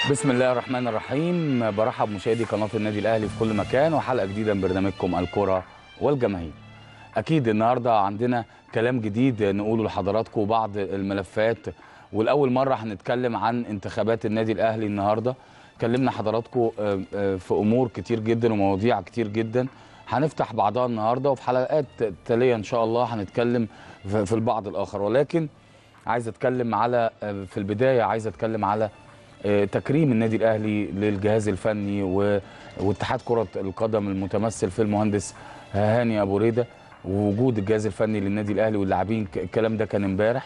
بسم الله الرحمن الرحيم برحب مشاهدي قناه النادي الاهلي في كل مكان وحلقه جديده من برنامجكم الكره والجماهير اكيد النهارده عندنا كلام جديد نقوله لحضراتكم بعض الملفات والاول مره هنتكلم عن انتخابات النادي الاهلي النهارده كلمنا حضراتكم في امور كتير جدا ومواضيع كتير جدا هنفتح بعضها النهارده وفي حلقات تاليه ان شاء الله هنتكلم في البعض الاخر ولكن عايز اتكلم على في البدايه عايز اتكلم على تكريم النادي الاهلي للجهاز الفني واتحاد كره القدم المتمثل في المهندس هاني ابو ريده ووجود الجهاز الفني للنادي الاهلي واللاعبين الكلام ده كان امبارح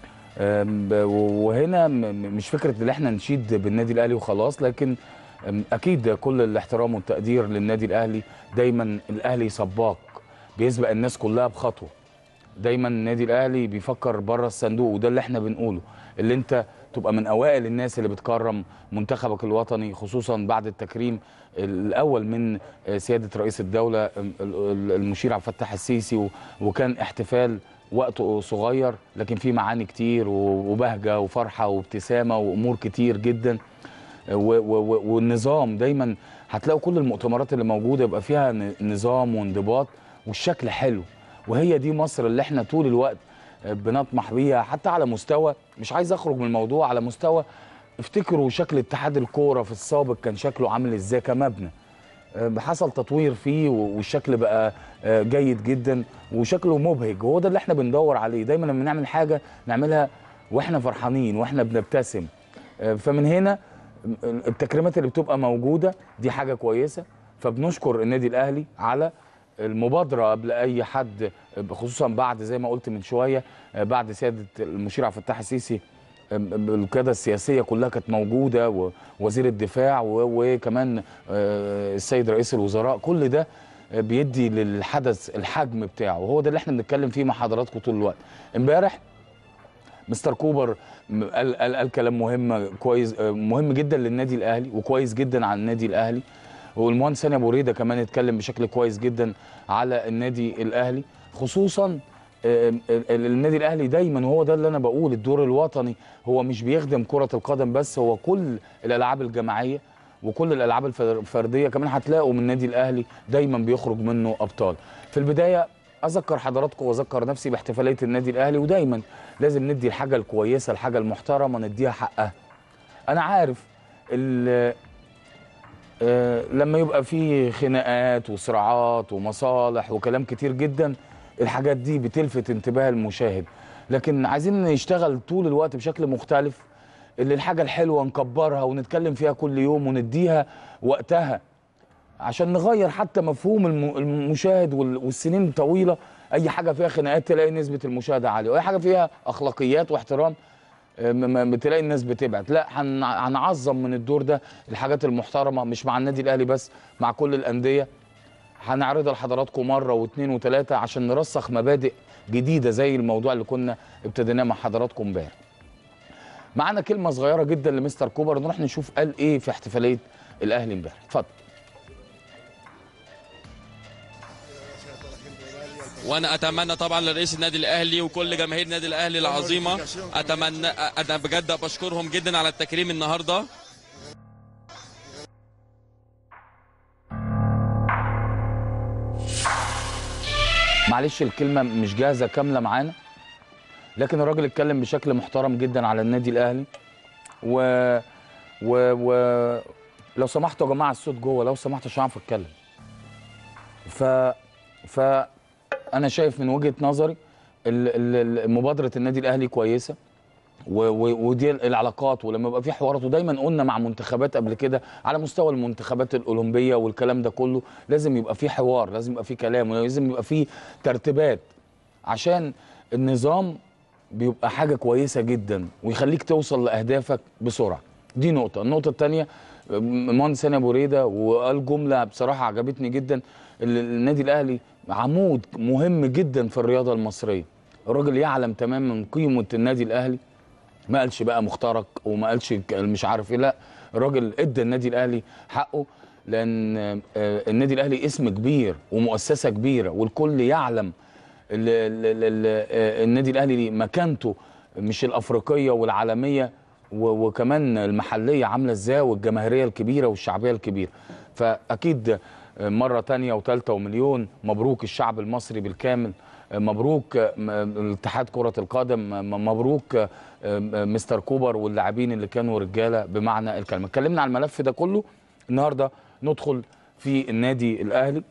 وهنا مش فكره ان احنا نشيد بالنادي الاهلي وخلاص لكن اكيد كل الاحترام والتقدير للنادي الاهلي دايما الاهلي سباق بيسبق الناس كلها بخطوه دايما النادي الاهلي بيفكر بره الصندوق وده اللي احنا بنقوله اللي انت تبقى من اوائل الناس اللي بتكرم منتخبك الوطني خصوصا بعد التكريم الاول من سياده رئيس الدوله المشير عبد الفتاح السيسي وكان احتفال وقته صغير لكن فيه معاني كتير وبهجه وفرحه وابتسامه وامور كتير جدا والنظام دايما هتلاقوا كل المؤتمرات اللي موجوده يبقى فيها نظام وانضباط والشكل حلو وهي دي مصر اللي احنا طول الوقت بنطمح بيها حتى على مستوى مش عايز اخرج من الموضوع على مستوى افتكروا شكل اتحاد الكوره في السابق كان شكله عامل ازاي كمبنى حصل تطوير فيه والشكل بقى جيد جدا وشكله مبهج وهو ده اللي احنا بندور عليه دايما لما نعمل حاجه نعملها واحنا فرحانين واحنا بنبتسم فمن هنا التكريمات اللي بتبقى موجوده دي حاجه كويسه فبنشكر النادي الاهلي على المبادره قبل اي حد خصوصا بعد زي ما قلت من شويه بعد سياده المشير عبد الفتاح السيسي القياده السياسيه كلها كانت موجوده ووزير الدفاع وكمان السيد رئيس الوزراء كل ده بيدي للحدث الحجم بتاعه وهو ده اللي احنا بنتكلم فيه مع حضراتكم طول الوقت امبارح مستر كوبر قال, قال, قال كلام مهم كويس مهم جدا للنادي الاهلي وكويس جدا على النادي الاهلي والمهندس هاني ابو ريده كمان اتكلم بشكل كويس جدا على النادي الاهلي خصوصا النادي الاهلي دايما وهو ده اللي انا بقول الدور الوطني هو مش بيخدم كره القدم بس هو كل الالعاب الجماعيه وكل الالعاب الفرديه كمان هتلاقوا من النادي الاهلي دايما بيخرج منه ابطال في البدايه اذكر حضراتكم واذكر نفسي باحتفاليه النادي الاهلي ودايما لازم ندي الحاجه الكويسه الحاجه المحترمه نديها حقها انا عارف آه لما يبقى في خناقات وصراعات ومصالح وكلام كتير جدا الحاجات دي بتلفت انتباه المشاهد لكن عايزين نشتغل طول الوقت بشكل مختلف اللي الحاجه الحلوه نكبرها ونتكلم فيها كل يوم ونديها وقتها عشان نغير حتى مفهوم المشاهد والسنين طويله اي حاجه فيها خناقات تلاقي نسبه المشاهده عاليه واي حاجه فيها اخلاقيات واحترام بتلاقي الناس بتبعت لا هنعظم من الدور ده الحاجات المحترمه مش مع النادي الاهلي بس مع كل الانديه هنعرضها لحضراتكم مره واثنين وثلاثه عشان نرسخ مبادئ جديده زي الموضوع اللي كنا ابتديناه مع حضراتكم امبارح. معانا كلمه صغيره جدا لمستر كوبر نروح نشوف قال ايه في احتفاليه الاهلي امبارح، اتفضل. وانا اتمنى طبعا لرئيس النادي الاهلي وكل جماهير النادي الاهلي العظيمه اتمنى انا بجد بشكرهم جدا على التكريم النهارده معلش الكلمه مش جاهزه كامله معانا لكن الراجل اتكلم بشكل محترم جدا على النادي الاهلي و و و لو سمحتوا يا جماعه الصوت جوه لو سمحتوا عشان اعرف اتكلم ف ف انا شايف من وجهه نظري مبادره النادي الاهلي كويسه ودي العلاقات ولما يبقى في حوارات ودايما قلنا مع منتخبات قبل كده على مستوى المنتخبات الاولمبيه والكلام ده كله لازم يبقى في حوار لازم يبقى في كلام ولازم يبقى في ترتيبات عشان النظام بيبقى حاجه كويسه جدا ويخليك توصل لاهدافك بسرعه دي نقطه النقطه الثانيه مهندس هاني ابو ريده وقال جمله بصراحه عجبتني جدا النادي الاهلي عمود مهم جدا في الرياضه المصريه الراجل يعلم تماما قيمه النادي الاهلي ما قالش بقى مخترق وما قالش مش عارف ايه لا الراجل ادى النادي الاهلي حقه لان النادي الاهلي اسم كبير ومؤسسه كبيره والكل يعلم ال ال ال النادي الاهلي مكانته مش الافريقيه والعالميه و- وكمان المحليه عامله ازاي والجماهيريه الكبيره والشعبيه الكبيره فاكيد مره تانية وثالثه ومليون مبروك الشعب المصري بالكامل مبروك م- اتحاد كره القدم م- مبروك م- مستر كوبر واللاعبين اللي كانوا رجاله بمعنى الكلمه اتكلمنا عن الملف ده كله النهارده ندخل في النادي الاهلي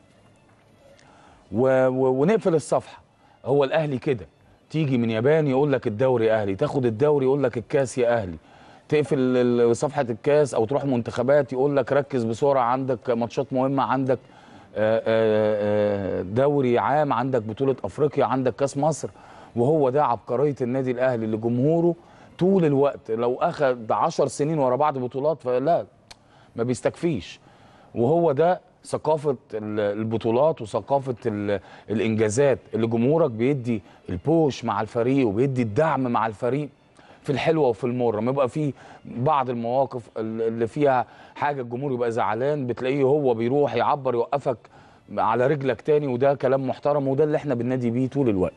و... و... ونقفل الصفحه هو الاهلي كده تيجي من يابان يقول لك الدوري اهلي تاخد الدوري يقول لك الكاس يا اهلي تقفل ال- صفحه الكاس او تروح منتخبات يقول لك ركز بسرعه عندك ماتشات مهمه عندك آه، آه، آه، دوري عام عندك بطوله افريقيا عندك كاس مصر وهو ده عبقريه النادي الاهلي لجمهوره طول الوقت لو اخذ 10 سنين ورا بعض بطولات فلا ما بيستكفيش وهو ده ثقافة ال- البطولات وثقافة ال- الإنجازات اللي جمهورك بيدي البوش مع الفريق وبيدي الدعم مع الفريق في الحلوة وفي المرة ما يبقى في بعض المواقف ال- اللي فيها حاجة الجمهور يبقى زعلان بتلاقيه هو بيروح يعبر يوقفك على رجلك تاني وده كلام محترم وده اللي احنا بننادي بيه طول الوقت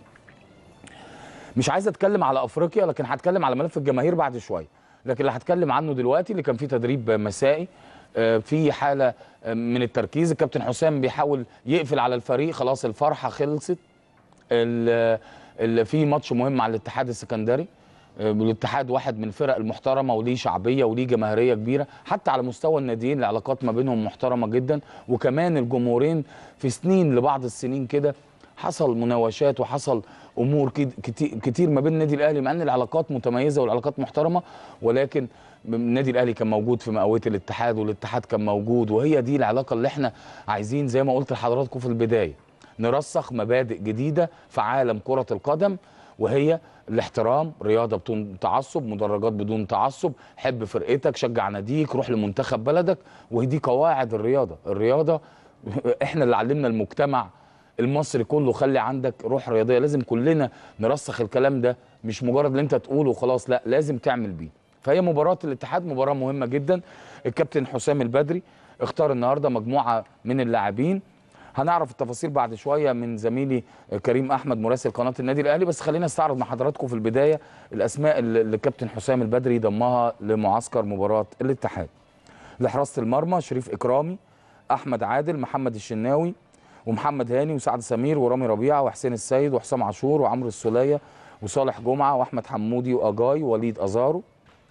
مش عايز اتكلم على افريقيا لكن هتكلم على ملف الجماهير بعد شويه لكن اللي هتكلم عنه دلوقتي اللي كان فيه تدريب مسائي آه، في حاله آه، من التركيز الكابتن حسام بيحاول يقفل على الفريق خلاص الفرحه خلصت ال- ال- في ماتش مهم على الاتحاد السكندري آه، الاتحاد واحد من الفرق المحترمه وليه شعبيه وليه جماهيريه كبيره حتى على مستوى الناديين العلاقات ما بينهم محترمه جدا وكمان الجمهورين في سنين لبعض السنين كده حصل مناوشات وحصل امور كد- كتي- كتير ما بين النادي الاهلي مع ان العلاقات متميزه والعلاقات محترمه ولكن النادي الاهلي كان موجود في مئويه الاتحاد والاتحاد كان موجود وهي دي العلاقه اللي احنا عايزين زي ما قلت لحضراتكم في البدايه نرسخ مبادئ جديده في عالم كره القدم وهي الاحترام رياضه بدون تعصب مدرجات بدون تعصب حب فرقتك شجع ناديك روح لمنتخب بلدك ودي قواعد الرياضه الرياضه احنا اللي علمنا المجتمع المصري كله خلي عندك روح رياضيه لازم كلنا نرسخ الكلام ده مش مجرد اللي انت تقوله وخلاص لا لازم تعمل بيه فهي مباراه الاتحاد مباراه مهمه جدا الكابتن حسام البدري اختار النهارده مجموعه من اللاعبين هنعرف التفاصيل بعد شويه من زميلي كريم احمد مراسل قناه النادي الاهلي بس خلينا نستعرض مع حضراتكم في البدايه الاسماء اللي اللي الكابتن حسام البدري ضمها لمعسكر مباراه الاتحاد لحراسه المرمى شريف اكرامي احمد عادل محمد الشناوي ومحمد هاني وسعد سمير ورامي ربيعه وحسين السيد وحسام عاشور وعمرو السوليه وصالح جمعه واحمد حمودي واجاي ووليد ازارو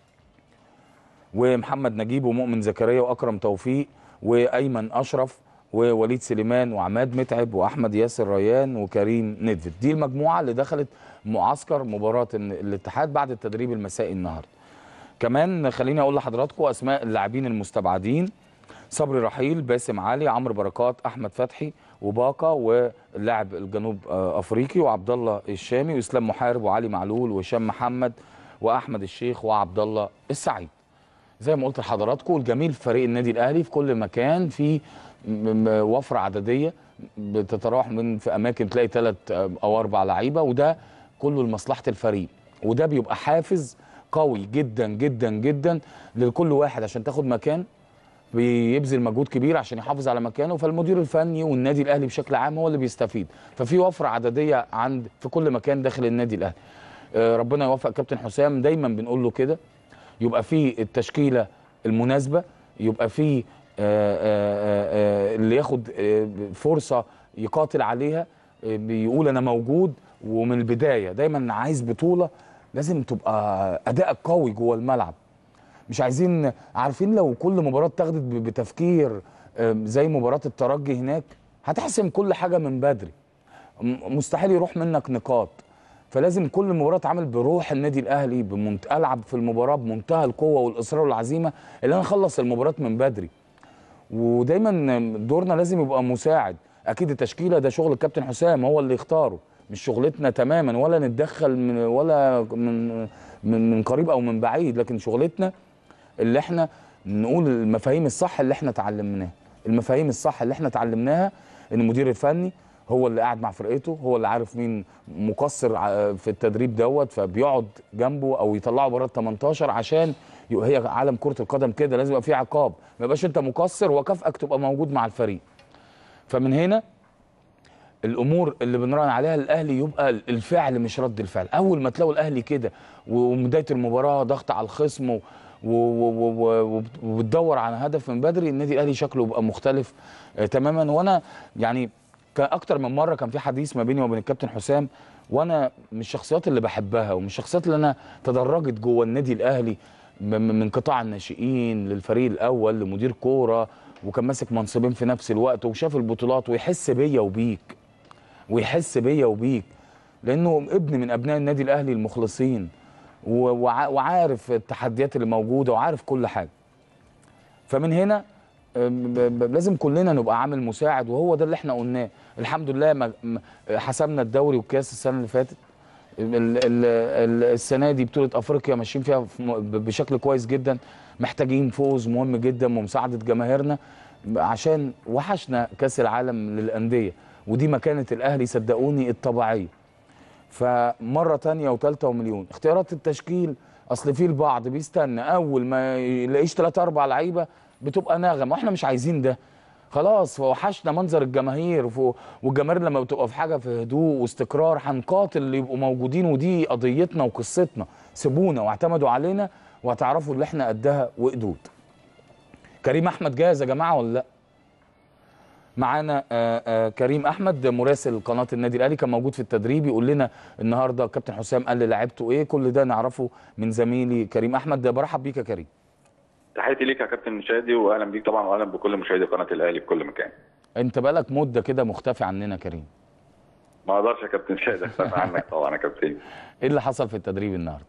ومحمد نجيب ومؤمن زكريا واكرم توفيق وايمن اشرف ووليد سليمان وعماد متعب واحمد ياسر ريان وكريم ندفت دي المجموعه اللي دخلت معسكر مباراه الاتحاد بعد التدريب المسائي النهارده كمان خليني اقول لحضراتكم اسماء اللاعبين المستبعدين صبري رحيل باسم علي عمرو بركات احمد فتحي وباقا واللاعب الجنوب آه، افريقي وعبد الله الشامي واسلام محارب وعلي معلول وهشام محمد واحمد الشيخ وعبد الله السعيد زي ما قلت لحضراتكم الجميل في فريق النادي الاهلي في كل مكان في م- م- وفره عدديه بتتراوح من في اماكن تلاقي ثلاث او اربع لعيبه وده كله لمصلحه الفريق وده بيبقى حافز قوي جدا جدا جدا لكل واحد عشان تاخد مكان بيبذل مجهود كبير عشان يحافظ على مكانه فالمدير الفني والنادي الاهلي بشكل عام هو اللي بيستفيد ففي وفره عدديه عند في كل مكان داخل النادي الاهلي آه، ربنا يوفق كابتن حسام دايما بنقول له كده يبقى في التشكيله المناسبه يبقى في آه، آه، آه، اللي ياخد آه، فرصه يقاتل عليها آه، بيقول انا موجود ومن البدايه دايما عايز بطوله لازم تبقى ادائك قوي جوه الملعب مش عايزين عارفين لو كل مباراه اتاخدت ب- بتفكير آم، زي مباراه الترجي هناك هتحسم كل حاجه من بدري م- مستحيل يروح منك نقاط فلازم كل مباراه تعمل بروح النادي الاهلي بمنت... العب في المباراه بمنتهى القوه والاصرار والعزيمه اللي انا اخلص المباراه من بدري ودايما دورنا لازم يبقى مساعد اكيد التشكيله ده شغل الكابتن حسام هو اللي يختاره مش شغلتنا تماما ولا نتدخل من ولا من من من قريب او من بعيد لكن شغلتنا اللي احنا نقول المفاهيم الصح اللي احنا اتعلمناها المفاهيم الصح اللي احنا اتعلمناها ان المدير الفني هو اللي قاعد مع فرقته هو اللي عارف مين مقصر ع- في التدريب دوت فبيقعد جنبه او يطلعه بره ال 18 عشان ي- هي عالم كره القدم كده لازم يبقى فيه عقاب ما يبقاش انت مقصر وكافئك تبقى موجود مع الفريق فمن هنا الامور اللي بنراهن عليها الاهلي يبقى الفعل مش رد الفعل اول ما تلاقوا الاهلي كده وبدايه المباراه ضغط على الخصم و- و- و- و- وبتدور على هدف من بدري النادي الاهلي شكله بقى مختلف آه تماما وانا يعني كان اكتر من مره كان في حديث ما بيني وبين الكابتن حسام وانا من الشخصيات اللي بحبها ومن الشخصيات اللي انا تدرجت جوه النادي الاهلي م- م- من قطاع الناشئين للفريق الاول لمدير كوره وكان ماسك منصبين في نفس الوقت وشاف البطولات ويحس بيا وبيك ويحس بيا وبيك لانه ابن من ابناء النادي الاهلي المخلصين و- وع- وعارف التحديات اللي موجوده وعارف كل حاجه فمن هنا أم، ب- ب- لازم كلنا نبقى عامل مساعد وهو ده اللي احنا قلناه الحمد لله ما- ما- حسمنا الدوري والكاس السنه اللي فاتت ال- ال- ال- السنه دي بطوله افريقيا ماشيين فيها في م- ب- بشكل كويس جدا محتاجين فوز مهم جدا ومساعده جماهيرنا عشان وحشنا كاس العالم للانديه ودي مكانه الاهلي صدقوني الطبيعيه فمره تانية وثالثه ومليون اختيارات التشكيل اصل في البعض بيستنى اول ما يلاقيش ثلاثة اربع لعيبه بتبقى نغم واحنا مش عايزين ده خلاص وحشنا منظر الجماهير وف- والجماهير لما بتبقى في حاجه في هدوء واستقرار هنقاتل اللي يبقوا موجودين ودي قضيتنا وقصتنا سيبونا واعتمدوا علينا وهتعرفوا اللي احنا قدها وقدود كريم احمد جاهز يا جماعه ولا لا معانا آه، آه، كريم احمد مراسل قناه النادي الاهلي كان موجود في التدريب يقول لنا النهارده كابتن حسام قال للاعيبته ايه كل ده نعرفه من زميلي كريم احمد برحب بيك يا كريم تحياتي ليك يا كابتن شادي واهلا بيك طبعا واهلا بكل مشاهدي قناه الاهلي في كل مكان. انت بقالك مده كده مختفي عننا كريم ما اقدرش يا كابتن شادي اختفي عنك طبعا يا كابتن. ايه اللي حصل في التدريب النهارده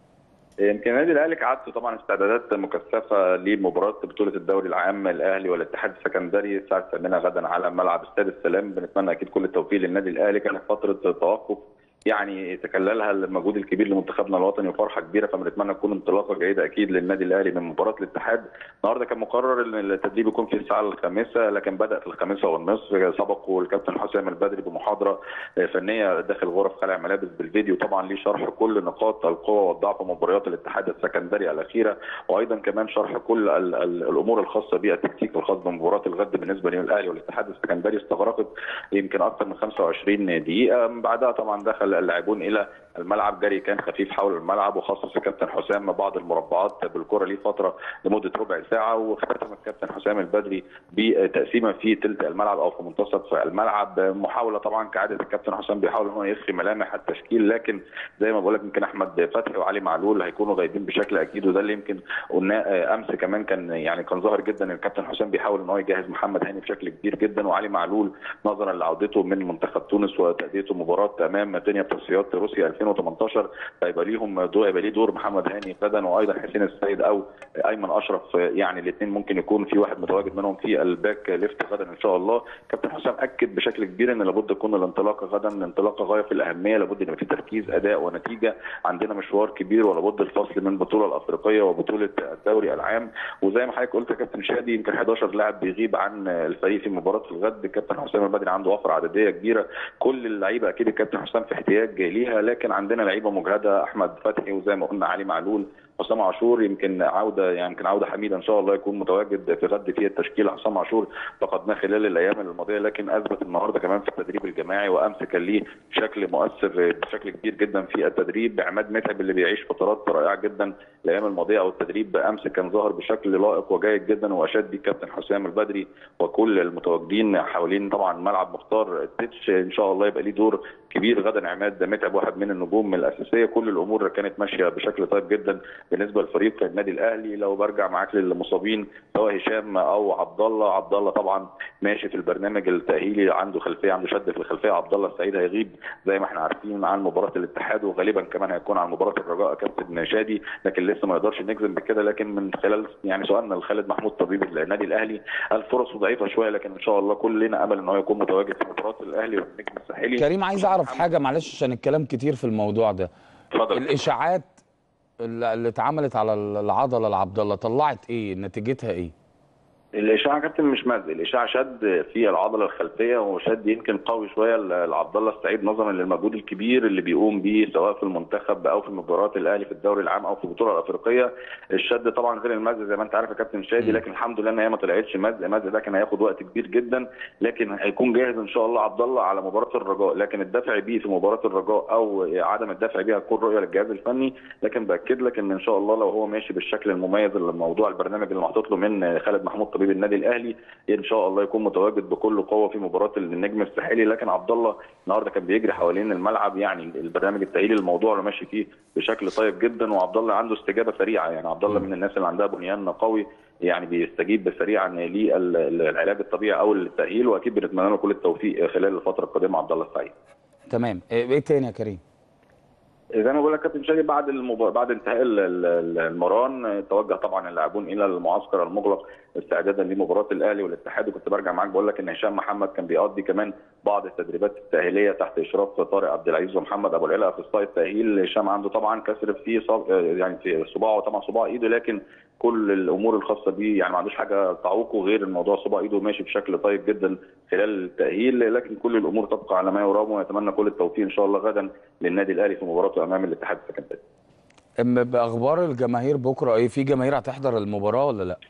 يمكن النادي الاهلي كعادته طبعا استعدادات مكثفه لمباراه بطوله الدوري العام الاهلي والاتحاد السكندري الساعه 8 غدا على ملعب استاد السلام بنتمنى اكيد كل التوفيق للنادي الاهلي كانت فتره توقف يعني تكللها المجهود الكبير لمنتخبنا الوطني وفرحه كبيره فبنتمنى تكون انطلاقه جيده اكيد للنادي الاهلي من مباراه الاتحاد النهارده كان مقرر ان التدريب يكون في الساعه الخامسه لكن بدا في الخامسه والنصف سبقوا الكابتن حسام البدري بمحاضره فنيه داخل غرف خلع ملابس بالفيديو طبعا ليه شرح كل نقاط القوه والضعف في مباريات الاتحاد السكندري الاخيره وايضا كمان شرح كل ال ال الامور الخاصه بالتكتيك الخاص بمباراه الغد بالنسبه للاهلي والاتحاد السكندري استغرقت يمكن اكثر من 25 دقيقه بعدها طبعا دخل اللاعبون الى الملعب جري كان خفيف حول الملعب وخصص الكابتن حسام بعض المربعات بالكره ليه فتره لمده ربع ساعه وختم الكابتن حسام البدري بتقسيمه في ثلث الملعب او في منتصف الملعب محاوله طبعا كعاده الكابتن حسام بيحاول ان هو يخفي ملامح التشكيل لكن زي ما بقول لك يمكن احمد فتحي وعلي معلول هيكونوا غايبين بشكل اكيد وده اللي يمكن قلناه امس كمان كان يعني كان ظاهر جدا ان الكابتن حسام بيحاول ان هو يجهز محمد هاني بشكل كبير جدا وعلي معلول نظرا لعودته من منتخب تونس وتاديته مباراه امام دنيا تصفيات روسيا 2018 فيبقى ليهم دور يبقى ليه دور محمد هاني غدا وايضا حسين السيد او ايمن اشرف يعني الاثنين ممكن يكون في واحد متواجد منهم في الباك ليفت غدا ان شاء الله كابتن حسام اكد بشكل كبير ان لابد تكون الانطلاقه غدا انطلاقه غايه في الاهميه لابد ان يبقى في تركيز اداء ونتيجه عندنا مشوار كبير ولابد الفصل من البطوله الافريقيه وبطوله الدوري العام وزي ما حضرتك قلت يا كابتن شادي يمكن 11 لاعب بيغيب عن الفريق في مباراه الغد الكابتن حسام البدري عنده وفره عدديه كبيره كل اللعيبه اكيد الكابتن حسام في احتياج ليها لكن عندنا لعيبه مجهده احمد فتحي وزي ما قلنا علي معلول حسام عاشور يمكن عوده يعني يمكن عوده حميده ان شاء الله يكون متواجد في غد في التشكيل حسام عاشور فقدناه خلال الايام الماضيه لكن اثبت النهارده كمان في التدريب الجماعي وامس كان ليه شكل مؤثر بشكل كبير جدا في التدريب عماد متعب اللي بيعيش فترات رائعه جدا الايام الماضيه او التدريب امس كان ظاهر بشكل لائق وجيد جدا واشاد بيه كابتن حسام البدري وكل المتواجدين حوالين طبعا ملعب مختار التتش ان شاء الله يبقى ليه دور كبير غدا عماد متعب واحد من النجوم الاساسيه كل الامور كانت ماشيه بشكل طيب جدا بالنسبه لفريق النادي الاهلي لو برجع معاك للمصابين سواء هشام او عبد الله عبد الله طبعا ماشي في البرنامج التاهيلي عنده خلفيه عنده شد في الخلفيه عبد الله السعيد هيغيب زي ما احنا عارفين عن مباراه الاتحاد وغالبا كمان هيكون عن مباراه الرجاء كابتن شادي لكن لسه ما نقدرش نجزم بكده لكن من خلال يعني سؤالنا لخالد محمود طبيب النادي الاهلي الفرص ضعيفه شويه لكن ان شاء الله كلنا امل ان هو يكون متواجد في مباراه الاهلي والنجم الساحلي كريم عايز اعرف حاجه معلش عشان الكلام كتير في الموضوع ده اتفضل الاشاعات اللي اللي اتعملت على العضله لعبد الله طلعت ايه نتيجتها ايه الاشاعه يا كابتن مش مزق الاشاعه شد في العضله الخلفيه وشد يمكن قوي شويه ل- لعبد الله السعيد نظرا للمجهود الكبير اللي بيقوم بيه سواء في المنتخب او في مباريات الاهلي في الدوري العام او في البطوله الافريقيه الشد طبعا غير المزق زي ما انت عارف يا كابتن شادي مم. لكن الحمد لله ان هي ما طلعتش مزق المزق ده كان هياخد وقت كبير جدا لكن هيكون جاهز ان شاء الله عبد الله على مباراه الرجاء لكن الدفع بيه في مباراه الرجاء او عدم الدفع بيه هتكون رؤيه للجهاز الفني لكن باكد لك ان ان شاء الله لو هو ماشي بالشكل المميز اللي موضوع البرنامج اللي محطوط له من خالد محمود طبيب النادي الاهلي ان شاء الله يكون متواجد بكل قوه في مباراه النجم الساحلي لكن عبد الله النهارده كان بيجري حوالين الملعب يعني البرنامج التاهيلي الموضوع اللي ماشي فيه بشكل طيب جدا وعبد الله عنده استجابه سريعه يعني عبد الله من الناس اللي عندها بنيان قوي يعني بيستجيب سريعا للعلاج الطبيعي او التاهيل واكيد بنتمنى له كل التوفيق خلال الفتره القادمه عبد الله السعيد تمام ايه إيه تاني يا كريم زي ما بقول لك كابتن شادي بعد المبار... بعد انتهاء ال- ال- المران توجه طبعا اللاعبون الى المعسكر المغلق استعدادا لمباراه الاهلي والاتحاد وكنت برجع معاك بقول لك ان هشام محمد كان بيقضي كمان بعض التدريبات التاهيليه تحت اشراف طارق عبد العزيز ومحمد ابو العلا اخصائي التاهيل هشام عنده طبعا كسر في صب... يعني في صباعه طبعا صباع ايده لكن كل الامور الخاصه بيه يعني ما عندوش حاجه تعوقه غير الموضوع صباع ايده ماشي بشكل طيب جدا خلال التاهيل لكن كل الامور تبقى على ما يرام ونتمنى كل التوفيق ان شاء الله غدا للنادي الاهلي في مباراته امام الاتحاد السكندري اما باخبار الجماهير بكره ايه في جماهير هتحضر المباراه ولا لا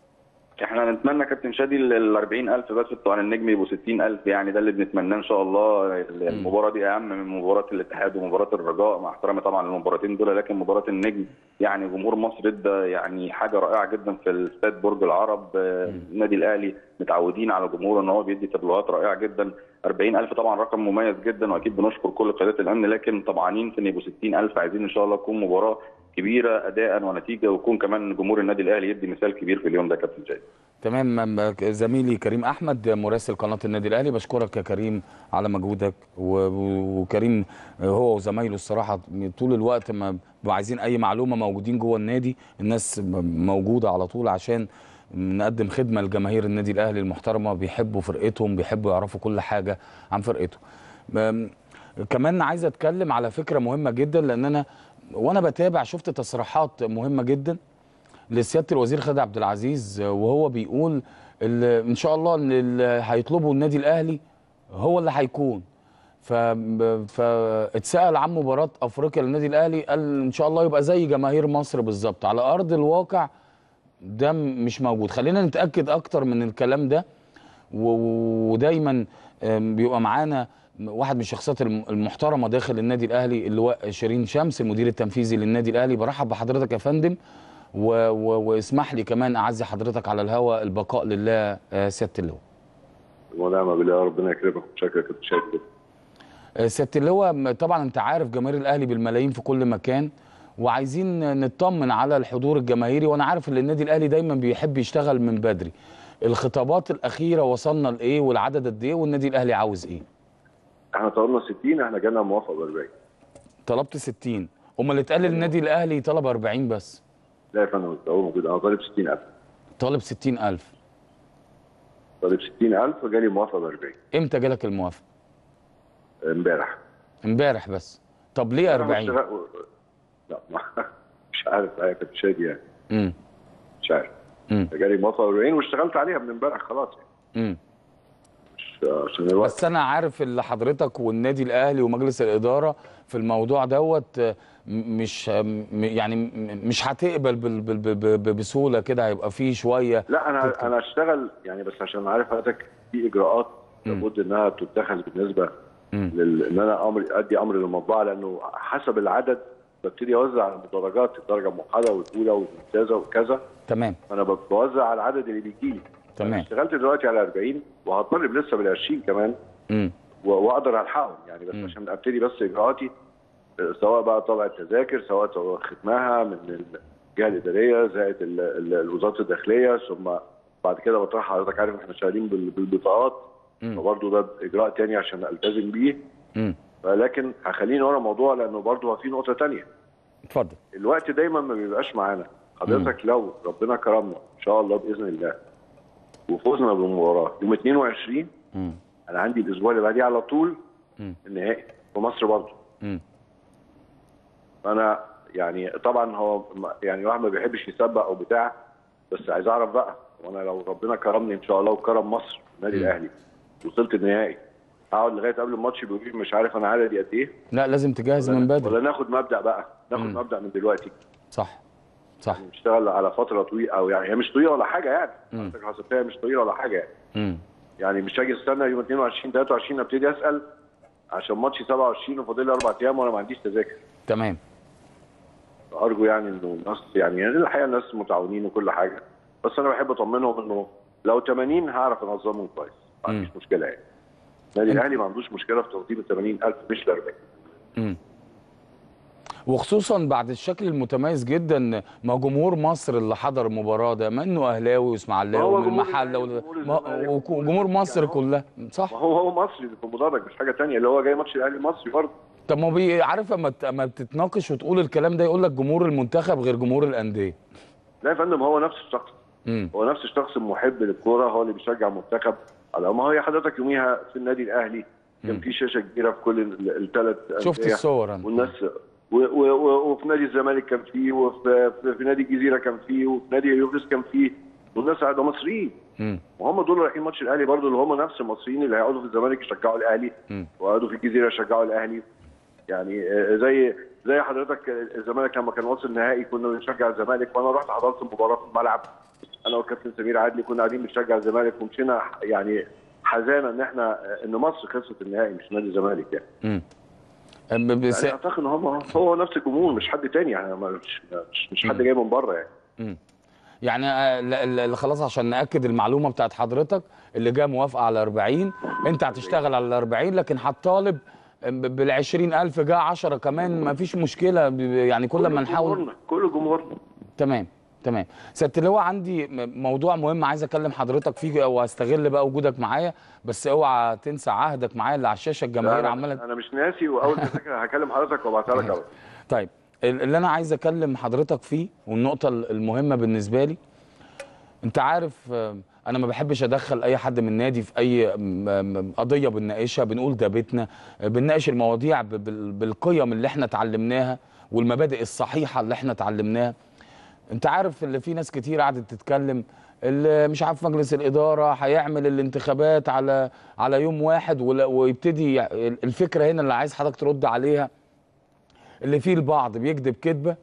احنا نتمنى كابتن شادي ال 40000 بس بتوع النجم يبقوا 60000 يعني ده اللي بنتمناه ان شاء الله المباراه دي اهم من مباراه الاتحاد ومباراه الرجاء مع احترامي طبعا للمباراتين دول لكن مباراه النجم يعني جمهور مصر ادى يعني حاجه رائعه جدا في الاستاد برج العرب آه، النادي الاهلي متعودين على جمهوره ان هو بيدي تبلوهات رائعه جدا 40000 طبعا رقم مميز جدا واكيد بنشكر كل قيادات الامن لكن طمعانين في ان يبقوا 60000 عايزين ان شاء الله تكون مباراه كبيره اداء ونتيجه ويكون كمان جمهور النادي الاهلي يدي مثال كبير في اليوم ده يا كابتن شادي تمام أم- زميلي كريم احمد مراسل قناه النادي الاهلي بشكرك يا كريم على مجهودك و- و- وكريم هو وزمايله الصراحه طول الوقت ما بيبقوا عايزين اي معلومه موجودين جوه النادي الناس م- موجوده على طول عشان نقدم خدمه لجماهير النادي الاهلي المحترمه بيحبوا فرقتهم بيحبوا يعرفوا كل حاجه عن فرقتهم أم، كمان عايز اتكلم على فكره مهمه جدا لان انا وانا بتابع شفت تصريحات مهمه جدا لسياده الوزير خالد عبد العزيز وهو بيقول ال- ان شاء الله ان اللي هيطلبه النادي الاهلي هو اللي هيكون ف فاتسال عن مباراه افريقيا للنادي الاهلي قال ان شاء الله يبقى زي جماهير مصر بالظبط على ارض الواقع ده م- مش موجود خلينا نتاكد اكتر من الكلام ده و- ودايما آم، بيبقى معانا واحد من الشخصيات الم- المحترمه داخل النادي الاهلي اللواء شيرين شمس المدير التنفيذي للنادي الاهلي برحب بحضرتك يا فندم و... و... واسمح لي كمان اعزي حضرتك على الهواء البقاء لله آه، سياده اللواء ونعم بالله ربنا يكرمك شكرا كنت شايف كده آه، سياده اللواء م- طبعا انت عارف جماهير الاهلي بالملايين في كل مكان وعايزين نطمن على الحضور الجماهيري وانا عارف ان النادي الاهلي دايما بيحب يشتغل من بدري الخطابات الاخيره وصلنا لايه والعدد قد ايه والنادي الاهلي عاوز ايه احنا طلبنا 60 احنا جالنا موافقه ب 40 طلبت 60 امال اللي اتقال للنادي الاهلي طلب 40 بس لا يا فندم هو موجود انا طالب 60000 طالب 60000 طالب 60000 وجالي موافقه ب 40 امتى جالك الموافقه امبارح امبارح بس طب ليه 40 اشتغل- لا ما- مش عارف يا كابتن شادي يعني امم مش عارف امم جالي موافقه ب 40 واشتغلت عليها من امبارح خلاص يعني امم مش عشان الوقت بس انا عارف اللي حضرتك والنادي الاهلي ومجلس الاداره في الموضوع دوت آه، م- مش م- يعني م- مش هتقبل بال- بال- ب- ب- بسهوله كده هيبقى فيه شويه لا انا تتكلم. انا اشتغل يعني بس عشان عارف حضرتك في اجراءات لابد انها تتخذ بالنسبه مم. لل... ان انا امر ادي امر للمطبعه لانه حسب العدد ببتدي اوزع على المدرجات الدرجه الموحده والاولى والممتازه وكذا تمام فانا ب- بوزع على العدد اللي بيجي لي تمام. أنا اشتغلت دلوقتي على 40 وهطالب لسه بال 20 كمان امم و- واقدر الحقهم يعني بس مم. عشان ابتدي بس اجراءاتي آه، سواء بقى طبع التذاكر سواء سواء ختمها من الجهه الاداريه زائد ال- ال- وزاره الداخليه ثم بعد كده بطرح حضرتك عارف احنا شغالين بال- بالبطاقات مم. فبرضه ده اجراء تاني عشان التزم بيه امم ولكن هخليني ورا الموضوع لانه برضه هو في نقطه تانية اتفضل الوقت دايما ما بيبقاش معانا حضرتك لو ربنا كرمنا ان شاء الله باذن الله وفوزنا بالمباراه يوم 22 امم انا عندي الاسبوع اللي بعديه على طول مم. النهائي في مصر برضه امم انا يعني طبعا هو م- يعني الواحد ما بيحبش يسبق او بتاع بس عايز اعرف بقى وانا لو ربنا كرمني ان شاء الله وكرم مصر النادي مم. الاهلي وصلت النهائي هقعد لغايه قبل الماتش بيقول لي مش عارف انا عددي قد ايه لا لازم تجهز من ولا بدري ناخد مبدا بقى ناخد مم. مبدا من دلوقتي صح صح نشتغل على فتره طويله او يعني هي مش طويله ولا حاجه يعني مم. حضرتك حسبتها مش طويله ولا حاجه يعني مم. يعني مش هاجي استنى يوم 22 23 ابتدي اسال عشان ماتش 27 وفاضل لي اربع ايام وانا ما عنديش تذاكر تمام ارجو يعني انه الناس يعني, يعني الحقيقه الناس متعاونين وكل حاجه بس انا بحب اطمنهم انه لو 80 هعرف انظمهم كويس ما عنديش مشكله يعني النادي الاهلي ما عندوش مشكله في تنظيم ال 80000 مش ال 40 مم. وخصوصا بعد الشكل المتميز جدا ما جمهور مصر اللي حضر المباراه ده ما انه اهلاوي واسماعيلاوي هو ومن جمهور المحله الأهلي وال- وجمهور ما- الزمالك وجمهور مصر يعني هو- كلها صح ما هو هو مصري في مدرج مش حاجه ثانيه اللي هو جاي ماتش الاهلي مصري برضه طب ما بي- عارف اما ت- اما بتتناقش وتقول الكلام ده يقول لك جمهور المنتخب غير جمهور الانديه لا يا فندم هو نفس الشخص امم هو نفس الشخص المحب للكوره هو اللي بيشجع المنتخب على ما هي حضرتك يوميها في النادي الاهلي كان في شاشه كبيره في كل الثلاث شفت الصور انا والناس و و و وفي نادي الزمالك كان فيه وفي في, في نادي الجزيره كان فيه وفي نادي يوفيس كان فيه والناس قاعده مصريين امم وهم دول رايحين ماتش الاهلي برضه اللي هم نفس المصريين اللي هيقعدوا في الزمالك يشجعوا الاهلي مم. ويقعدوا في الجزيره يشجعوا الاهلي يعني آه، زي زي حضرتك الزمالك لما كان واصل نهائي كنا بنشجع الزمالك وانا رحت حضرت المباراه في الملعب انا والكابتن سمير عدلي كنا قاعدين بنشجع الزمالك ومشينا يعني حزانه ان احنا ان مصر خسرت النهائي مش نادي الزمالك يعني. امم أم- بس يعني اعتقد ان هم هو نفس الجمهور مش حد تاني يعني ما- مش مش, مش حد جاي من بره يعني يعني آه، ل- ل- ل- خلاص عشان ناكد المعلومه بتاعت حضرتك اللي جه موافقه على 40 انت هتشتغل على 40 لكن هتطالب بال 20000 جه 10 كمان ما فيش مشكله ب- يعني كل ما نحاول جمهورنا كل جمهورنا تمام تمام سياده اللواء عندي م- موضوع مهم عايز اكلم حضرتك فيه واستغل بقى وجودك معايا بس اوعى تنسى عهدك معايا اللي على الشاشه الجماهير لا، عماله انا مش ناسي واول ما افتكر هكلم حضرتك وابعتها لك أول. طيب ال- اللي انا عايز اكلم حضرتك فيه والنقطه ال- المهمه بالنسبه لي انت عارف آه، انا ما بحبش ادخل اي حد من نادي في اي م- م- قضيه بنناقشها بنقول ده بيتنا آه، بنناقش المواضيع ب- بال- بالقيم اللي احنا اتعلمناها والمبادئ الصحيحه اللي احنا اتعلمناها انت عارف اللي في ناس كتير قعدت تتكلم اللي مش عارف مجلس الاداره هيعمل الانتخابات على على يوم واحد ولا- ويبتدي يع- الفكره هنا اللي عايز حضرتك ترد عليها اللي فيه البعض بيكذب كذبه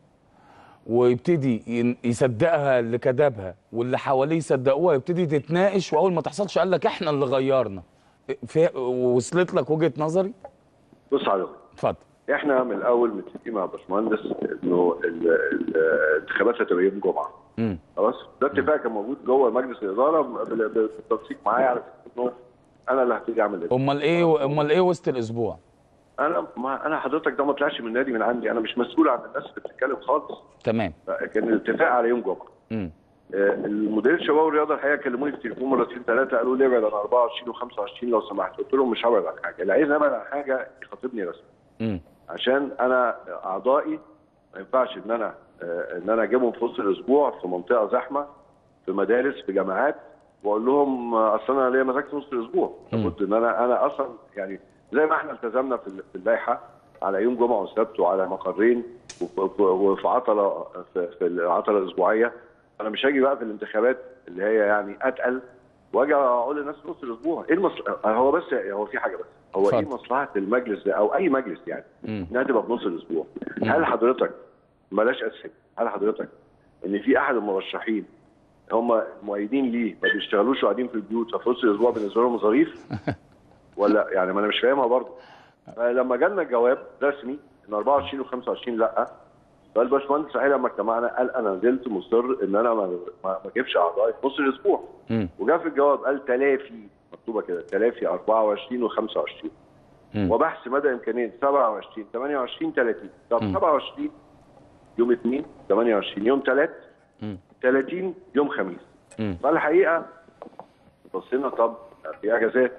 ويبتدي ين- يصدقها اللي كذبها واللي حواليه يصدقوها يبتدي تتناقش واول ما تحصلش قال لك احنا اللي غيرنا في وصلت لك وجهه نظري بص حضرتك اتفضل احنا من الاول متفقين مع باشمهندس انه ال- ال- الانتخابات هتبقى يوم جمعه امم خلاص ده اتفاق كان موجود جوه مجلس الاداره بال- بالتنسيق معايا على أساس انه انا اللي هبتدي اعمل ده. امال ايه امال ايه وسط الاسبوع انا ما انا حضرتك ده ما طلعش من النادي من عندي انا مش مسؤول عن الناس اللي بتتكلم خالص تمام كان الاتفاق على يوم جمعه امم آه، المدير الشباب والرياضه الحقيقه كلموني في التليفون مرتين ثلاثه قالوا لي ابعد عن 24 و25 لو سمحت قلت لهم مش هبعد عن حاجه اللي عايز ابعد عن حاجه يخاطبني رسمي امم عشان انا اعضائي ما ينفعش ان انا آه، ان انا اجيبهم في وسط الاسبوع في منطقه زحمه في مدارس في جامعات واقول لهم آه، اصل انا ليا مزاج في وسط الاسبوع مم. لابد ان انا انا اصلا يعني زي ما احنا التزمنا في ال- في اللائحه على يوم جمعه وسبت وعلى مقرين وف- وف- وفي عطله في, في العطله الاسبوعيه انا مش هاجي بقى في الانتخابات اللي هي يعني اتقل واجي اقول للناس في نص الاسبوع ايه المصلحه هو بس هو في حاجه بس هو اتفضل. ايه مصلحه المجلس ده او اي مجلس يعني امم انها تبقى في نص الاسبوع مم. هل حضرتك بلاش اسهل هل حضرتك ان في احد المرشحين هم مؤيدين ليه ما بيشتغلوش وقاعدين في البيوت ففي نص الاسبوع بالنسبه لهم ظريف ولا يعني ما انا مش فاهمها برضه فلما جالنا جواب رسمي ان 24 و25 لا فالباشمهندس صحيح لما اجتمعنا قال انا نزلت مصر ان انا ما ما ما اجيبش اعضائي في نص الاسبوع امم وجاء في الجواب قال تلافي مكتوبه كده تلافي 24 و25 مم. وبحث مدى امكانيه 27 28 30 طب مم. 27 يوم اثنين 28 يوم ثلاث مم. 30 يوم خميس مم. فالحقيقه بصينا طب في اجازات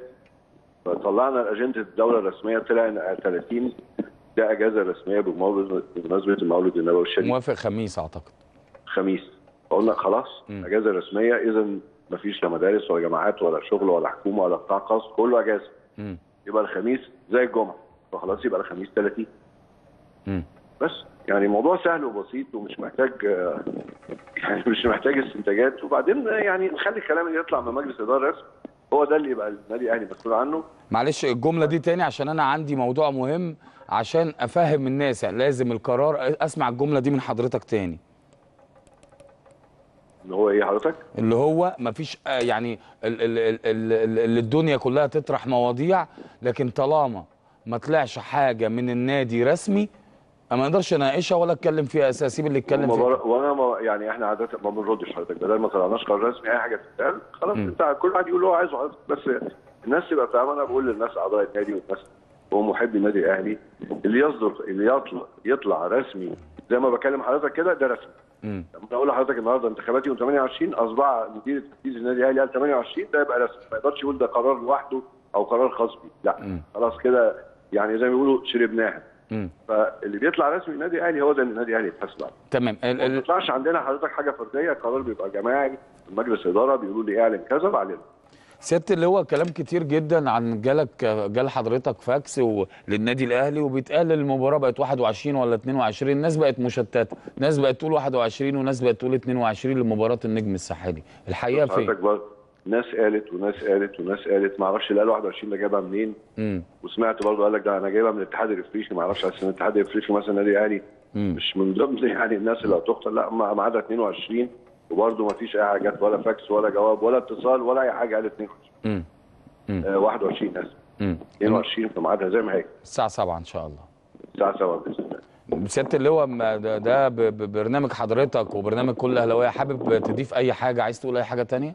فطلعنا الاجنده الدوله الرسميه طلع ان 30 ده اجازه رسميه بمناسبه بمناسبه المولد النبوي الشريف موافق خميس اعتقد خميس فقلنا خلاص مم. اجازه رسميه اذا مفيش لا مدارس ولا جامعات ولا شغل ولا حكومه ولا قطاع خاص كله اجازه امم يبقى الخميس زي الجمعه فخلاص يبقى الخميس 30 امم بس يعني الموضوع سهل وبسيط ومش محتاج آه، يعني مش محتاج استنتاجات وبعدين يعني نخلي الكلام اللي يطلع من مجلس اداره رسمي هو ده اللي يبقى النادي الاهلي مسؤول عنه معلش الجمله دي تاني عشان انا عندي موضوع مهم عشان افهم الناس يعني لازم القرار اسمع الجمله دي من حضرتك تاني ان هو ايه حضرتك؟ اللي هو مفيش آه، يعني ال- ال- ال- ال- ال- الدنيا كلها تطرح مواضيع لكن طالما ما طلعش حاجه من النادي رسمي ما اقدرش اناقشها ولا اتكلم فيها اساسا سيب اللي يتكلم وما فيها بر- وانا ما يعني احنا عاده ما بنردش حضرتك بدل ما طلعناش قرار رسمي اي حاجه تتقال خلاص انت كل واحد يقول اللي هو عايزه حضرتك بس الناس تبقى فاهمه انا بقول للناس اعضاء النادي والناس ومحبي النادي الاهلي اللي يصدر اللي يطلع يطلع رسمي زي ما بكلم حضرتك كده ده رسمي مم. لما اقول لحضرتك النهارده انتخابات يوم 28 اصبح مدير التنفيذي النادي الاهلي قال 28 ده يبقى رسمي ما يقدرش يقول ده قرار لوحده او قرار خاص بيه لا خلاص كده يعني زي ما بيقولوا شربناها مم. فاللي بيطلع رسمي النادي الاهلي هو ده اللي النادي الاهلي يتحاسب عليه تمام ال- ما ال- بيطلعش عندنا حضرتك حاجه فرديه القرار بيبقى جماعي مجلس اداره بيقولوا لي اعلن كذا بعلنه سياده اللي هو كلام كتير جدا عن جالك جال حضرتك فاكس و- للنادي الاهلي وبيتقال المباراه بقت 21 ولا 22 الناس بقت مشتته ناس بقت تقول 21 وناس بقت تقول 22 لمباراه النجم الساحلي الحقيقه فين حضرتك برضه ناس قالت وناس قالت وناس قالت ما اعرفش اللي قال 21 ده جابها منين امم وسمعت برضه قال لك ده انا جايبها من الاتحاد الافريقي ما اعرفش اصل الاتحاد الافريقي مثلا النادي الاهلي مم. مش من ضمن يعني الناس اللي هتختار لا ما ما عدا 22 وبرضه ما فيش اي حاجه جت ولا فاكس ولا جواب ولا اتصال ولا اي حاجه قال 22 امم آه 21 اسف امم 22 في ميعادها زي ما هي الساعه 7 ان شاء الله الساعه 7 باذن الله سياده اللي هو ما ده, ده ب- ب- برنامج حضرتك وبرنامج كل اهلاويه حابب تضيف اي حاجه عايز تقول اي حاجه تانية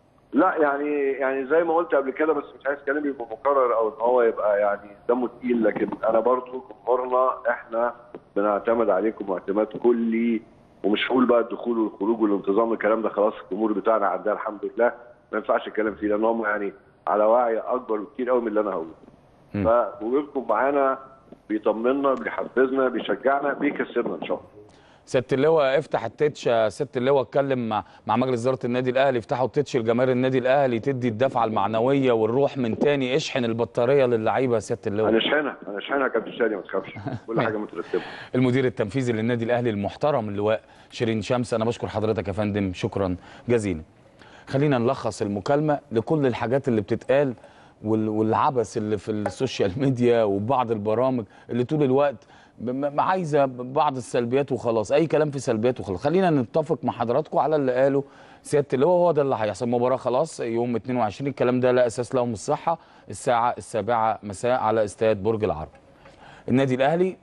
لا يعني يعني زي ما قلت قبل كده بس مش عايز كلامي يبقى مكرر او ان هو يبقى يعني دمه تقيل لكن انا برضو جمهورنا احنا بنعتمد عليكم اعتماد كلي ومش هقول بقى الدخول والخروج والانتظام الكلام ده خلاص الجمهور بتاعنا عداه الحمد لله ما ينفعش الكلام فيه لان هم يعني على وعي اكبر بكتير قوي من اللي انا هقوله مم. فوجودكم معانا بيطمنا بيحفزنا بيشجعنا بيكسبنا ان شاء الله سياده اللواء افتح التتش يا سياده اللواء اتكلم مع مع مجلس اداره النادي الاهلي افتحوا التتش لجماهير النادي الاهلي تدي الدفعه المعنويه والروح من تاني اشحن البطاريه للعيبه يا سياده اللواء هنشحنها هنشحنها يا كابتن شادي ما تخافش كل حاجه مترتبه المدير التنفيذي للنادي الاهلي المحترم اللواء شيرين شمس انا بشكر حضرتك يا فندم شكرا جزيلا خلينا نلخص المكالمه لكل الحاجات اللي بتتقال وال- والعبث اللي في السوشيال ميديا وبعض البرامج اللي طول الوقت ب- م- عايزه بعض السلبيات وخلاص اي كلام في سلبيات وخلاص خلينا نتفق مع حضراتكم على اللي قاله سياده اللواء هو ده اللي هيحصل المباراه خلاص يوم 22 الكلام ده لا اساس له من الصحه الساعه السابعه مساء على استاد برج العرب النادي الاهلي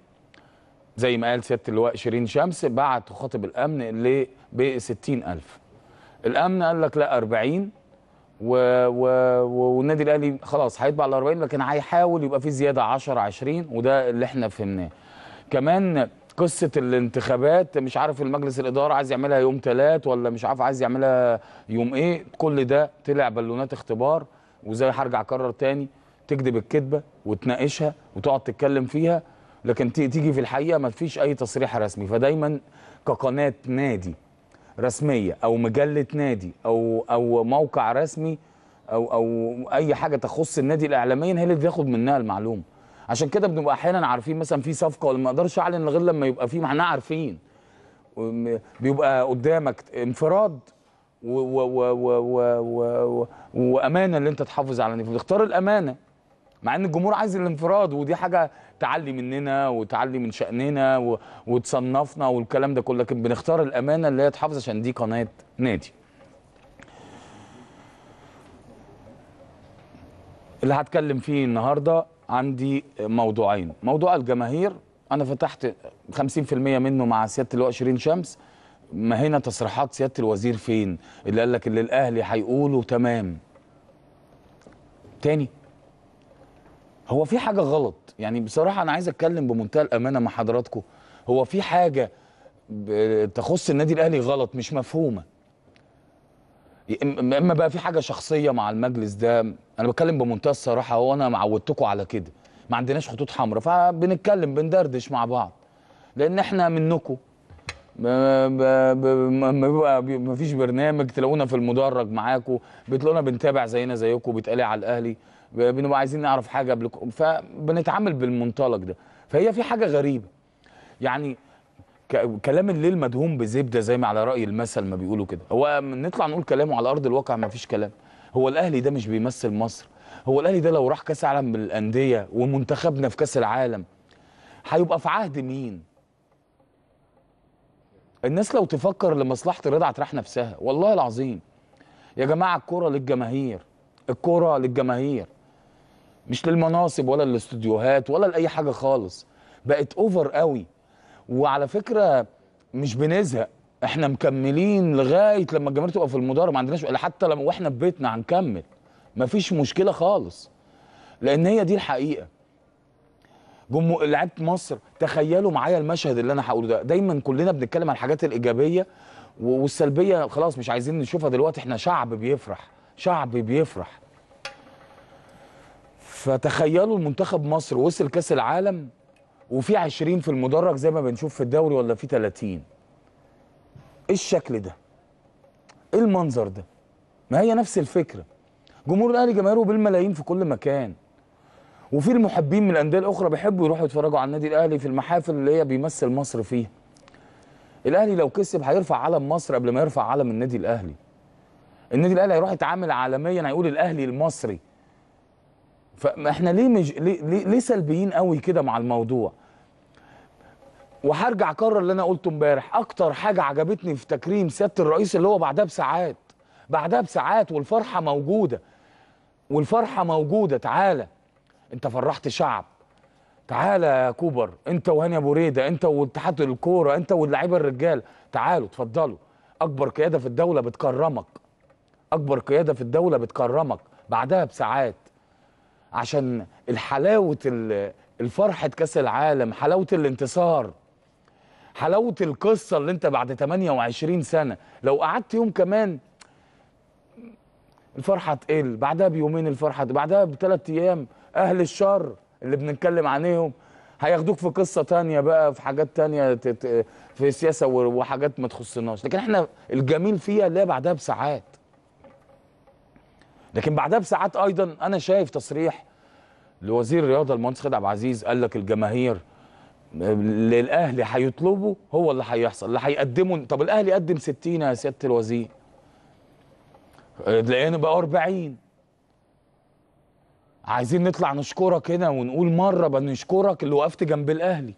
زي ما قال سياده اللواء شيرين شمس بعت خاطب الامن ل ب 60000 الامن قال لك لا 40 و... و... و- والنادي الاهلي خلاص هيطبع ال 40 لكن هيحاول يبقى في زياده 10 20 وده اللي احنا فهمناه كمان قصه الانتخابات مش عارف المجلس الاداره عايز يعملها يوم ثلاث ولا مش عارف عايز يعملها يوم ايه كل ده طلع بالونات اختبار وزي هرجع اكرر تاني تكذب الكذبه وتناقشها وتقعد تتكلم فيها لكن تي- تيجي في الحقيقه ما فيش اي تصريح رسمي فدايما كقناه نادي رسميه او مجله نادي او او موقع رسمي او او اي حاجه تخص النادي الاعلاميا هي اللي بياخد منها المعلومه عشان كده بنبقى احيانا عارفين مثلا في صفقه ولا ما اقدرش اعلن غير لما يبقى في ما احنا عارفين وم- بيبقى قدامك انفراد و و و و و و و وامانه اللي انت تحافظ على نفسك بتختار الامانه مع ان الجمهور عايز الانفراد ودي حاجه تعلي مننا وتعلي من شاننا و... وتصنفنا والكلام ده كله لكن بنختار الامانه اللي هي تحافظ عشان دي قناه نادي اللي هتكلم فيه النهارده عندي موضوعين موضوع الجماهير انا فتحت 50% منه مع سياده اللواء شيرين شمس ما هنا تصريحات سياده الوزير فين اللي قال لك اللي الاهلي هيقوله تمام تاني هو في حاجه غلط يعني بصراحه انا عايز اتكلم بمنتهى الامانه مع حضراتكم هو في حاجه ب- تخص النادي الاهلي غلط مش مفهومه إم- اما بقى في حاجه شخصيه مع المجلس ده انا بتكلم بمنتهى الصراحه هو انا معودتكم على كده ما عندناش خطوط حمراء فبنتكلم بندردش مع بعض لان احنا منكم ما بيبقى ما فيش برنامج تلاقونا في المدرج معاكم بتلاقونا بنتابع زينا زيكم بيتقال على الاهلي ب- بنبقى عايزين نعرف حاجه قبلكم فبنتعامل بالمنطلق ده فهي في حاجه غريبه يعني ك- كلام الليل مدهون بزبده زي ما على راي المثل ما بيقولوا كده هو نطلع نقول كلامه على ارض الواقع ما فيش كلام هو الاهلي ده مش بيمثل مصر هو الاهلي ده لو راح كاس عالم بالانديه ومنتخبنا في كاس العالم هيبقى في عهد مين الناس لو تفكر لمصلحه الرضا هتريح نفسها والله العظيم يا جماعه الكوره للجماهير الكوره للجماهير مش للمناصب ولا للاستوديوهات ولا لاي حاجه خالص بقت اوفر قوي وعلى فكره مش بنزهق احنا مكملين لغايه لما الجماهير تبقى في المدرج ما عندناش حتى لما واحنا في بيتنا هنكمل مفيش مشكله خالص لان هي دي الحقيقه جمهور لعيبه مصر تخيلوا معايا المشهد اللي انا هقوله ده دايما كلنا بنتكلم عن الحاجات الايجابيه و- والسلبيه خلاص مش عايزين نشوفها دلوقتي احنا شعب بيفرح شعب بيفرح فتخيلوا المنتخب مصر وصل كاس العالم وفي 20 في المدرج زي ما بنشوف في الدوري ولا في 30 ايه الشكل ده ايه المنظر ده ما هي نفس الفكره جمهور الاهلي جماهيره بالملايين في كل مكان وفي المحبين من الانديه الاخرى بيحبوا يروحوا يتفرجوا على النادي الاهلي في المحافل اللي هي بيمثل مصر فيها الاهلي لو كسب هيرفع علم مصر قبل ما يرفع علم النادي الاهلي النادي الاهلي هيروح يتعامل عالميا هيقول الاهلي المصري فاحنا ليه مش ليه, ليه, ليه سلبيين قوي كده مع الموضوع وهرجع اكرر اللي انا قلته امبارح اكتر حاجه عجبتني في تكريم سياده الرئيس اللي هو بعدها بساعات بعدها بساعات والفرحه موجوده والفرحه موجوده تعالى انت فرحت شعب تعالى يا كوبر انت وهاني ابو ريده انت واتحاد الكوره انت واللعيبه الرجال تعالوا اتفضلوا اكبر قياده في الدوله بتكرمك اكبر قياده في الدوله بتكرمك بعدها بساعات عشان الحلاوه ال- الفرحه كاس العالم حلاوه الانتصار حلاوه القصه اللي انت بعد 28 سنه لو قعدت يوم كمان الفرحه تقل بعدها بيومين الفرحه بعدها بثلاث ايام اهل الشر اللي بنتكلم عليهم هياخدوك في قصه تانية بقى في حاجات تانية ت- ت- في سياسه و- وحاجات ما تخصناش لكن احنا الجميل فيها اللي هي بعدها بساعات لكن بعدها بساعات ايضا انا شايف تصريح لوزير الرياضه المهندس خالد عبد العزيز قال لك الجماهير اللي الاهلي هيطلبه هو اللي هيحصل اللي هيقدمه طب الاهلي قدم 60 يا سياده الوزير تلاقينا بقى 40 عايزين نطلع نشكرك هنا ونقول مره بنشكرك اللي وقفت جنب الاهلي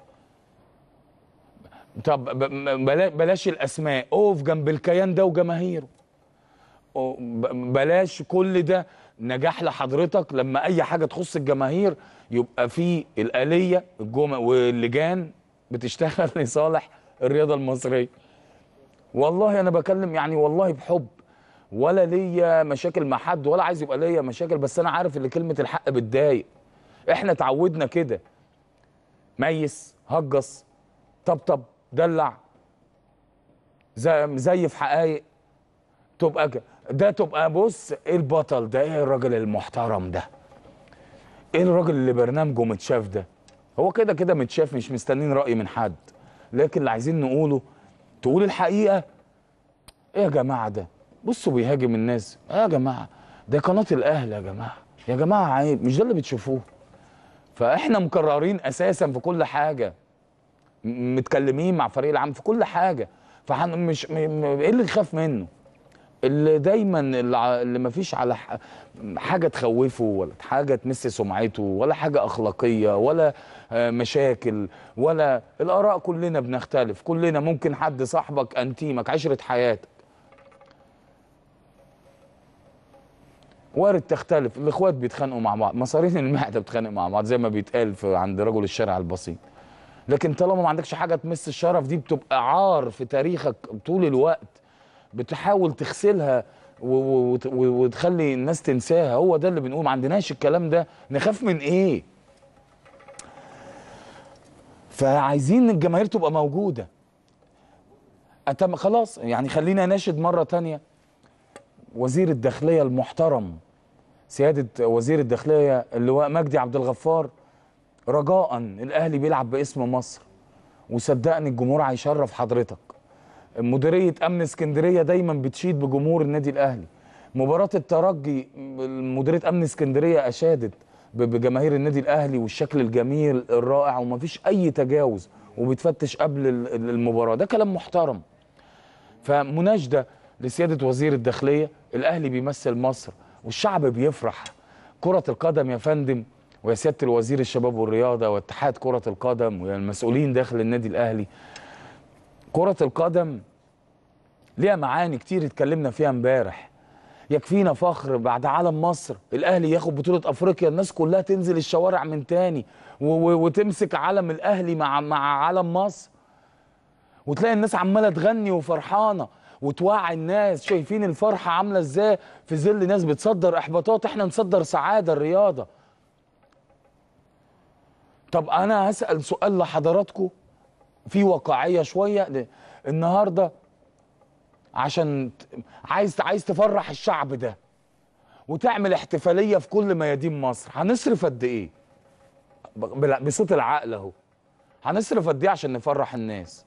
طب ب- ب- بلا- بلاش الاسماء اقف جنب الكيان ده وجماهيره أو ب- بلاش كل ده نجاح لحضرتك لما اي حاجه تخص الجماهير يبقى في الاليه الجمع واللجان بتشتغل لصالح الرياضه المصريه والله انا بكلم يعني والله بحب ولا ليا مشاكل مع حد ولا عايز يبقى ليا مشاكل بس انا عارف ان كلمه الحق بتضايق احنا اتعودنا كده ميس هجص طبطب دلع زي مزيف حقايق تبقى ك- ده تبقى بص ايه البطل ده ايه الراجل المحترم ده ايه الراجل اللي برنامجه متشاف ده هو كده كده متشاف مش مستنين رأي من حد لكن اللي عايزين نقوله تقول الحقيقة ايه يا جماعة ده بصوا بيهاجم الناس ايه يا جماعة ده قناة الاهل يا جماعة يا جماعة عيب مش ده اللي بتشوفوه فاحنا مكررين اساسا في كل حاجة م- متكلمين مع فريق العام في كل حاجة فحن مش م- م- ايه اللي نخاف منه اللي دايما اللي, ع- اللي ما فيش على ح- حاجه تخوفه ولا حاجه تمس سمعته ولا حاجه اخلاقيه ولا آه، مشاكل ولا الاراء كلنا بنختلف كلنا ممكن حد صاحبك انتيمك عشره حياتك وارد تختلف الاخوات بيتخانقوا مع بعض مصارين المعده بتتخانق مع بعض زي ما بيتقال في عند رجل الشارع البسيط لكن طالما ما عندكش حاجه تمس الشرف دي بتبقى عار في تاريخك طول الوقت بتحاول تغسلها و- و- وت- و- وتخلي الناس تنساها هو ده اللي بنقول ما عندناش الكلام ده نخاف من ايه فعايزين الجماهير تبقى موجوده أتم خلاص يعني خلينا ناشد مره تانية وزير الداخليه المحترم سياده وزير الداخليه اللواء مجدي عبد الغفار رجاء الاهلي بيلعب باسم مصر وصدقني الجمهور هيشرف حضرتك مديريه امن اسكندريه دايما بتشيد بجمهور النادي الاهلي مباراه الترجي مديريه امن اسكندريه اشادت ب- بجماهير النادي الاهلي والشكل الجميل الرائع ومفيش اي تجاوز وبتفتش قبل ال- ال- المباراه ده كلام محترم فمناشده لسياده وزير الداخليه الاهلي بيمثل مصر والشعب بيفرح كره القدم يا فندم ويا سياده الوزير الشباب والرياضه واتحاد كره القدم ويا المسؤولين داخل النادي الاهلي كره القدم ليها معاني كتير اتكلمنا فيها امبارح يكفينا فخر بعد عالم مصر الاهلي ياخد بطوله افريقيا الناس كلها تنزل الشوارع من تاني و- و- وتمسك علم الاهلي مع مع علم مصر وتلاقي الناس عماله تغني وفرحانه وتوعي الناس شايفين الفرحه عامله ازاي في ظل ناس بتصدر احباطات احنا نصدر سعاده الرياضه طب انا هسال سؤال لحضراتكم في واقعيه شويه ل- النهارده عشان ت- عايز عايز تفرح الشعب ده وتعمل احتفاليه في كل ميادين مصر هنصرف قد ايه ب- بلا- بصوت العقل اهو هنصرف قد ايه عشان نفرح الناس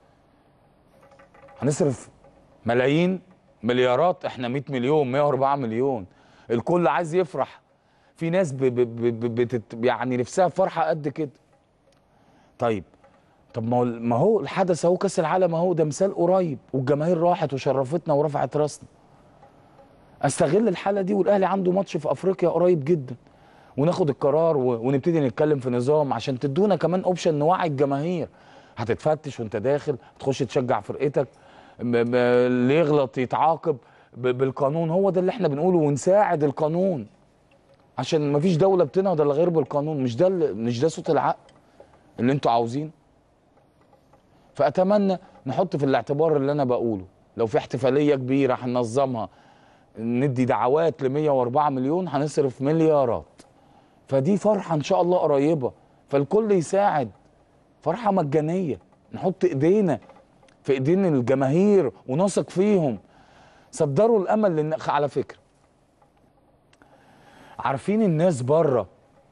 هنصرف ملايين مليارات احنا 100 مليون 104 مليون الكل عايز يفرح في ناس ب ب ب ب بتت يعني نفسها في فرحه قد كده طيب طب ما هو ما هو الحدث اهو كاس العالم اهو ده مثال قريب والجماهير راحت وشرفتنا ورفعت راسنا استغل الحاله دي والاهلي عنده ماتش في افريقيا قريب جدا وناخد القرار و- ونبتدي نتكلم في نظام عشان تدونا كمان اوبشن نوعي الجماهير هتتفتش وانت داخل تخش تشجع فرقتك م- م- اللي يغلط يتعاقب ب- بالقانون هو ده اللي احنا بنقوله ونساعد القانون عشان مفيش دوله بتنهض الا غير بالقانون مش ده اللي- مش ده صوت العقل اللي انتوا عاوزينه فاتمنى نحط في الاعتبار اللي انا بقوله لو في احتفاليه كبيره هننظمها ندي دعوات ل 104 مليون هنصرف مليارات فدي فرحه ان شاء الله قريبه فالكل يساعد فرحه مجانيه نحط ايدينا في ايدين الجماهير ونثق فيهم صدروا الامل للن... على فكره عارفين الناس بره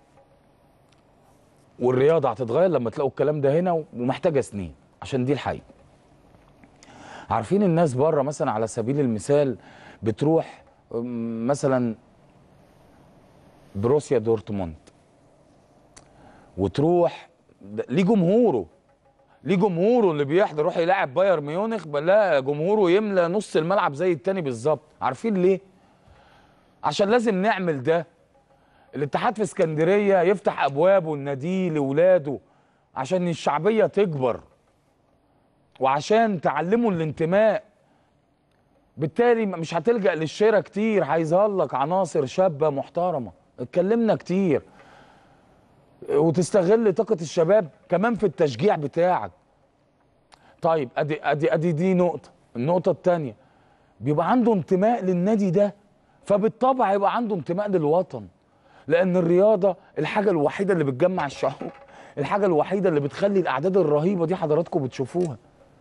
والرياضه هتتغير لما تلاقوا الكلام ده هنا ومحتاجه سنين عشان دي الحقيقه عارفين الناس بره مثلا على سبيل المثال بتروح أم، مثلا بروسيا دورتموند وتروح ده- ليه جمهوره ليه جمهوره اللي بيحضر يروح يلاعب بايرن ميونخ لا جمهوره يملى نص الملعب زي التاني بالظبط عارفين ليه عشان لازم نعمل ده الاتحاد في اسكندريه يفتح ابوابه النادي لاولاده عشان الشعبيه تكبر وعشان تعلموا الانتماء بالتالي مش هتلجأ للشراء كتير هيظهر لك عناصر شابه محترمه اتكلمنا كتير وتستغل طاقه الشباب كمان في التشجيع بتاعك طيب ادي ادي ادي دي نقطه النقطه الثانيه بيبقى عنده انتماء للنادي ده فبالطبع يبقى عنده انتماء للوطن لان الرياضه الحاجه الوحيده اللي بتجمع الشعوب الحاجه الوحيده اللي بتخلي الاعداد الرهيبه دي حضراتكم بتشوفوها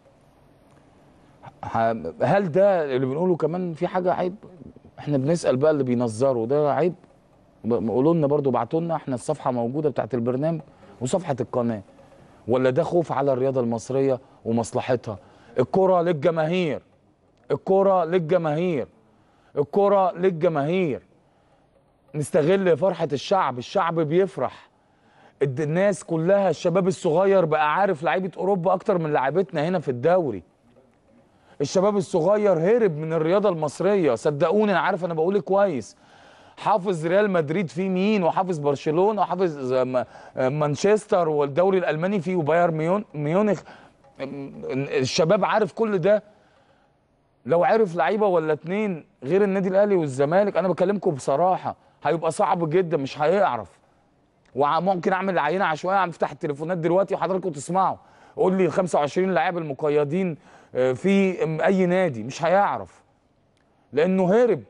ه- هل ده اللي بنقوله كمان في حاجه عيب احنا بنسال بقى اللي بينظروا ده عيب ب- قولوا لنا برضو ابعتوا لنا احنا الصفحه موجوده بتاعت البرنامج وصفحه القناه ولا ده خوف على الرياضه المصريه ومصلحتها الكره للجماهير الكره للجماهير الكره للجماهير نستغل فرحه الشعب الشعب بيفرح الد- الناس كلها الشباب الصغير بقى عارف لعيبه اوروبا اكتر من لعيبتنا هنا في الدوري الشباب الصغير هرب من الرياضه المصريه صدقوني انا عارف انا بقول كويس حافظ ريال مدريد فيه مين وحافظ برشلونه وحافظ م- مانشستر والدوري الالماني فيه وبايرن ميون- ميونخ الشباب عارف كل ده لو عرف لعيبه ولا اتنين غير النادي الاهلي والزمالك انا بكلمكم بصراحه هيبقى صعب جدا مش هيعرف وممكن اعمل عينه عشوائيه افتح التليفونات دلوقتي وحضراتكم تسمعوا قول لي ال 25 لاعب المقيدين آه، في م- اي نادي مش هيعرف لانه هرب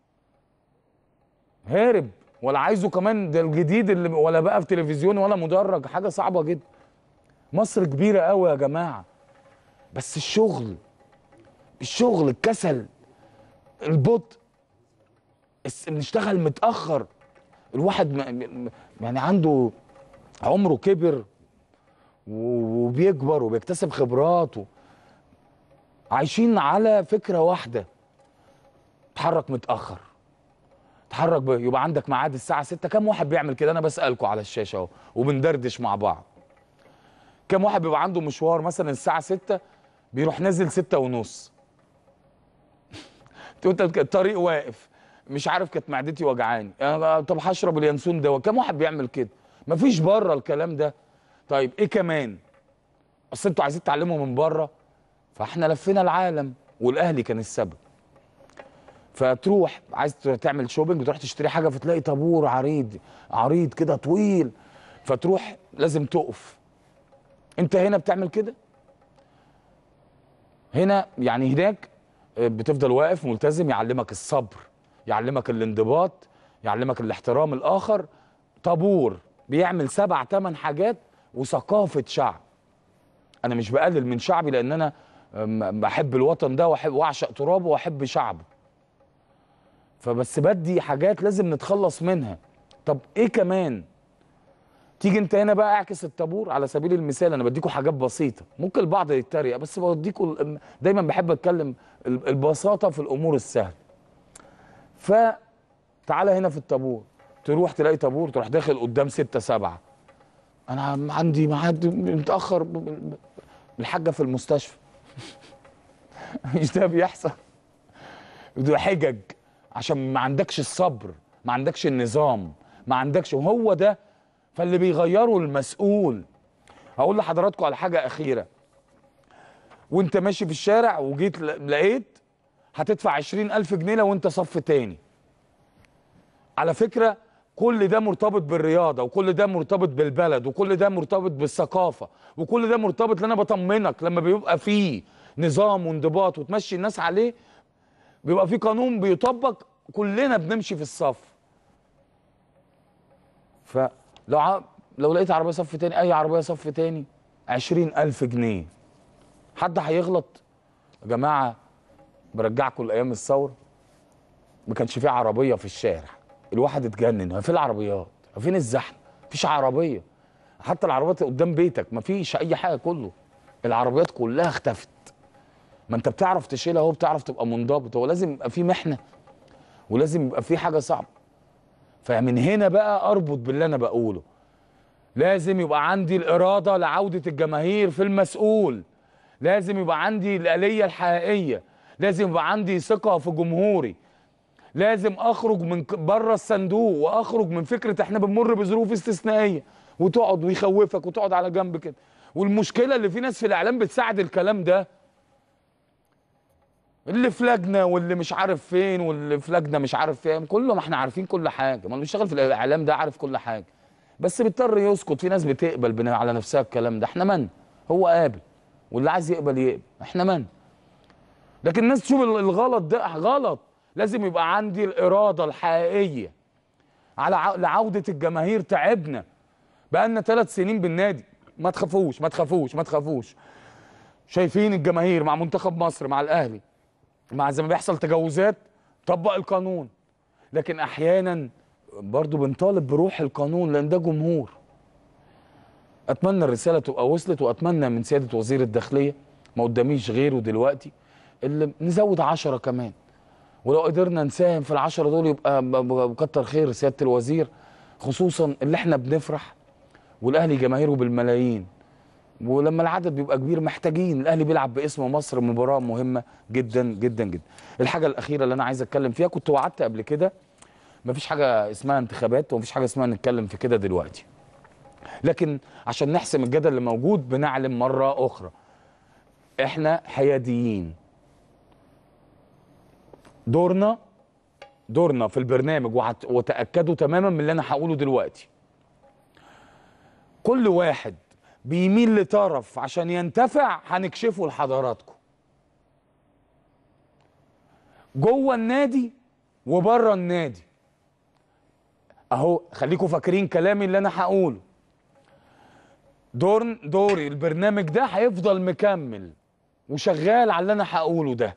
هرب ولا عايزه كمان ده الجديد اللي ولا بقى في تلفزيون ولا مدرج حاجه صعبه جدا مصر كبيره قوي يا جماعه بس الشغل الشغل الكسل البطء الس- بنشتغل متاخر الواحد م- م- يعني عنده عمره كبر و- وبيكبر وبيكتسب خبرات و- عايشين على فكره واحده تحرك متاخر تحرك ب... يبقى عندك ميعاد الساعه 6 كم واحد بيعمل كده انا بسالكم على الشاشه اهو وبندردش مع بعض كم واحد بيبقى عنده مشوار مثلا الساعه 6 بيروح نازل 6 ونص انت الطريق واقف مش عارف كانت معدتي وجعاني أنا طب هشرب اليانسون ده كم واحد بيعمل كده مفيش بره الكلام ده طيب ايه كمان اصل انتوا عايزين تعلموا من بره فاحنا لفينا العالم والاهلي كان السبب فتروح عايز تعمل شوبينج تروح تشتري حاجه فتلاقي طابور عريض عريض كده طويل فتروح لازم تقف انت هنا بتعمل كده هنا يعني هناك بتفضل واقف ملتزم يعلمك الصبر يعلمك الانضباط يعلمك الاحترام الاخر طابور بيعمل سبع ثمان حاجات وثقافه شعب انا مش بقلل من شعبي لان انا أم، بحب الوطن ده واحب واعشق ترابه واحب شعبه فبس بدي حاجات لازم نتخلص منها طب ايه كمان تيجي انت هنا بقى اعكس الطابور على سبيل المثال انا بديكوا حاجات بسيطه ممكن البعض يتريق بس بديكوا ال- دايما بحب اتكلم ال- البساطه في الامور السهله فتعالى هنا في الطابور تروح تلاقي طابور تروح داخل قدام ستة سبعة انا عم- عندي ميعاد متاخر ب- ب- الحاجه في المستشفى مش ده بيحصل ده حجج عشان ما عندكش الصبر ما عندكش النظام ما عندكش وهو ده فاللي بيغيره المسؤول هقول لحضراتكم على حاجه اخيره وانت ماشي في الشارع وجيت ل- لقيت هتدفع عشرين ألف جنيه لو انت صف تاني على فكرة كل ده مرتبط بالرياضة وكل ده مرتبط بالبلد وكل ده مرتبط بالثقافة وكل ده مرتبط لأن أنا بطمنك لما بيبقى فيه نظام وانضباط وتمشي الناس عليه بيبقى فيه قانون بيطبق كلنا بنمشي في الصف فلو ع... لو لقيت عربية صف تاني أي عربية صف تاني عشرين ألف جنيه حد هيغلط يا جماعة برجعكم لأيام الثورة ما كانش فيه عربية في الشارع الواحد اتجنن ما فين العربيات ما فين الزحمة مفيش عربية حتى العربيات قدام بيتك ما فيش أي حاجة كله العربيات كلها اختفت ما انت بتعرف تشيلها اهو بتعرف تبقى منضبط هو لازم يبقى في محنة ولازم يبقى في حاجة صعبة فمن هنا بقى اربط باللي انا بقوله لازم يبقى عندي الإرادة لعودة الجماهير في المسؤول لازم يبقى عندي الآلية الحقيقية لازم يبقى عندي ثقة في جمهوري لازم اخرج من ك- بره الصندوق واخرج من فكره احنا بنمر بظروف استثنائيه وتقعد ويخوفك وتقعد على جنب كده والمشكله اللي في ناس في الاعلام بتساعد الكلام ده اللي في لجنه واللي مش عارف فين واللي في لجنه مش عارف فين كله ما احنا عارفين كل حاجه ما اللي بيشتغل في الاعلام ده عارف كل حاجه بس بيضطر يسكت في ناس بتقبل بنا- على نفسها الكلام ده احنا من هو قابل واللي عايز يقبل يقبل احنا من لكن الناس تشوف ال- الغلط ده غلط لازم يبقى عندي الإرادة الحقيقية على ع- لعودة الجماهير تعبنا بقالنا ثلاث سنين بالنادي ما تخافوش ما تخافوش ما تخافوش شايفين الجماهير مع منتخب مصر مع الأهلي مع زي ما بيحصل تجاوزات طبق القانون لكن أحيانا برضو بنطالب بروح القانون لأن ده جمهور أتمنى الرسالة تبقى وصلت وأتمنى من سيادة وزير الداخلية ما قداميش غيره دلوقتي اللي نزود عشرة كمان ولو قدرنا نساهم في العشرة دول يبقى ب- ب- بكتر خير سيادة الوزير خصوصا اللي احنا بنفرح والاهلي جماهيره بالملايين ولما العدد بيبقى كبير محتاجين الاهلي بيلعب باسم مصر مباراة مهمة جدا جدا جدا الحاجة الأخيرة اللي أنا عايز أتكلم فيها كنت وعدت قبل كده مفيش حاجة اسمها انتخابات ومفيش حاجة اسمها نتكلم في كده دلوقتي لكن عشان نحسم الجدل اللي موجود بنعلم مرة أخرى احنا حياديين دورنا دورنا في البرنامج وهت- وتأكدوا تماما من اللي أنا هقوله دلوقتي كل واحد بيميل لطرف عشان ينتفع هنكشفه لحضراتكم جوه النادي وبره النادي اهو خليكم فاكرين كلامي اللي انا هقوله دور دوري البرنامج ده هيفضل مكمل وشغال على اللي انا هقوله ده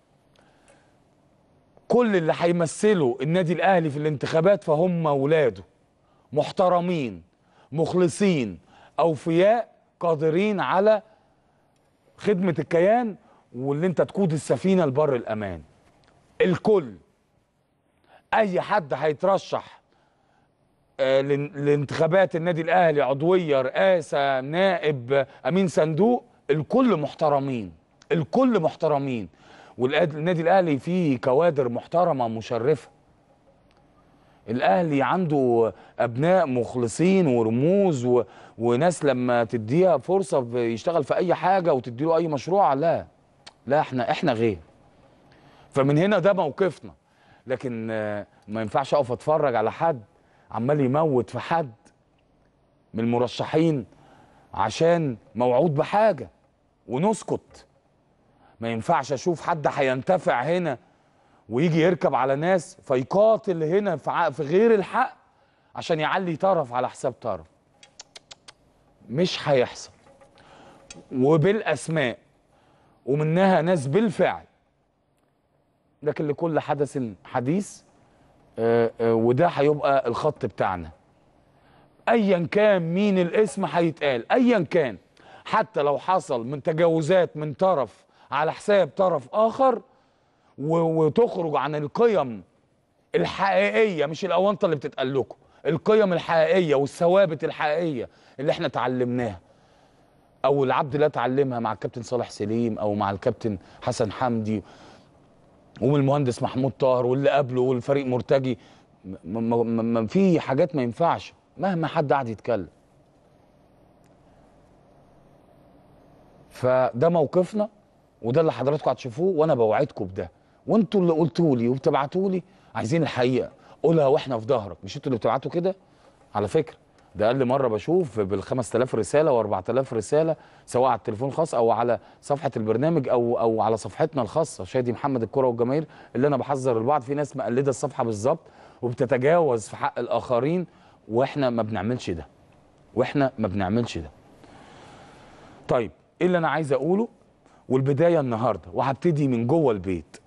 كل اللي هيمثلوا النادي الاهلي في الانتخابات فهم ولاده محترمين مخلصين اوفياء قادرين على خدمه الكيان واللي انت تقود السفينه لبر الامان الكل اي حد هيترشح آه، لن- لانتخابات النادي الاهلي عضويه رئاسه نائب آه، امين صندوق الكل محترمين الكل محترمين والنادي الاهلي فيه كوادر محترمه مشرفه الاهلي عنده ابناء مخلصين ورموز و... وناس لما تديها فرصه في- يشتغل في اي حاجه وتديله اي مشروع لا لا احنا احنا غير فمن هنا ده موقفنا لكن آه، ما ينفعش اقف اتفرج على حد عمال يموت في حد من المرشحين عشان موعود بحاجه ونسكت ما ينفعش اشوف حد هينتفع هنا ويجي يركب على ناس فيقاتل هنا في ع- في غير الحق عشان يعلي طرف على حساب طرف مش هيحصل وبالاسماء ومنها ناس بالفعل لكن لكل حدث حديث آه، آه، وده هيبقى الخط بتاعنا ايا كان مين الاسم هيتقال ايا كان حتى لو حصل من تجاوزات من طرف على حساب طرف اخر و- وتخرج عن القيم الحقيقيه مش الاونطه اللي بتتقال لكم القيم الحقيقيه والثوابت الحقيقيه اللي احنا اتعلمناها او العبد لا اتعلمها مع الكابتن صالح سليم او مع الكابتن حسن حمدي ومن المهندس محمود طاهر واللي قبله والفريق مرتجي م- م- م- م- في حاجات ما ينفعش مهما حد قعد يتكلم فده موقفنا وده اللي حضراتكم هتشوفوه وانا بوعدكم بده وانتوا اللي قلتوا لي وبتبعتوا لي عايزين الحقيقه قولها واحنا في ظهرك مش انتوا اللي بتبعتوا كده على فكره ده اقل مره بشوف بال 5000 رساله و4000 رساله سواء على التليفون الخاص او على صفحه البرنامج او او على صفحتنا الخاصه شادي محمد الكره والجماهير اللي انا بحذر البعض في ناس مقلده الصفحه بالظبط وبتتجاوز في حق الاخرين واحنا ما بنعملش ده واحنا ما بنعملش ده طيب ايه اللي انا عايز اقوله والبدايه النهارده وهبتدي من جوه البيت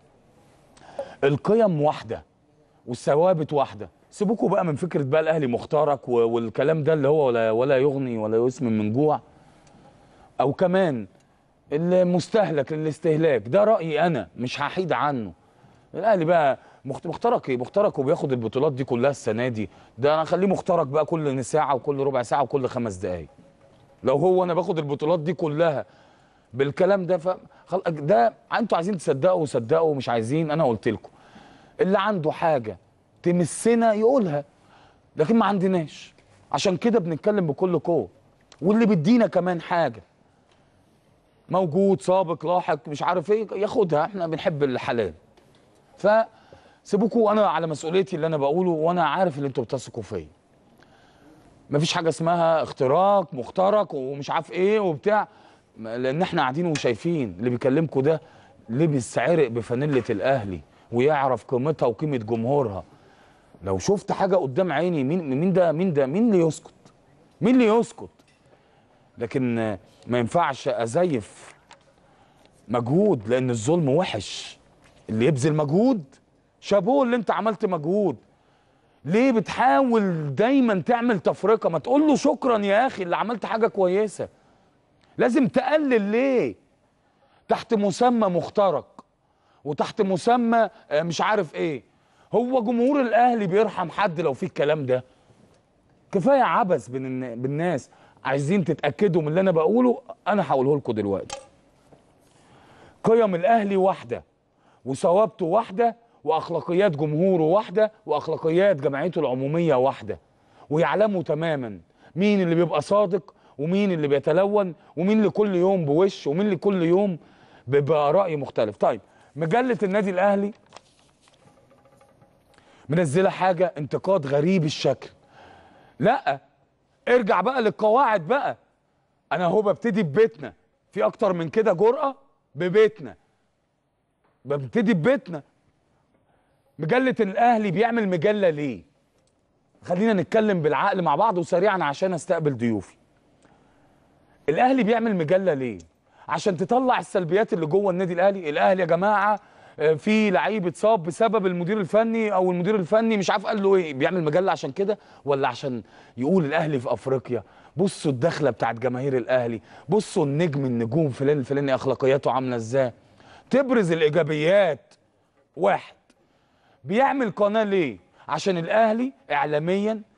القيم واحده والثوابت واحده سيبوكوا بقى من فكره بقى الاهلي مختارك و- والكلام ده اللي هو ولا ولا يغني ولا يسمن من جوع او كمان المستهلك للاستهلاك ده رايي انا مش هحيد عنه الاهلي بقى مخت- مخترق ايه مخترق وبياخد البطولات دي كلها السنه دي ده انا اخليه مخترق بقى كل ساعه وكل ربع ساعه وكل خمس دقائق لو هو انا باخد البطولات دي كلها بالكلام ده ف خل- ده انتوا عايزين تصدقوا صدقوا مش عايزين انا قلت لكم اللي عنده حاجه تمسنا يقولها لكن ما عندناش عشان كده بنتكلم بكل قوه واللي بيدينا كمان حاجه موجود سابق لاحق مش عارف ايه ياخدها احنا بنحب الحلال فسيبوكوا انا على مسؤوليتي اللي انا بقوله وانا عارف اللي انتوا بتثقوا فيا مفيش حاجه اسمها اختراق مخترق ومش عارف ايه وبتاع ما- لان احنا قاعدين وشايفين اللي بيكلمكوا ده لبس عرق بفانيله الاهلي ويعرف قيمتها وقيمه جمهورها لو شفت حاجه قدام عيني مين مين ده مين ده مين اللي يسكت مين اللي يسكت لكن آه، ما ينفعش ازيف مجهود لان الظلم وحش اللي يبذل مجهود شابوه اللي انت عملت مجهود ليه بتحاول دايما تعمل تفرقه ما تقول له شكرا يا اخي اللي عملت حاجه كويسه لازم تقلل ليه تحت مسمى مخترق وتحت مسمى آه، مش عارف ايه هو جمهور الاهلي بيرحم حد لو في الكلام ده كفايه عبث بين النا- بالناس عايزين تتاكدوا من اللي انا بقوله انا هقوله لكم دلوقتي قيم الاهلي واحده وثوابته واحده واخلاقيات جمهوره واحده واخلاقيات جمعيته العموميه واحده ويعلموا تماما مين اللي بيبقى صادق ومين اللي بيتلون ومين اللي كل يوم بوش ومين اللي كل يوم بيبقى راي مختلف طيب مجله النادي الاهلي منزله حاجه انتقاد غريب الشكل لا ارجع بقى للقواعد بقى انا هو ببتدي ببيتنا في اكتر من كده جرأة ببيتنا ببتدي ببيتنا مجلة الاهلي بيعمل مجلة ليه خلينا نتكلم بالعقل مع بعض وسريعا عشان استقبل ضيوفي الاهلي بيعمل مجلة ليه عشان تطلع السلبيات اللي جوه النادي الاهلي الاهلي يا جماعه آه، في لعيب اتصاب بسبب المدير الفني او المدير الفني مش عارف قال له ايه بيعمل مجله عشان كده ولا عشان يقول الاهلي في افريقيا بصوا الدخله بتاعت جماهير الاهلي بصوا النجم النجوم فلان الفلاني اخلاقياته عامله ازاي تبرز الايجابيات واحد بيعمل قناه ليه عشان الاهلي اعلاميا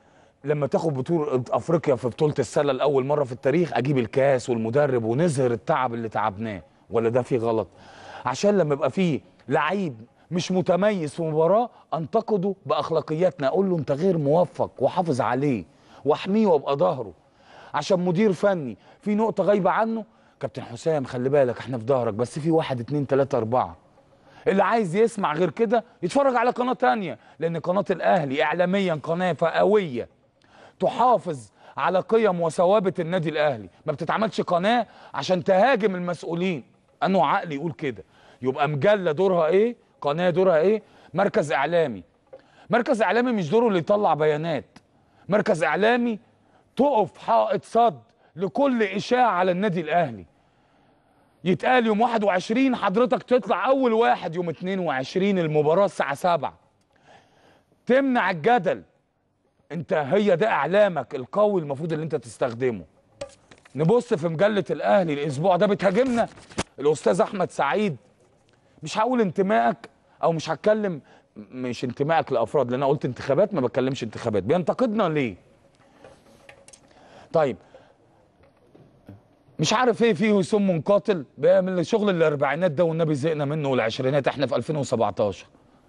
لما تاخد بطوله افريقيا في بطوله السله لاول مره في التاريخ اجيب الكاس والمدرب ونظهر التعب اللي تعبناه ولا ده فيه غلط عشان لما يبقى فيه لعيب مش متميز في مباراه انتقده باخلاقياتنا اقول له انت غير موفق واحافظ عليه واحميه وابقى ظهره عشان مدير فني في نقطه غايبه عنه كابتن حسام خلي بالك احنا في ظهرك بس في واحد اتنين تلاته اربعه اللي عايز يسمع غير كده يتفرج على قناه تانية لان قناه الاهلي اعلاميا قناه فئويه تحافظ على قيم وثوابت النادي الاهلي ما بتتعملش قناه عشان تهاجم المسؤولين انه عقل يقول كده يبقى مجله دورها ايه قناه دورها ايه مركز اعلامي مركز اعلامي مش دوره اللي يطلع بيانات مركز اعلامي تقف حائط صد لكل اشاعه على النادي الاهلي يتقال يوم 21 حضرتك تطلع اول واحد يوم 22 المباراه الساعه 7 تمنع الجدل انت هي ده اعلامك القوي المفروض اللي انت تستخدمه نبص في مجله الاهلي الاسبوع ده بتهاجمنا الاستاذ احمد سعيد مش هقول انتمائك او مش هتكلم مش انتمائك لافراد لان انا قلت انتخابات ما بتكلمش انتخابات بينتقدنا ليه طيب مش عارف ايه فيه سم قاتل بيعمل شغل الاربعينات ده والنبي زهقنا منه والعشرينات احنا في 2017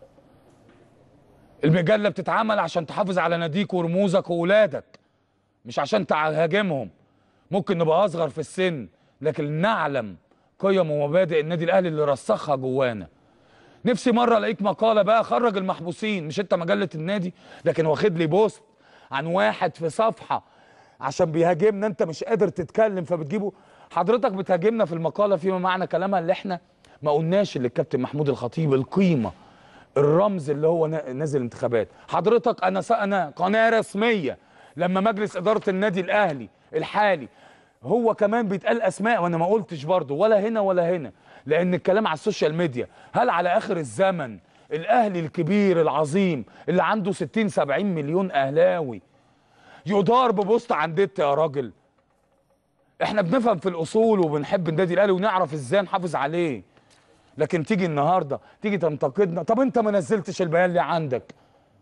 المجله بتتعمل عشان تحافظ على ناديك ورموزك وولادك مش عشان تهاجمهم ممكن نبقى اصغر في السن لكن نعلم قيم ومبادئ النادي الاهلي اللي رسخها جوانا نفسي مره الاقيك مقاله بقى خرج المحبوسين مش انت مجله النادي لكن واخد لي بوست عن واحد في صفحه عشان بيهاجمنا انت مش قادر تتكلم فبتجيبه حضرتك بتهاجمنا في المقاله فيما معنى كلامها اللي احنا ما قلناش اللي الكابتن محمود الخطيب القيمه الرمز اللي هو نا- نازل انتخابات حضرتك انا س- انا قناه رسميه لما مجلس اداره النادي الاهلي الحالي هو كمان بيتقال اسماء وانا ما قلتش برضه ولا هنا ولا هنا لان الكلام على السوشيال ميديا هل على اخر الزمن الاهلي الكبير العظيم اللي عنده 60 70 مليون اهلاوي يدار ببوست عن ديت يا راجل احنا بنفهم في الاصول وبنحب النادي الاهلي ونعرف ازاي نحافظ عليه لكن تيجي النهارده تيجي تنتقدنا طب انت ما نزلتش البيان اللي عندك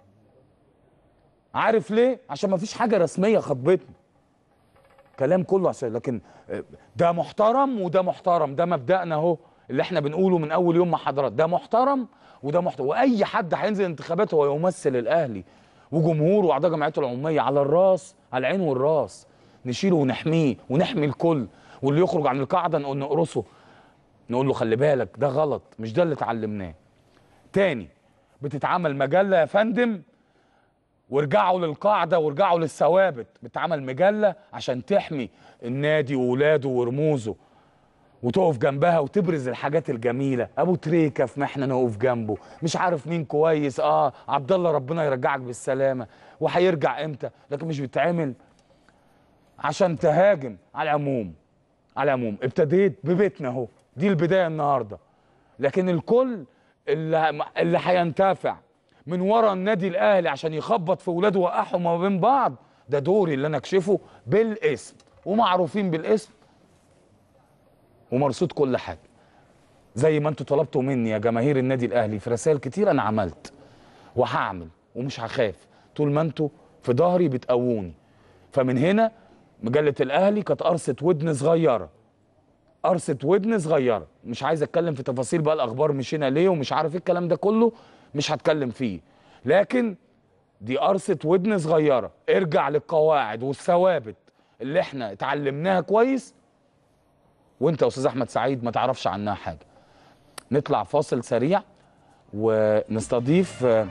عارف ليه عشان ما فيش حاجه رسميه خطبتنا كلام كله عشان لكن آه، ده محترم وده محترم ده مبدأنا اهو اللي احنا بنقوله من اول يوم مع حضرات ده محترم وده محترم واي حد هينزل انتخابات هو يمثل الاهلي وجمهوره واعضاء جمعيته العموميه على الراس على العين والراس نشيله ونحميه ونحمي الكل واللي يخرج عن القاعده نقول نقرصه نقول له خلي بالك ده غلط مش ده اللي اتعلمناه تاني بتتعمل مجله يا فندم وارجعوا للقاعده وارجعوا للثوابت بتعمل مجله عشان تحمي النادي وولاده ورموزه وتقف جنبها وتبرز الحاجات الجميله ابو تريكه في محنه نقف جنبه مش عارف مين كويس اه عبد الله ربنا يرجعك بالسلامه وهيرجع امتى لكن مش بتعمل عشان تهاجم على العموم على العموم ابتديت ببيتنا اهو دي البدايه النهارده لكن الكل اللي اللي هينتفع من ورا النادي الاهلي عشان يخبط في ولاده وقعهم ما بين بعض ده دوري اللي انا اكشفه بالاسم ومعروفين بالاسم ومرصود كل حاجه زي ما انتوا طلبتوا مني يا جماهير النادي الاهلي في رسائل كتير انا عملت وهعمل ومش هخاف طول ما انتوا في ظهري بتقووني فمن هنا مجله الاهلي كانت قرصه ودن صغيره قرصه ودن صغيره مش عايز اتكلم في تفاصيل بقى الاخبار مشينا ليه ومش عارف ايه الكلام ده كله مش هتكلم فيه لكن دي قرصه ودن صغيره ارجع للقواعد والثوابت اللي احنا اتعلمناها كويس وانت يا استاذ احمد سعيد ما تعرفش عنها حاجه نطلع فاصل سريع ونستضيف آه،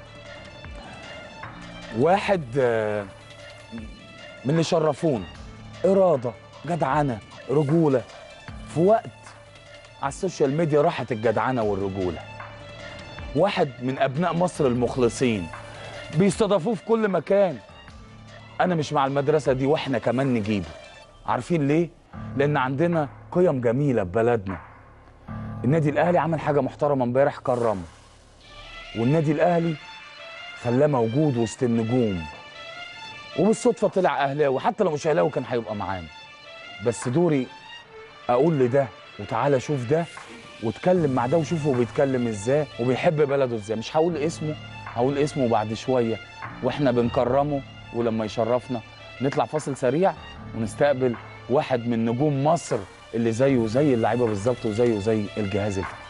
واحد آه، من اللي شرفونا اراده جدعنه رجوله في وقت على السوشيال ميديا راحت الجدعنه والرجوله واحد من ابناء مصر المخلصين بيستضافوه في كل مكان انا مش مع المدرسه دي واحنا كمان نجيبه عارفين ليه لان عندنا قيم جميله في بلدنا النادي الاهلي عمل حاجه محترمه امبارح كرمه والنادي الاهلي خلاه موجود وسط النجوم وبالصدفه طلع اهلاوي حتى لو مش اهلاوي كان هيبقى معانا بس دوري اقول لده وتعالى شوف ده واتكلم مع ده وشوف هو بيتكلم ازاي وبيحب بلده ازاي مش هقول اسمه هقول اسمه بعد شويه واحنا بنكرمه ولما يشرفنا نطلع فاصل سريع ونستقبل واحد من نجوم مصر اللي زيه زي اللعيبه بالظبط وزيه زي الجهاز الفني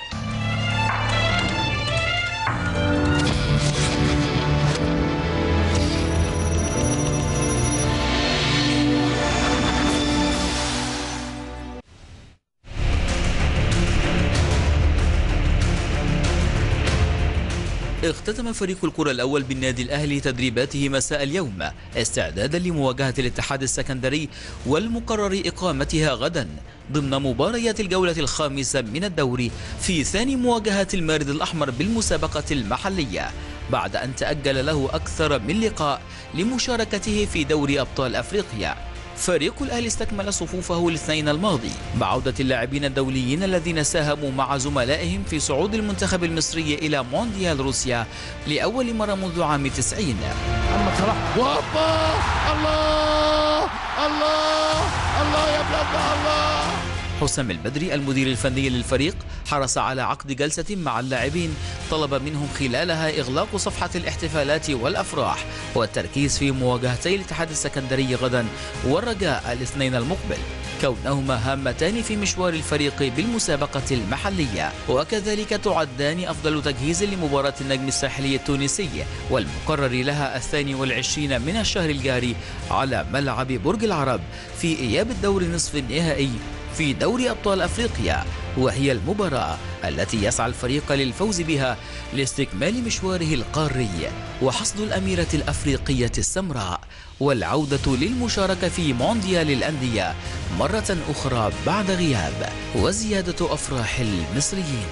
اختتم فريق الكرة الأول بالنادي الأهلي تدريباته مساء اليوم استعدادا لمواجهة الاتحاد السكندري والمقرر إقامتها غدا ضمن مباريات الجولة الخامسة من الدوري في ثاني مواجهات المارد الأحمر بالمسابقة المحلية بعد أن تأجل له أكثر من لقاء لمشاركته في دوري أبطال أفريقيا فريق الأهلي استكمل صفوفه الاثنين الماضي بعودة اللاعبين الدوليين الذين ساهموا مع زملائهم في صعود المنتخب المصري إلى مونديال روسيا لأول مرة منذ عام 90 محمد صلاح وهوبا الله الله الله يا بلادنا الله حسام البدري المدير الفني للفريق حرص على عقد جلسة مع اللاعبين طلب منهم خلالها إغلاق صفحة الاحتفالات والأفراح والتركيز في مواجهتي الاتحاد السكندري غدا والرجاء الاثنين المقبل كونهما هامتان في مشوار الفريق بالمسابقة المحلية وكذلك تعدان أفضل تجهيز لمباراة النجم الساحلي التونسي والمقرر لها الثاني والعشرين من الشهر الجاري على ملعب برج العرب في إياب الدور نصف النهائي في دوري أبطال أفريقيا وهي المباراة التي يسعى الفريق للفوز بها لاستكمال مشواره القاري وحصد الأميرة الأفريقية السمراء والعودة للمشاركة في مونديال الأندية مرة أخرى بعد غياب وزيادة أفراح المصريين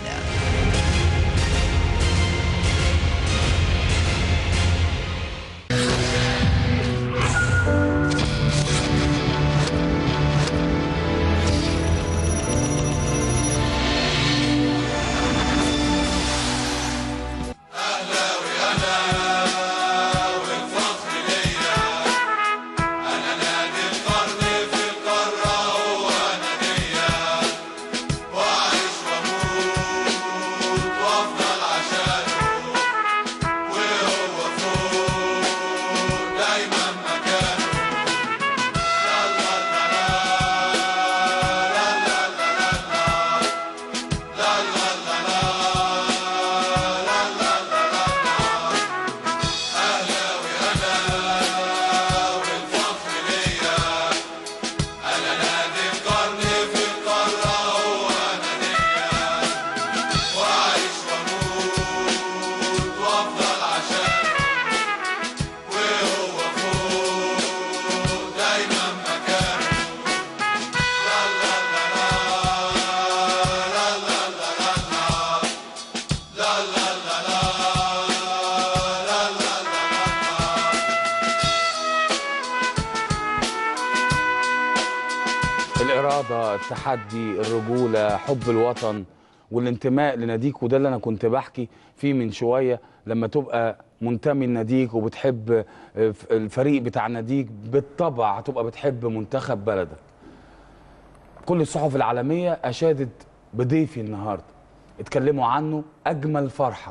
الإرادة التحدي الرجولة حب الوطن والانتماء لناديك وده اللي أنا كنت بحكي فيه من شوية لما تبقى منتمي لناديك وبتحب الفريق بتاع ناديك بالطبع هتبقى بتحب منتخب بلدك كل الصحف العالمية أشادت بضيفي النهاردة اتكلموا عنه أجمل فرحة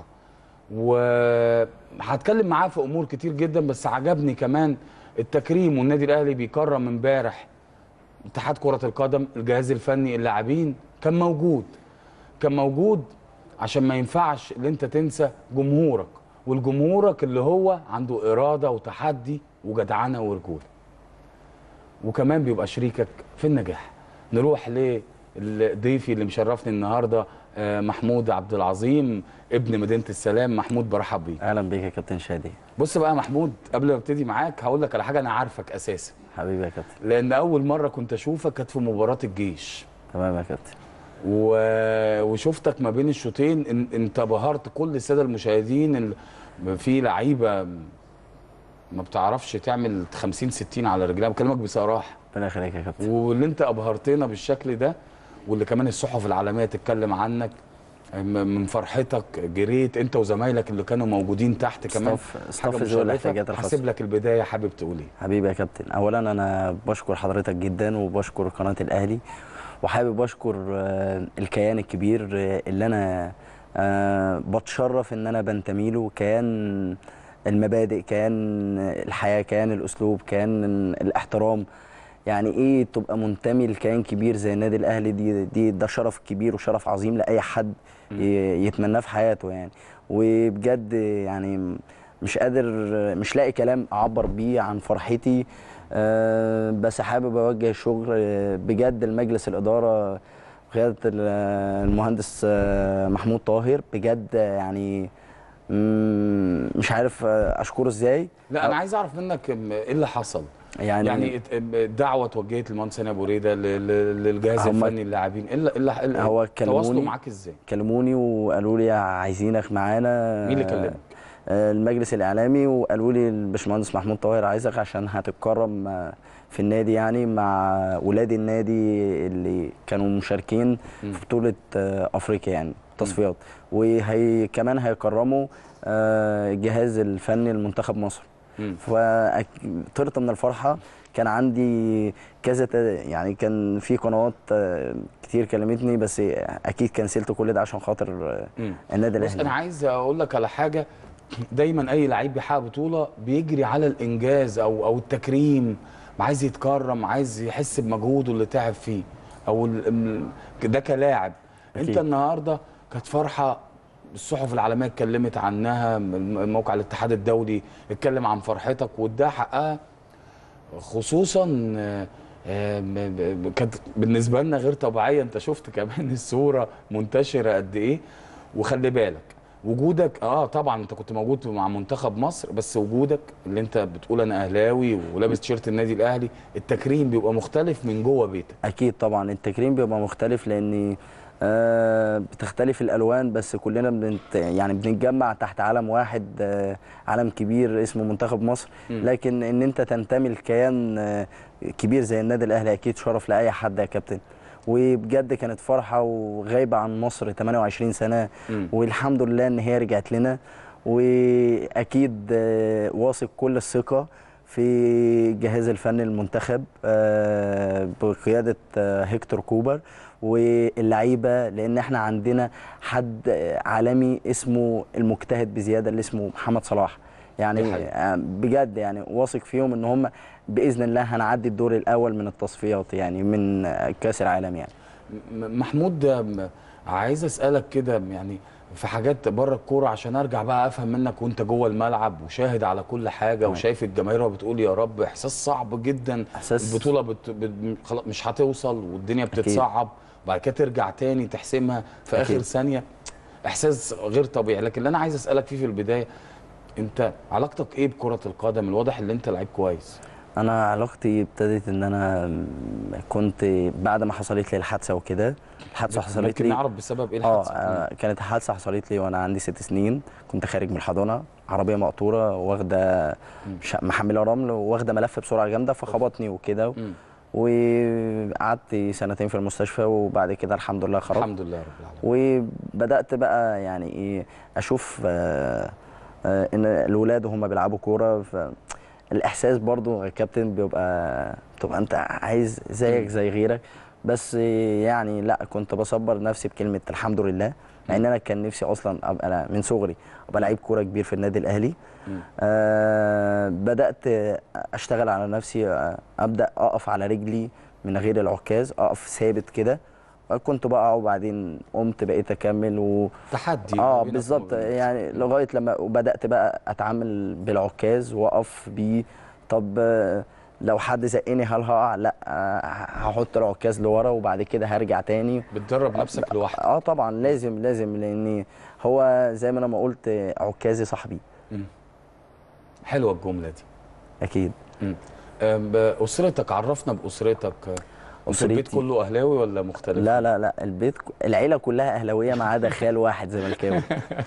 وهتكلم معاه في أمور كتير جدا بس عجبني كمان التكريم والنادي الأهلي بيكرم امبارح اتحاد كرة القدم الجهاز الفني اللاعبين كان موجود كان موجود عشان ما ينفعش ان انت تنسى جمهورك والجمهورك اللي هو عنده إرادة وتحدي وجدعنة ورجولة وكمان بيبقى شريكك في النجاح نروح لضيفي اللي مشرفني النهارده آه، محمود عبد العظيم ابن مدينه السلام محمود برحب بيه اهلا بيك يا كابتن شادي بص بقى يا محمود قبل ما ابتدي معاك هقول لك على حاجه انا عارفك اساسا حبيبي يا كابتن لان اول مره كنت اشوفك كانت في مباراه الجيش تمام يا كابتن و... وشفتك ما بين الشوطين ان... انت بهرت كل الساده المشاهدين ال... في لعيبه ما بتعرفش تعمل 50 60 على رجلها بكلمك بصراحه ربنا يخليك يا كابتن واللي انت ابهرتنا بالشكل ده واللي كمان الصحف العالميه تتكلم عنك م- من فرحتك جريت انت وزمايلك اللي كانوا موجودين تحت كمان ستاف- ستاف حاجه ذوي مشرفه الاحتياجات الخاصة. حاسب لك البدايه حابب تقول ايه حبيبي يا كابتن اولا انا بشكر حضرتك جدا وبشكر قناه الاهلي وحابب اشكر آه، الكيان الكبير آه، اللي انا آه، بتشرف ان انا بنتمي له كيان المبادئ كان الحياه كان الاسلوب كان الاحترام يعني ايه تبقى منتمي لكيان كبير زي النادي الاهلي دي دي ده شرف كبير وشرف عظيم لاي حد ي- يتمناه في حياته يعني وبجد يعني مش قادر مش لاقي كلام اعبر بيه عن فرحتي آه، بس حابب اوجه الشكر آه، بجد لمجلس الاداره بقياده ال- المهندس آه، محمود طاهر بجد يعني مم، مش عارف آه، اشكره ازاي لا انا عايز اعرف منك م- ايه اللي حصل يعني, يعني ات- الدعوه اتوجهت للمهندس هاني ابو ريده ل- ل- للجهاز هم- الفني اللاعبين ايه اللي- إيه اللي- إيه اللي- هو تواصلوا كلموني معاك ازاي كلموني وقالوا لي عايزينك معانا مين اللي كلمك آه، المجلس الاعلامي وقالوا لي الباشمهندس محمود طاهر عايزك عشان هتتكرم آه، في النادي يعني مع ولاد النادي اللي كانوا مشاركين مم. في بطوله آه، افريقيا يعني تصفيات وهي كمان هيكرموا آه، الجهاز الفني لمنتخب مصر مم. فطرت من الفرحه كان عندي كذا ت- يعني كان في قنوات آه، كتير كلمتني بس اكيد كنسلت كل ده عشان خاطر آه، مم. النادي بص الاهلي انا عايز اقول لك على حاجه دايما اي لعيب بيحقق بطوله بيجري على الانجاز او او التكريم عايز يتكرم عايز يحس بمجهوده اللي تعب فيه او ال- ال- ده كلاعب انت أكيد. النهارده كانت فرحه الصحف العالميه اتكلمت عنها الم- موقع الاتحاد الدولي اتكلم عن فرحتك وده حقها خصوصا آه، آه، م- ب- كانت بالنسبه لنا غير طبيعيه انت شفت كمان الصوره منتشره قد ايه وخلي بالك وجودك اه طبعا انت كنت موجود مع منتخب مصر بس وجودك اللي انت بتقول انا اهلاوي ولابس تيشيرت النادي الاهلي التكريم بيبقى مختلف من جوه بيتك اكيد طبعا التكريم بيبقى مختلف لان آه بتختلف الالوان بس كلنا بنت يعني بنتجمع تحت علم واحد آه علم كبير اسمه منتخب مصر مم. لكن ان انت تنتمي لكيان آه كبير زي النادي الاهلي اكيد شرف لاي حد يا كابتن وبجد كانت فرحه وغايبه عن مصر 28 سنه مم. والحمد لله ان هي رجعت لنا واكيد آه، واثق كل الثقه في الجهاز الفني المنتخب آه، بقياده آه، هيكتور كوبر واللعيبه لان احنا عندنا حد آه، عالمي اسمه المجتهد بزياده اللي اسمه محمد صلاح دي يعني حقيقة. آه، بجد يعني واثق فيهم ان هم باذن الله هنعدي الدور الاول من التصفيات يعني من آه، كاس العالم يعني م- محمود م- عايز اسالك كده يعني في حاجات بره الكوره عشان ارجع بقى افهم منك وانت جوه الملعب وشاهد على كل حاجه تمام. وشايف الجماهير وبتقول يا رب احساس صعب جدا احساس البطوله بت... بت... خلاص مش هتوصل والدنيا بتتصعب وبعد كده ترجع تاني تحسمها في اخر أكيد. ثانيه احساس غير طبيعي لكن اللي انا عايز اسالك فيه في البدايه انت علاقتك ايه بكره القدم الواضح ان انت لعيب كويس انا علاقتي ابتدت ان انا كنت بعد ما حصلت لي الحادثه وكده الحادثه حصلت ممكن لي نعرف بسبب ايه اه الحادثه آه، كانت الحادثه حصلت لي وانا عندي ست سنين كنت خارج من الحضانه عربيه مقطوره واخده ش- محمله رمل واخده ملف بسرعه جامده فخبطني وكده مم. وقعدت سنتين في المستشفى وبعد كده الحمد لله خرجت الحمد لله رب العالمين وبدات بقى يعني ايه اشوف آه، آه، ان الولاد وهم بيلعبوا كوره فالاحساس برضو يا كابتن بيبقى بتبقى انت عايز زيك زي غيرك بس يعني لا كنت بصبر نفسي بكلمه الحمد لله مع ان انا كان نفسي اصلا ابقى لا- من صغري ابقى لعيب كوره كبير في النادي الاهلي مم. آه بدات اشتغل على نفسي آه، ابدا اقف على رجلي من غير العكاز اقف ثابت كده كنت بقع وبعدين قمت بقيت اكمل و... تحدي ما اه بينك وما بالظبط بين نفسك. يعني لغايه لما بدات بقى اتعامل بالعكاز واقف بيه طب آه، لو حد زقني هل هقع لا آه، هحط العكاز لورا وبعد كده هرجع تاني بتدرب نفسك لوحدك اه طبعا لازم لازم لان هو زي ما انا ما قلت آه، عكازي صاحبي حلوه الجمله دي اكيد أم، اسرتك عرفنا باسرتك انتوا البيت أسرتي. كله اهلاوي ولا مختلف لا لا لا البيت ك- العيله كلها اهلاويه ما عدا خال واحد زملكاوي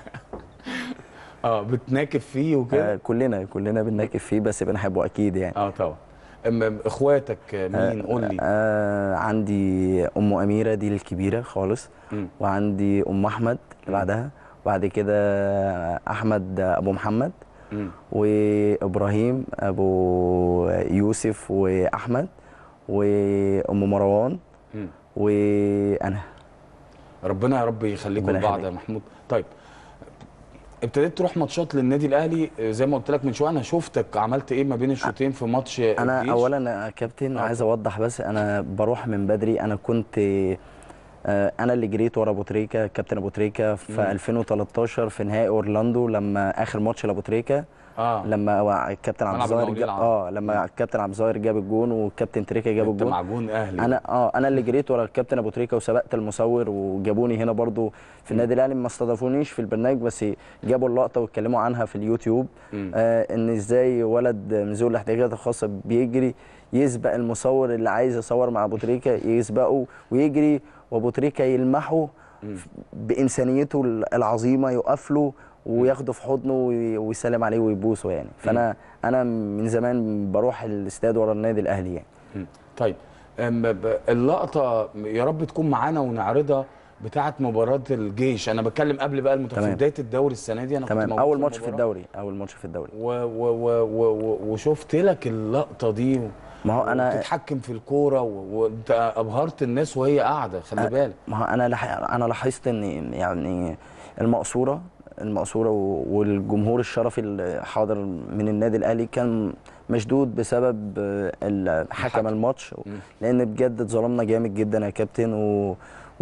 اه بتناكف فيه وكده آه كلنا كلنا بنناكف فيه بس بنحبه اكيد يعني اه طبعا أم أم، اخواتك مين قول لي آه عندي ام اميره دي الكبيره خالص مم. وعندي ام احمد اللي بعدها وبعد كده احمد ابو محمد مم. وابراهيم ابو يوسف واحمد وام مروان مم. وانا ربنا يا رب يخليكم ربنا لبعض يا يخليك. محمود طيب ابتديت تروح ماتشات للنادي الاهلي آه، زي ما قلت لك من شويه انا شفتك عملت ايه ما بين الشوطين في ماتش انا الجيش. اولا يا كابتن آه. عايز اوضح بس انا بروح من بدري انا كنت آه، انا اللي جريت ورا ابو تريكه كابتن ابو تريكه في مم. 2013 في نهائي اورلاندو لما اخر ماتش لابو تريكه اه لما هو الكابتن عبد ملعب الظاهر المقاولين جاب العرب. اه لما الكابتن عبد الظاهر جاب الجون والكابتن تريكه جاب انت الجون مع جون اهلي انا اه انا اللي جريت ورا الكابتن ابو تريكه وسبقت المصور وجابوني هنا برضو في النادي الاهلي ما استضافونيش في البرنامج بس جابوا اللقطه واتكلموا عنها في اليوتيوب مم. آه ان ازاي ولد من ذوي الاحتياجات الخاصه بيجري يسبق المصور اللي عايز يصور مع ابو تريكه يسبقه ويجري وابو تريكه يلمحه بانسانيته العظيمه يقف له وياخده في حضنه وي- ويسلم عليه ويبوسه يعني فانا انا من زمان بروح الاستاد ورا النادي الاهلي يعني مم. طيب أم ب- اللقطه يا رب تكون معانا ونعرضها بتاعه مباراه الجيش انا بتكلم قبل بقى المنتخب في تمام. بدايه الدوري السنه دي انا كنت تمام موجود اول ماتش في المباراة. الدوري اول ماتش في الدوري و و و و و وشفت لك اللقطه دي ما هو انا بتتحكم في الكوره و- وانت ابهرت الناس وهي قاعده خلي بالك ما هو انا لح... انا لاحظت ان يعني المقصوره المقصوره و- والجمهور الشرفي اللي حاضر من النادي الاهلي كان مشدود بسبب آه، ال- حكم الحكم. الماتش لان بجد اتظلمنا جامد جدا يا كابتن و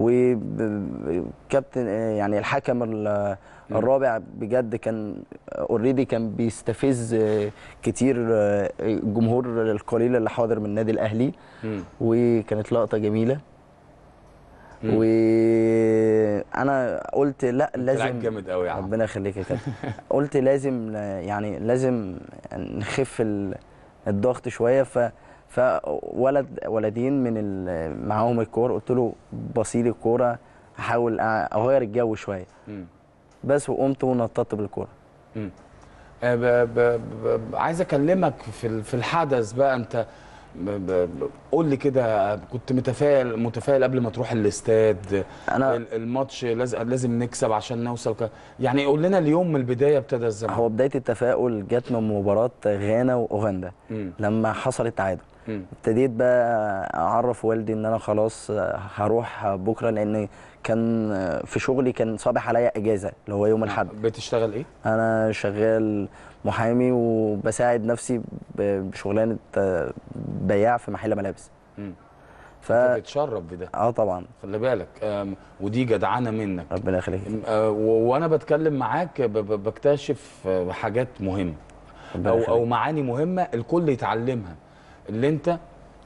وكابتن يعني الحكم ال- الرابع بجد كان اوريدي كان بيستفز آه، كتير آه، الجمهور القليل اللي حاضر من النادي الاهلي مم. وكانت لقطه جميله مم. وانا قلت لا لعيب لازم جامد قوي يا عم ربنا يخليك يا كابتن قلت لازم يعني لازم نخف ال- الضغط شويه ف فولد ولدين من ال- معاهم الكوره قلت له بصيلي الكوره احاول أ- اغير الجو شويه مم. بس وقمت ونططت بالكوره مم. آه، ب- ب- ب- عايز اكلمك في ال- في الحدث بقى انت ب- ب- ب- قول لي كده كنت متفائل متفائل قبل ما تروح الاستاد انا ال- الماتش لازم لازم نكسب عشان نوصل ك... يعني قول لنا اليوم من البدايه ابتدى ازاي هو بدايه التفاؤل جت من مباراه غانا واوغندا مم. لما حصل التعادل مم. ابتديت بقى اعرف والدي ان انا خلاص هروح بكره لان كان في شغلي كان صابح عليا اجازه اللي هو يوم الاحد بتشتغل ايه انا شغال محامي وبساعد نفسي ب- بشغلانه بياع في محل ملابس مم. ف انت بتشرف بده اه طبعا خلي بالك آم، ودي جدعانه منك ربنا يخليك آه، و- وانا بتكلم معاك ب- ب- بكتشف آه، حاجات مهمه ربنا او او يخليك. معاني مهمه الكل يتعلمها اللي انت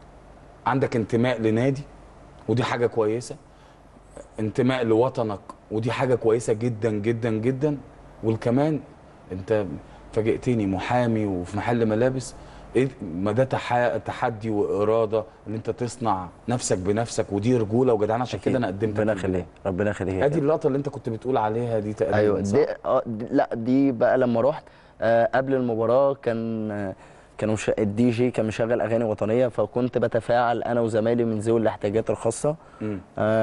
عندك انتماء لنادي ودي حاجه كويسه انتماء لوطنك ودي حاجه كويسه جدا جدا جدا والكمان انت فاجئتني محامي وفي محل ملابس ايه ما ده تح- تحدي واراده ان انت تصنع نفسك بنفسك ودي رجوله وجدعانه عشان كده انا قدمتك ربنا في يخليك البداية. ربنا يخليك يا ادي اللقطه اللي انت كنت بتقول عليها دي تقريبا ايوه صح؟ دي اه دي- لا دي بقى لما رحت آه قبل المباراه كان آه كانوا مش الدي جي كان مشغل اغاني وطنيه فكنت بتفاعل انا وزمايلي من ذوي الاحتياجات الخاصه مم.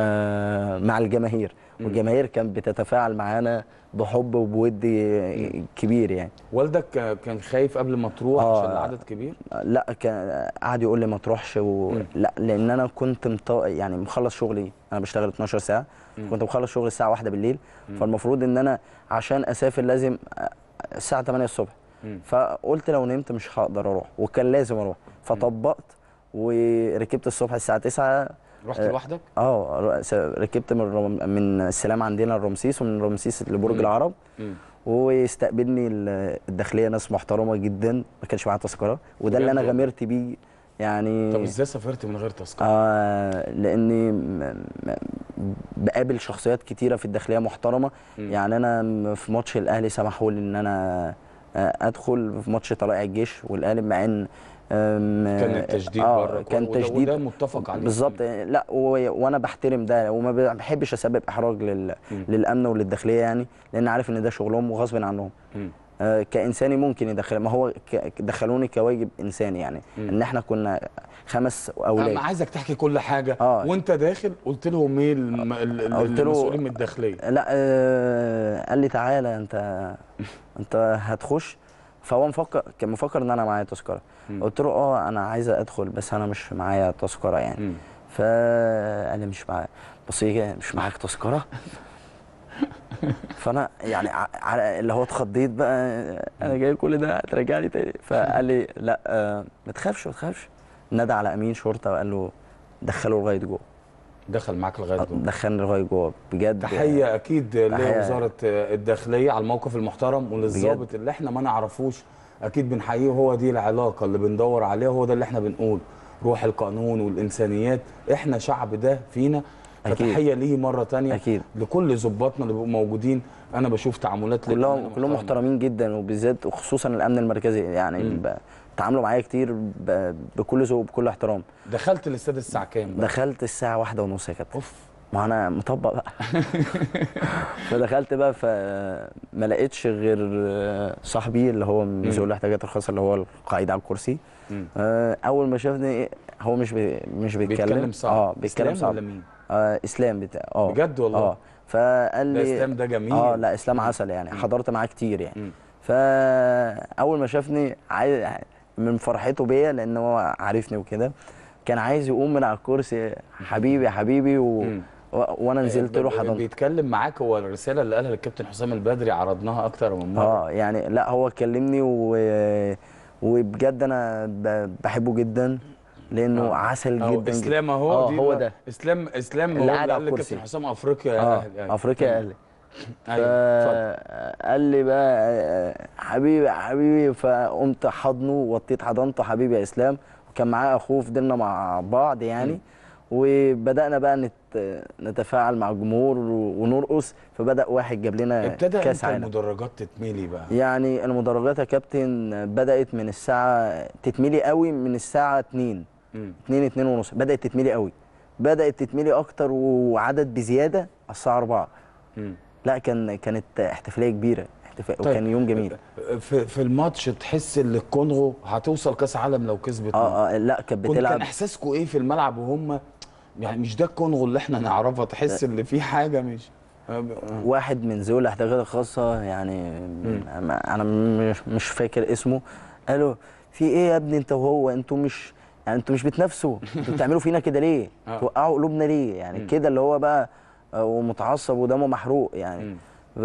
آه مع الجماهير والجماهير كانت بتتفاعل معانا بحب وبود كبير يعني والدك كان خايف قبل ما تروح آه. عشان العدد كبير لا كان قعد يقول لي ما تروحش و... لا لان انا كنت مط... يعني مخلص شغلي انا بشتغل 12 ساعه كنت مخلص شغلي الساعه واحدة بالليل فالمفروض ان انا عشان اسافر لازم الساعه 8 الصبح مم. فقلت لو نمت مش هقدر اروح وكان لازم اروح فطبقت وركبت الصبح الساعه 9 رحت آه. لوحدك اه ر- س- ركبت من رم... من السلام عندنا لرمسيس ومن رمسيس لبرج مم. العرب مم. ويستقبلني ال- الداخليه ناس محترمه جدا ما كانش معايا تذكره وده اللي انا بجد والله؟ غامرت بيه يعني طب ازاي سافرت من غير تذكره آه لاني م- م- بقابل شخصيات كتيره في الداخليه محترمه مم. يعني انا م- في ماتش الاهلي سمحوا لي ان انا آه، ادخل في ماتش طلائع الجيش والاهلي مع ان آم، كان التشديد آه بره كان وده- تشديد وده متفق عليه بالظبط لا و- وانا بحترم ده وما بحبش اسبب احراج لل... مم. للامن وللداخليه يعني لان عارف ان ده شغلهم وغصب عنهم مم. آه، كانساني ممكن يدخل ما هو ك- دخلوني كواجب انساني يعني مم. ان احنا كنا خمس اولاد انا عايزك تحكي كل حاجه آه. وانت داخل قلت لهم ايه الم... ال- ال- قلت له- المسؤولين من الداخليه لا آه قال لي تعالى انت انت هتخش فهو مفكر كان مفكر ان انا معايا تذكره مم. قلت له اه انا عايز ادخل بس انا مش معايا تذكره يعني مم. فقال لي مش معايا بص لي كده مش معاك تذكره فانا يعني ع- على اللي هو اتخضيت بقى انا جاي كل ده ترجع لي تاني فقال لي لا آه، ما تخافش ما تخافش نادى على امين شرطه وقال له دخله لغايه جوه دخل معاك لغايه جوه دخلني لغايه جوه بجد تحيه اكيد تحية. لوزاره الداخليه على الموقف المحترم وللظابط اللي احنا ما نعرفوش اكيد بنحييه هو دي العلاقه اللي بندور عليها هو ده اللي احنا بنقول روح القانون والانسانيات احنا شعب ده فينا أكيد. فتحيه ليه مره تانية أكيد. لكل ظباطنا اللي بيبقوا موجودين انا بشوف تعاملات كلهم للأمانة كلهم محترمة. محترمين جدا وبالذات وخصوصا الامن المركزي يعني مم. ب- تعاملوا معايا كتير ب- بكل ذوق وبكل احترام دخلت الاستاد الساعه كام بقى؟ دخلت الساعه واحدة ونص يا كابتن اوف ما انا مطبق بقى فدخلت بقى فما لقيتش غير صاحبي اللي هو من ذوي الاحتياجات الخاصه اللي هو القاعد على الكرسي مم. آه، اول ما شافني هو مش بي مش بيتكلم بيتكلم صعب اه بيتكلم إسلام صعب ولا مين؟ آه اسلام بتاع اه بجد والله؟ اه فقال ده لي اسلام ده جميل اه لا اسلام عسل يعني حضرت معاه كتير يعني مم. فاول ما شافني عايز من فرحته بيا لان هو عارفني وكده كان عايز يقوم من على الكرسي حبيبي يا حبيبي و... مم. و... وانا نزلت له ب- ب- حضنته بيتكلم معاك هو الرساله اللي قالها للكابتن حسام البدري عرضناها اكتر من مره اه يعني لا هو كلمني و... وبجد انا ب... بحبه جدا لانه آه. عسل أو جدا اسلام جدا. اهو اه دي هو بقى. ده اسلام اسلام اللي هو قاعد اللي على قال الكرسي. لكابتن حسام افريقيا يا اه اهلي أيوة. افريقيا يا اهلي ايوه اتفضل فقال لي بقى آه، حبيبي يا حبيبي فقمت حضنه وطيت حضنته حبيبي يا اسلام وكان معاه اخوه فضلنا مع بعض يعني وبدانا بقى نت... نتفاعل مع الجمهور و- ونرقص فبدا واحد جاب لنا ابتدى كاس امتى عالم المدرجات تتملي بقى يعني المدرجات يا كابتن بدات من الساعه تتملي قوي من الساعه 2 مم. 2 2 ونص بدات تتملي قوي بدات تتملي اكتر وعدد بزياده على الساعه 4 مم. لا كان كانت احتفاليه كبيره احتفال طيب. وكان يوم جميل في في الماتش تحس ان الكونغو هتوصل كاس عالم لو كسبت اه اه لا كانت كنت بتلعب كان احساسكم ايه في الملعب وهم يعني مش ده الكونغو اللي احنا نعرفها تحس ان في حاجه مش واحد من ذوي الاحتياجات الخاصه يعني ما- انا مش مش فاكر اسمه قالوا في ايه يا ابني انت وهو انتوا مش يعني انتوا مش بتنافسوا انتوا بتعملوا فينا كده ليه؟ آه. توقعوا قلوبنا ليه؟ يعني كده اللي هو بقى آه، ومتعصب ودمه محروق يعني مم.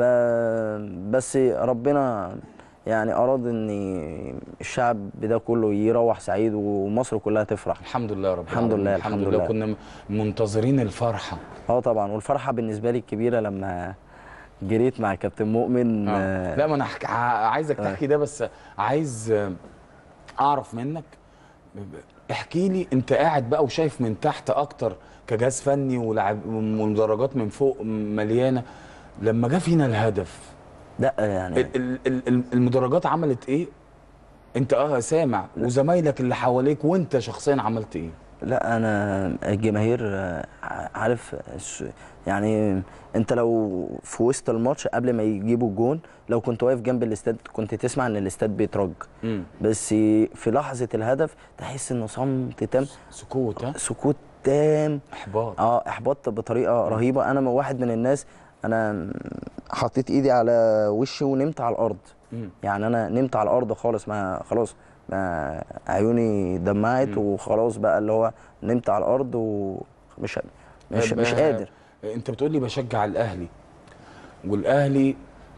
ب- بس ربنا يعني اراد ان الشعب ده كله يروح سعيد ومصر كلها تفرح الحمد لله يا رب الحمد العالمين. لله، الحمد الحمد لله لله. كنا منتظرين الفرحه اه طبعا والفرحه بالنسبه لي الكبيره لما جريت مع كابتن مؤمن آه. آه، لا ما انا حك... ع- عايزك تحكي ده بس عايز آه، اعرف منك احكي لي انت قاعد بقى وشايف من تحت اكتر كجهاز فني ولاعب ومدرجات من فوق مليانه لما جه فينا الهدف لا يعني ال- ال- ال- ال- المدرجات عملت ايه انت اه سامع وزمايلك اللي حواليك وانت شخصيا عملت ايه لا انا الجماهير آه، عارف الس- يعني انت لو في وسط الماتش قبل ما يجيبوا الجون لو كنت واقف جنب الاستاد كنت تسمع ان الاستاد بيترج مم. بس في لحظه الهدف تحس انه صمت تام سكوت ها سكوت تام احباط اه احبطت بطريقه رهيبه انا واحد من الناس انا حطيت ايدي على وشي ونمت على الارض مم. يعني انا نمت على الارض خالص ما خلاص ما عيوني دمعت وخلاص بقى اللي هو نمت على الارض ومش مش طب، مش آه، قادر انت بتقول لي بشجع الاهلي والاهلي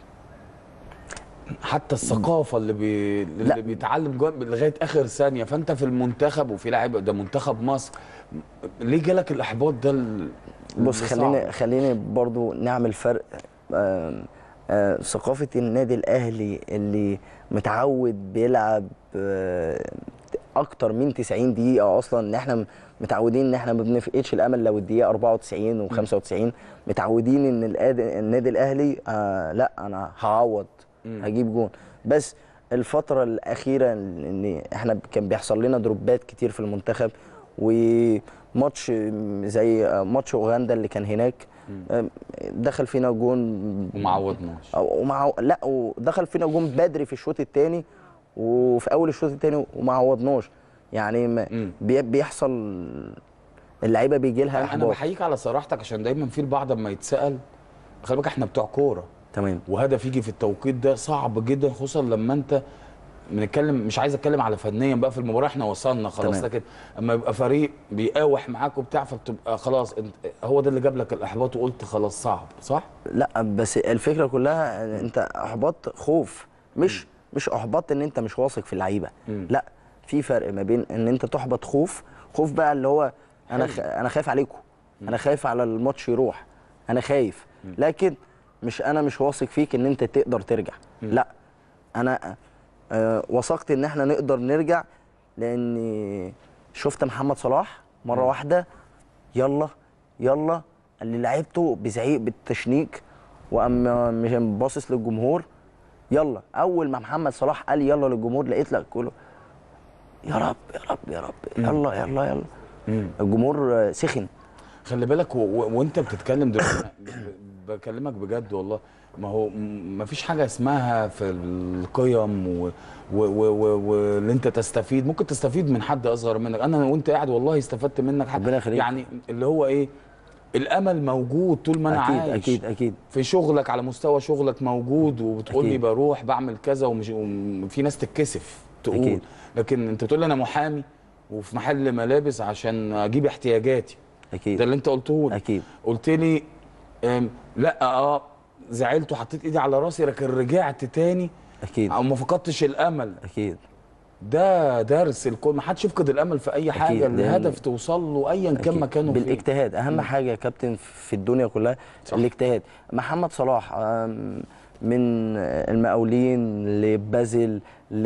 حتى الثقافه اللي بي... اللي لا. بيتعلم جوه لغايه اخر ثانيه فانت في المنتخب وفي لاعب ده منتخب مصر ليه جالك الاحباط ده ال- بص اللي خليني صعب؟ خليني برضو نعمل فرق آم، آه، ثقافة النادي الأهلي اللي متعود بيلعب آه، أكتر من 90 دقيقة أصلا إن إحنا متعودين إن إحنا ما بنفقدش الأمل لو الدقيقة 94 و95 متعودين إن الأد- النادي الأهلي آه لا أنا هعوض هجيب جون بس الفترة الأخيرة إن إحنا كان بيحصل لنا دروبات كتير في المنتخب وماتش زي ماتش أوغندا اللي كان هناك آم، دخل فينا جون وما عوضناش أو- ومع لا ودخل فينا جون بدري في الشوط الثاني وفي اول الشوط الثاني وما عوضناش يعني ما- مم. بي- بيحصل اللعيبه بيجي لها انا احباط بحييك على صراحتك عشان دايما في البعض اما يتسال خلي بالك احنا بتوع كوره تمام وهدف يجي في التوقيت ده صعب جدا خصوصا لما انت بنتكلم مش عايز اتكلم على فنيا بقى في المباراه احنا وصلنا خلاص تمام. لكن اما يبقى فريق بيقاوح معاك وبتاع فبتبقى خلاص انت هو ده اللي جاب لك الاحباط وقلت خلاص صعب صح؟ لا بس الفكره كلها إن انت احباط خوف مش مش احباط ان انت مش واثق في اللعيبه لا في فرق ما بين ان انت تحبط خوف خوف بقى اللي هو انا خ... انا خايف عليكم انا خايف على الماتش يروح انا خايف لكن مش انا مش واثق فيك ان انت تقدر ترجع لا انا آه وثقت ان احنا نقدر نرجع لان شفت محمد صلاح مره واحده يلا يلا اللي لعبته بزعيق بالتشنيك واما مش باصص للجمهور يلا اول ما محمد صلاح قال يلا للجمهور لقيت لك كله يا رب يا رب يا رب يلا يلا يلا الجمهور آه، سخن خلي بالك و... و... وانت بتتكلم دلوقتي أنا ب- بكلمك بجد والله ما هو ما فيش حاجه اسمها في القيم و... و... و... و... واللي انت تستفيد ممكن تستفيد من حد اصغر منك انا وانت قاعد والله استفدت منك حاجه ربنا يخليك. يعني اللي هو ايه الامل موجود طول ما انا اكيد عايش اكيد اكيد في شغلك على مستوى شغلك موجود وبتقول لي أكيد. بروح بعمل كذا ومش وفي ناس تتكسف تقول أكيد. لكن انت تقول لي انا محامي وفي محل ملابس عشان اجيب احتياجاتي ده اكيد اللي انت قلته لي اكيد قلت لي ام، لا اه زعلت وحطيت ايدي على راسي لكن رجعت تاني اكيد او ما فقدتش الامل اكيد ده درس الكل ما حدش يفقد الامل في اي حاجه أكيد، لأن- الهدف توصل له ايا كان أكيد. مكانه فين بالاجتهاد اهم حاجه يا كابتن في الدنيا كلها صح. الاجتهاد محمد صلاح آم، من المقاولين لبازل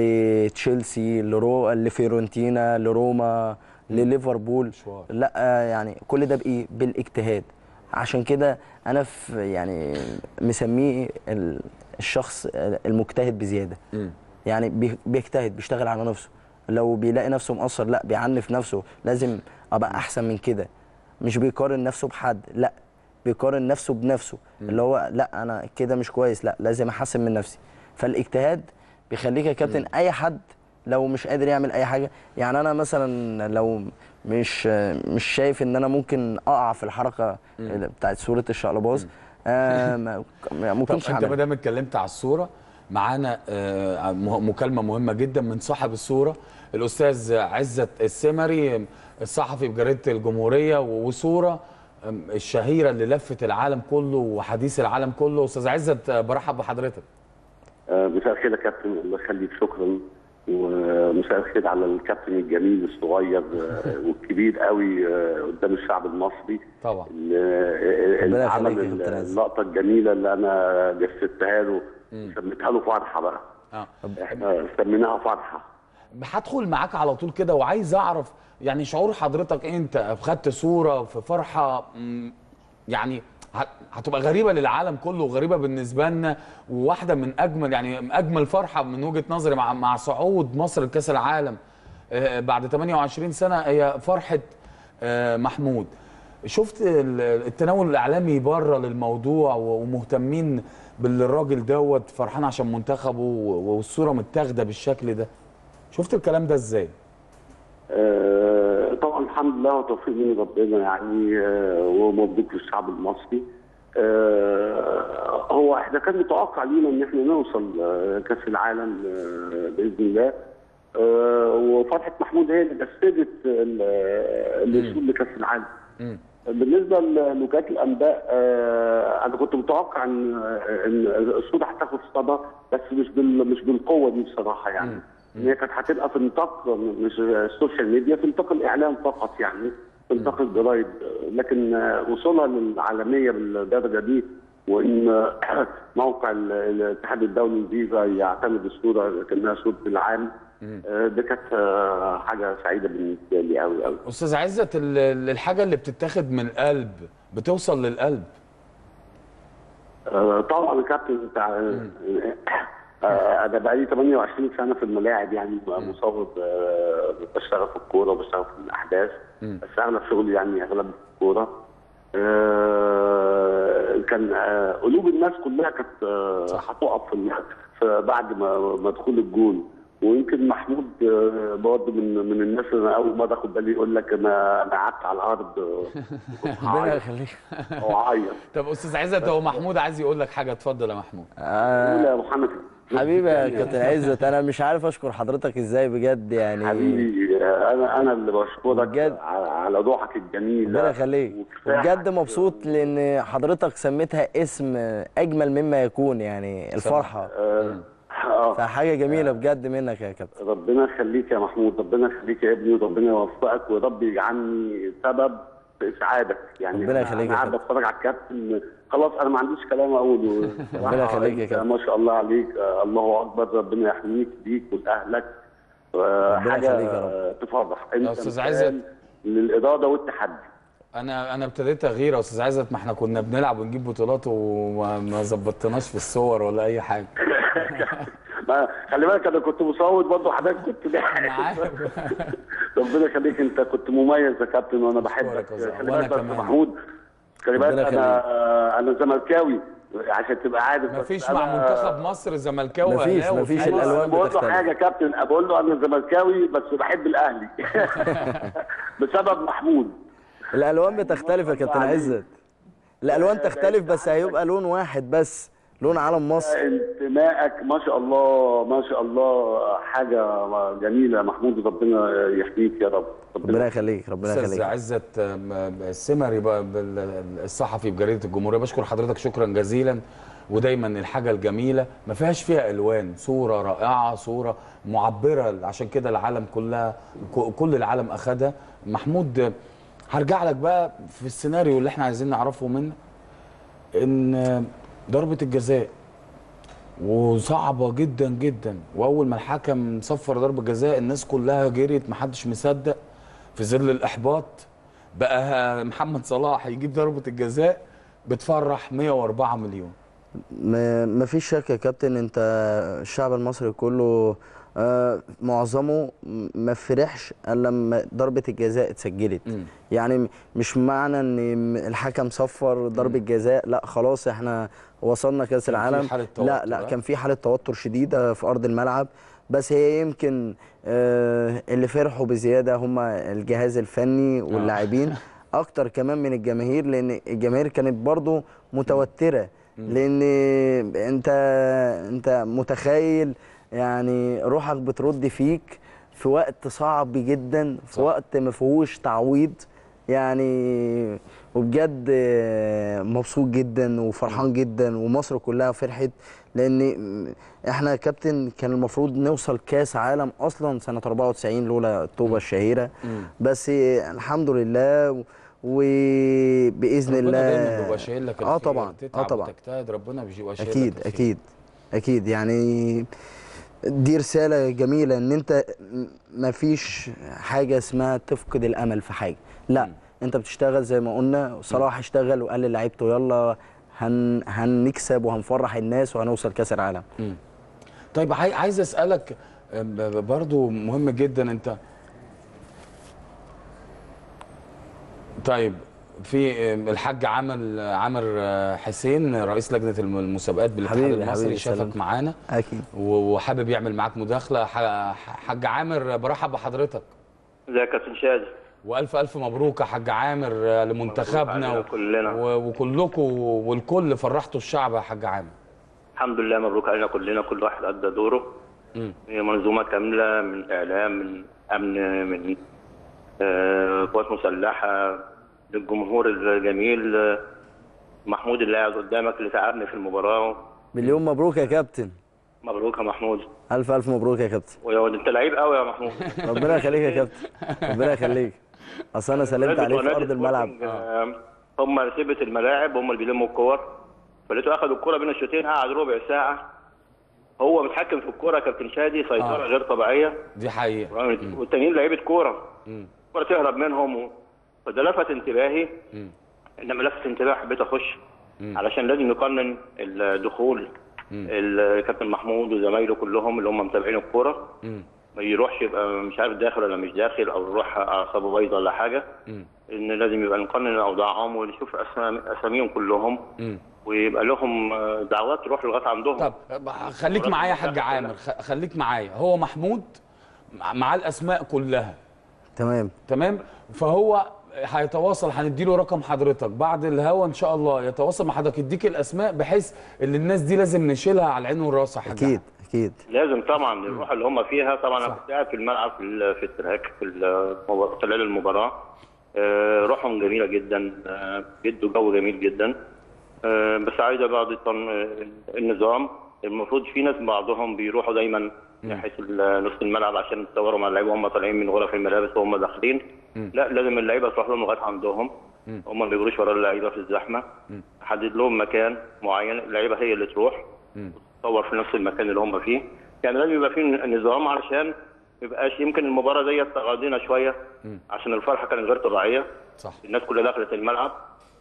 لتشيلسي لرو لفيورنتينا لروما لليفربول مشوار. لا آه، يعني كل ده بايه بالاجتهاد عشان كده انا في يعني مسميه ال- الشخص المجتهد بزياده مم. يعني بي- بيجتهد بيشتغل على نفسه لو بيلاقي نفسه مقصر لا بيعنف نفسه لازم ابقى احسن من كده مش بيقارن نفسه بحد لا بيقارن نفسه بنفسه اللي هو لا انا كده مش كويس لا لازم احسن من نفسي فالاجتهاد بيخليك يا كابتن اي حد لو مش قادر يعمل اي حاجه يعني انا مثلا لو مش مش شايف ان انا ممكن اقع في الحركه بتاعت صوره الشقلباز آه ما ما طب ممكنش انت ما اعمل دام اتكلمت على الصوره معانا آه، مه- مكالمه مهمه جدا من صاحب الصوره الاستاذ عزت السمري الصحفي بجريده الجمهوريه وصوره آم، الشهيره اللي لفت العالم كله وحديث العالم كله استاذ عزت آه، برحب بحضرتك آه، مساء الخير يا كابتن الله يخليك شكرا ومساء الخير على الكابتن الجميل الصغير آه، والكبير قوي آه، قدام الشعب المصري طبعا ال- ربنا اللي عمل يخليك يا كابتن عز. اللقطه الجميله اللي انا جسدتها له سميتها له فرحه بقى اه احنا سميناها فرحه هدخل معاك على طول كده وعايز اعرف يعني شعور حضرتك إيه؟ انت خدت صوره في فرحه مم، يعني ه- هتبقى غريبه للعالم كله وغريبه بالنسبه لنا وواحده من اجمل يعني اجمل فرحه من وجهه نظري مع مع صعود مصر لكاس العالم آه، بعد 28 سنه هي فرحه آه، محمود شفت ال- التناول الاعلامي بره للموضوع و- ومهتمين بالراجل دوت فرحان عشان منتخبه و- والصوره متاخده بالشكل ده شفت الكلام ده ازاي آه، طبعا الحمد لله وتوفيق من ربنا يعني آه، ومبروك للشعب المصري آه، هو احنا كان متوقع لينا ان احنا نوصل آه، كاس العالم آه، باذن الله آه، وفتحه محمود هي اللي جسدت ال- الوصول لكاس العالم مم. بالنسبه لوجهات الانباء آه، انا كنت متوقع ان ان الصوره هتاخد صدى بس مش بال مش بالقوه دي بصراحه يعني ان هي كانت هتبقى في نطاق مش السوشيال ميديا في نطاق الاعلام فقط يعني في نطاق الجرايد لكن آه، وصولها للعالميه بالدرجه دي وان موقع ال- الاتحاد الدولي الفيفا يعتمد الصوره كانها صوره العام آه، دي كانت آه، حاجه سعيده بالنسبه لي قوي قوي استاذ عزت ال- ال- الحاجه اللي بتتاخد من القلب بتوصل للقلب آه، طبعا يا كابتن انت آه، انا بقالي 28 سنه في الملاعب يعني مصور آه، بشتغل في الكوره وبشتغل في الاحداث بس اغلب شغلي يعني اغلب في الكوره آه، كان آه، قلوب الناس كلها كانت آه، هتقف في الم- في بعد ما ما دخول الجول ويمكن محمود آه، برضه من من الناس اللي انا اول مره اخد بالي يقول لك انا انا قعدت على الارض آه، كنت ربنا هعيط يخليك او اعيط طب استاذ عزت هو محمود عايز يقول لك حاجه اتفضل يا محمود آه، قول يا ابو حنفي حبيبي يا كابتن عزت انا مش عارف اشكر حضرتك ازاي بجد يعني حبيبي انا انا اللي بشكرك بجد. على على روحك الجميله ربنا يخليك وكفاية وبجد مبسوط لان حضرتك سميتها اسم اجمل مما يكون يعني الفرحه آه، آه. فحاجه جميله بجد منك يا كابتن ربنا يخليك يا محمود ربنا يخليك يا ابني وربنا يوفقك ورب يجعلني سبب في اسعادك يعني ربنا يخليك انا يا قاعد كابتن. بتفرج على الكابتن خلاص انا ما عنديش كلام اقوله ربنا يخليك يا أنت كابتن. ما شاء الله عليك آه، الله اكبر ربنا يحميك بيك ولاهلك آه، ربنا حاجه يخليك يا رب. آه، تفرح انت أستاذ مثال عزت. للاراده والتحدي انا انا ابتديت اغير يا استاذ عزت ما احنا كنا بنلعب ونجيب بطولات وما ما ظبطناش في الصور ولا اي حاجه ما خلي بالك انا كنت مصوت برضه حضرتك كنت انا عارف ربنا يخليك انت كنت مميز يا كابتن وانا بحبك أشكرك يا زلمة. خلي وأنا بالك بس كمان. محمود خلي ربنا بالك انا انا زملكاوي عشان تبقى عارف ما بس فيش أنا- مع منتخب مصر زملكاوي مفيش- وأهلاوي مفيش في مصر. الألوان بقول له بتختلف. حاجه يا كابتن بقول له انا زملكاوي بس بحب الاهلي بسبب محمود الالوان بتختلف يا كابتن عزت الالوان تختلف بس هيبقى لون واحد بس لون علم مصر انتمائك ما شاء الله ما شاء الله حاجه جميله يا محمود ربنا يحميك يا رب ربنا يخليك ربنا استاذ يخليك عزت آم، السمري بقى بال- الصحفي بجريده الجمهوريه بشكر حضرتك شكرا جزيلا ودايما الحاجه الجميله ما فيهاش فيها الوان صوره رائعه صوره معبره عشان كده العالم كلها ك- كل العالم اخدها محمود آه، هرجع لك بقى في السيناريو اللي احنا عايزين نعرفه منك ان آه، ضربه الجزاء وصعبه جدا جدا واول ما الحكم صفر ضربه جزاء الناس كلها جريت محدش مصدق في ظل الاحباط بقى محمد صلاح يجيب ضربه الجزاء بتفرح 104 مليون ما ما فيش شك يا كابتن انت الشعب المصري كله آه، معظمه ما فرحش الا لما ضربه الجزاء اتسجلت مم. يعني م- مش معنى ان الحكم صفر ضربه جزاء لا خلاص احنا وصلنا كاس كان في العالم حالة لا توتر، لا ها؟ كان في حاله توتر شديده في ارض الملعب بس هي يمكن آه، اللي فرحوا بزياده هم الجهاز الفني واللاعبين اكتر كمان من الجماهير لان الجماهير كانت برضو متوتره لان انت انت متخيل يعني روحك بترد فيك في وقت صعب جدا في صح. وقت ما فيهوش تعويض يعني وبجد آه، مبسوط جدا وفرحان جدا ومصر كلها فرحت لان احنا يا كابتن كان المفروض نوصل كاس عالم اصلا سنه 94 لولا الطوبه الشهيره بس الحمد لله وباذن ربنا الله دايما بيبقى شايل لك اه الخير، طبعا اه تتعب طبعا وتجتهد ربنا بيبقى شايل اكيد لك الخير. اكيد اكيد يعني دي رساله جميله ان انت مفيش حاجه اسمها تفقد الامل في حاجه لا انت بتشتغل زي ما قلنا صلاح اشتغل وقال للعيبته يلا هن هنكسب وهنفرح الناس وهنوصل كاس العالم طيب عاي- عايز اسالك آه، ب- ب- برضو مهم جدا انت طيب في آه، الحاج عامر عامر آه، حسين رئيس لجنه الم- المسابقات بالاتحاد حبيبي، المصري حبيبي، شافك سلام. معانا اكيد و- وحابب يعمل معاك مداخله ح- حاج عامر برحب بحضرتك ازيك يا كابتن شادي والف الف مبروك يا حاج عامر آه، لمنتخبنا علينا و- كلنا. و- وكلكم والكل فرحتوا الشعب يا حاج عامر الحمد لله مبروك علينا كلنا كل واحد ادى دوره مم. هي منظومه كامله من اعلام من امن من آه، قوات مسلحه للجمهور الجميل آه، محمود اللي قاعد قدامك اللي تعبني في المباراه مليون مبروك يا كابتن مبروك يا محمود الف الف مبروك يا كابتن ويا انت لعيب قوي يا محمود ربنا يخليك يا كابتن ربنا يخليك اصل انا سلمت نادي- عليه في نادي ارض الملعب سبورتنج، آه، هم سيبة الملاعب هم اللي بيلموا الكور فلقيته اخذ الكرة بين الشوطين قعد ربع ساعة هو متحكم في الكرة يا كابتن شادي سيطرة آه. غير طبيعية دي حقيقه والتانيين لعيبة كورة مم. الكرة تهرب منهم و... فده لفت انتباهي مم. انما لفت انتباهي حبيت اخش مم. علشان لازم نقنن الدخول الكابتن محمود وزمايله كلهم اللي هم متابعين الكورة مم. ما يروحش يبقى مش عارف داخل ولا مش داخل او يروح اعصابه بايظه ولا حاجه مم. ان لازم يبقى نقنن اوضاعهم ونشوف اسامي اساميهم كلهم مم. ويبقى لهم آه، دعوات تروح لغايه عندهم طب خليك معايا يا حاج عامر خ- خليك معايا هو محمود مع- معاه الاسماء كلها تمام تمام فهو هيتواصل هنديله رقم حضرتك بعد الهوا ان شاء الله يتواصل مع حضرتك يديك الاسماء بحيث ان الناس دي لازم نشيلها على العين والراس يا حاج اكيد اكيد لازم طبعا الروح اللي هم فيها طبعا انا كنت قاعد في الملعب في ال- في التراك في المباراة- خلال المباراه آه، روحهم جميله جدا آه، بيدوا جو جميل جدا آه، بس عايزه بعض التن- النظام المفروض في ناس بعضهم بيروحوا دايما ناحيه ال- نص الملعب عشان يتصوروا مع اللعيبه وهم طالعين من غرف الملابس وهم داخلين لا لازم اللعيبه تروح لهم لغايه عندهم هم ما بيجروش ورا اللعيبه في الزحمه حدد لهم مكان معين اللعيبه هي اللي تروح تصور في نفس المكان اللي هم فيه يعني لازم يبقى في نظام علشان ما يبقاش يمكن المباراه ديت تغاضينا شويه عشان الفرحه كانت غير طبيعيه صح الناس كلها دخلت الملعب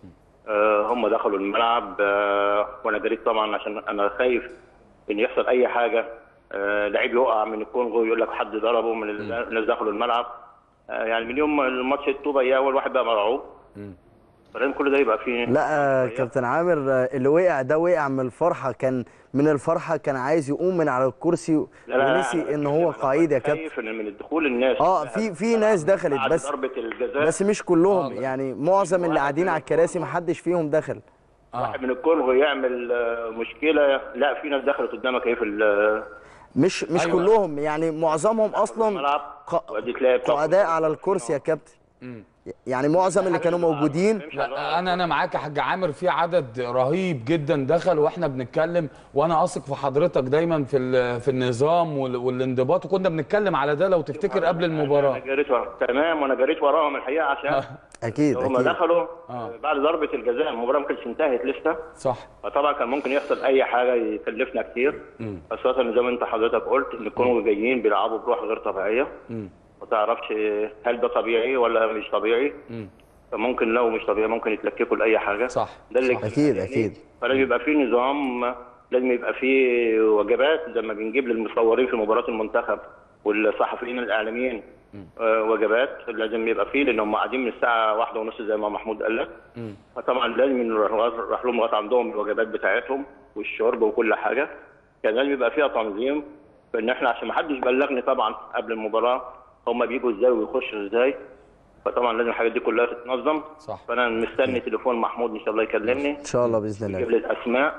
آه هم دخلوا الملعب آه وانا جريت طبعا عشان انا خايف ان يحصل اي حاجه آه لعيب يقع من الكونغو يقول لك حد ضربه من ال- الناس دخلوا الملعب آه يعني من يوم ما الماتش الطوبه ايه اول واحد بقى مرعوب فلازم كل ده يبقى فيه لا آه، كابتن عامر آه، اللي وقع ده وقع من الفرحه كان من الفرحه كان عايز يقوم من على الكرسي لا لا ونسي أنا ان بتكلم هو أنا قاعد يا كابتن خايف ان من الدخول الناس اه في في ناس دخلت بعد بس ضربه الجزاء بس مش كلهم آه. يعني معظم اللي قاعدين على الكراسي محدش فيهم دخل واحد من الكونغو يعمل آه، مشكله لا في ناس دخلت قدامك اهي في ال- مش مش أيوة. كلهم يعني معظمهم اصلا الملعب ق- وادي تلاقي بتوع- قعداء على الكرسي يا كابتن يعني معظم اللي كانوا موجودين لا انا انا معاك يا حاج عامر في عدد رهيب جدا دخل واحنا بنتكلم وانا اثق في حضرتك دايما في ال- في النظام وال- والانضباط وكنا بنتكلم على ده لو تفتكر قبل انا المباراه جريت ورا تمام وانا جريت وراهم الحقيقه عشان اكيد هم اكيد دخلوا آه. بعد ضربه الجزاء المباراه ما كانتش انتهت لسه صح فطبعا كان ممكن يحصل اي حاجه يكلفنا كتير خاصه إن زي ما انت حضرتك قلت ان الكونغو جايين بيلعبوا بروح غير طبيعيه ما تعرفش هل ده طبيعي ولا مش طبيعي فممكن لو مش طبيعي ممكن يتلككوا لاي حاجه صح، ده اللي صح. أكيد، أكيد. فلازم يبقى في نظام لازم يبقى في وجبات زي ما بنجيب للمصورين في مباراه المنتخب والصحفيين الاعلاميين آه، وجبات لازم يبقى فيه لان هم قاعدين من الساعه واحدة ونص زي ما محمود قال لك فطبعا لازم نروح نروح لهم لغايه عندهم الوجبات بتاعتهم والشرب وكل حاجه كان لازم يبقى فيها تنظيم فان احنا عشان ما حدش بلغني طبعا قبل المباراه هم بيجوا ازاي ويخشوا ازاي فطبعا لازم الحاجات دي كلها تتنظم صح. فانا مستني تليفون محمود ان شاء الله يكلمني ان شاء الله باذن يجيب الله لي الاسماء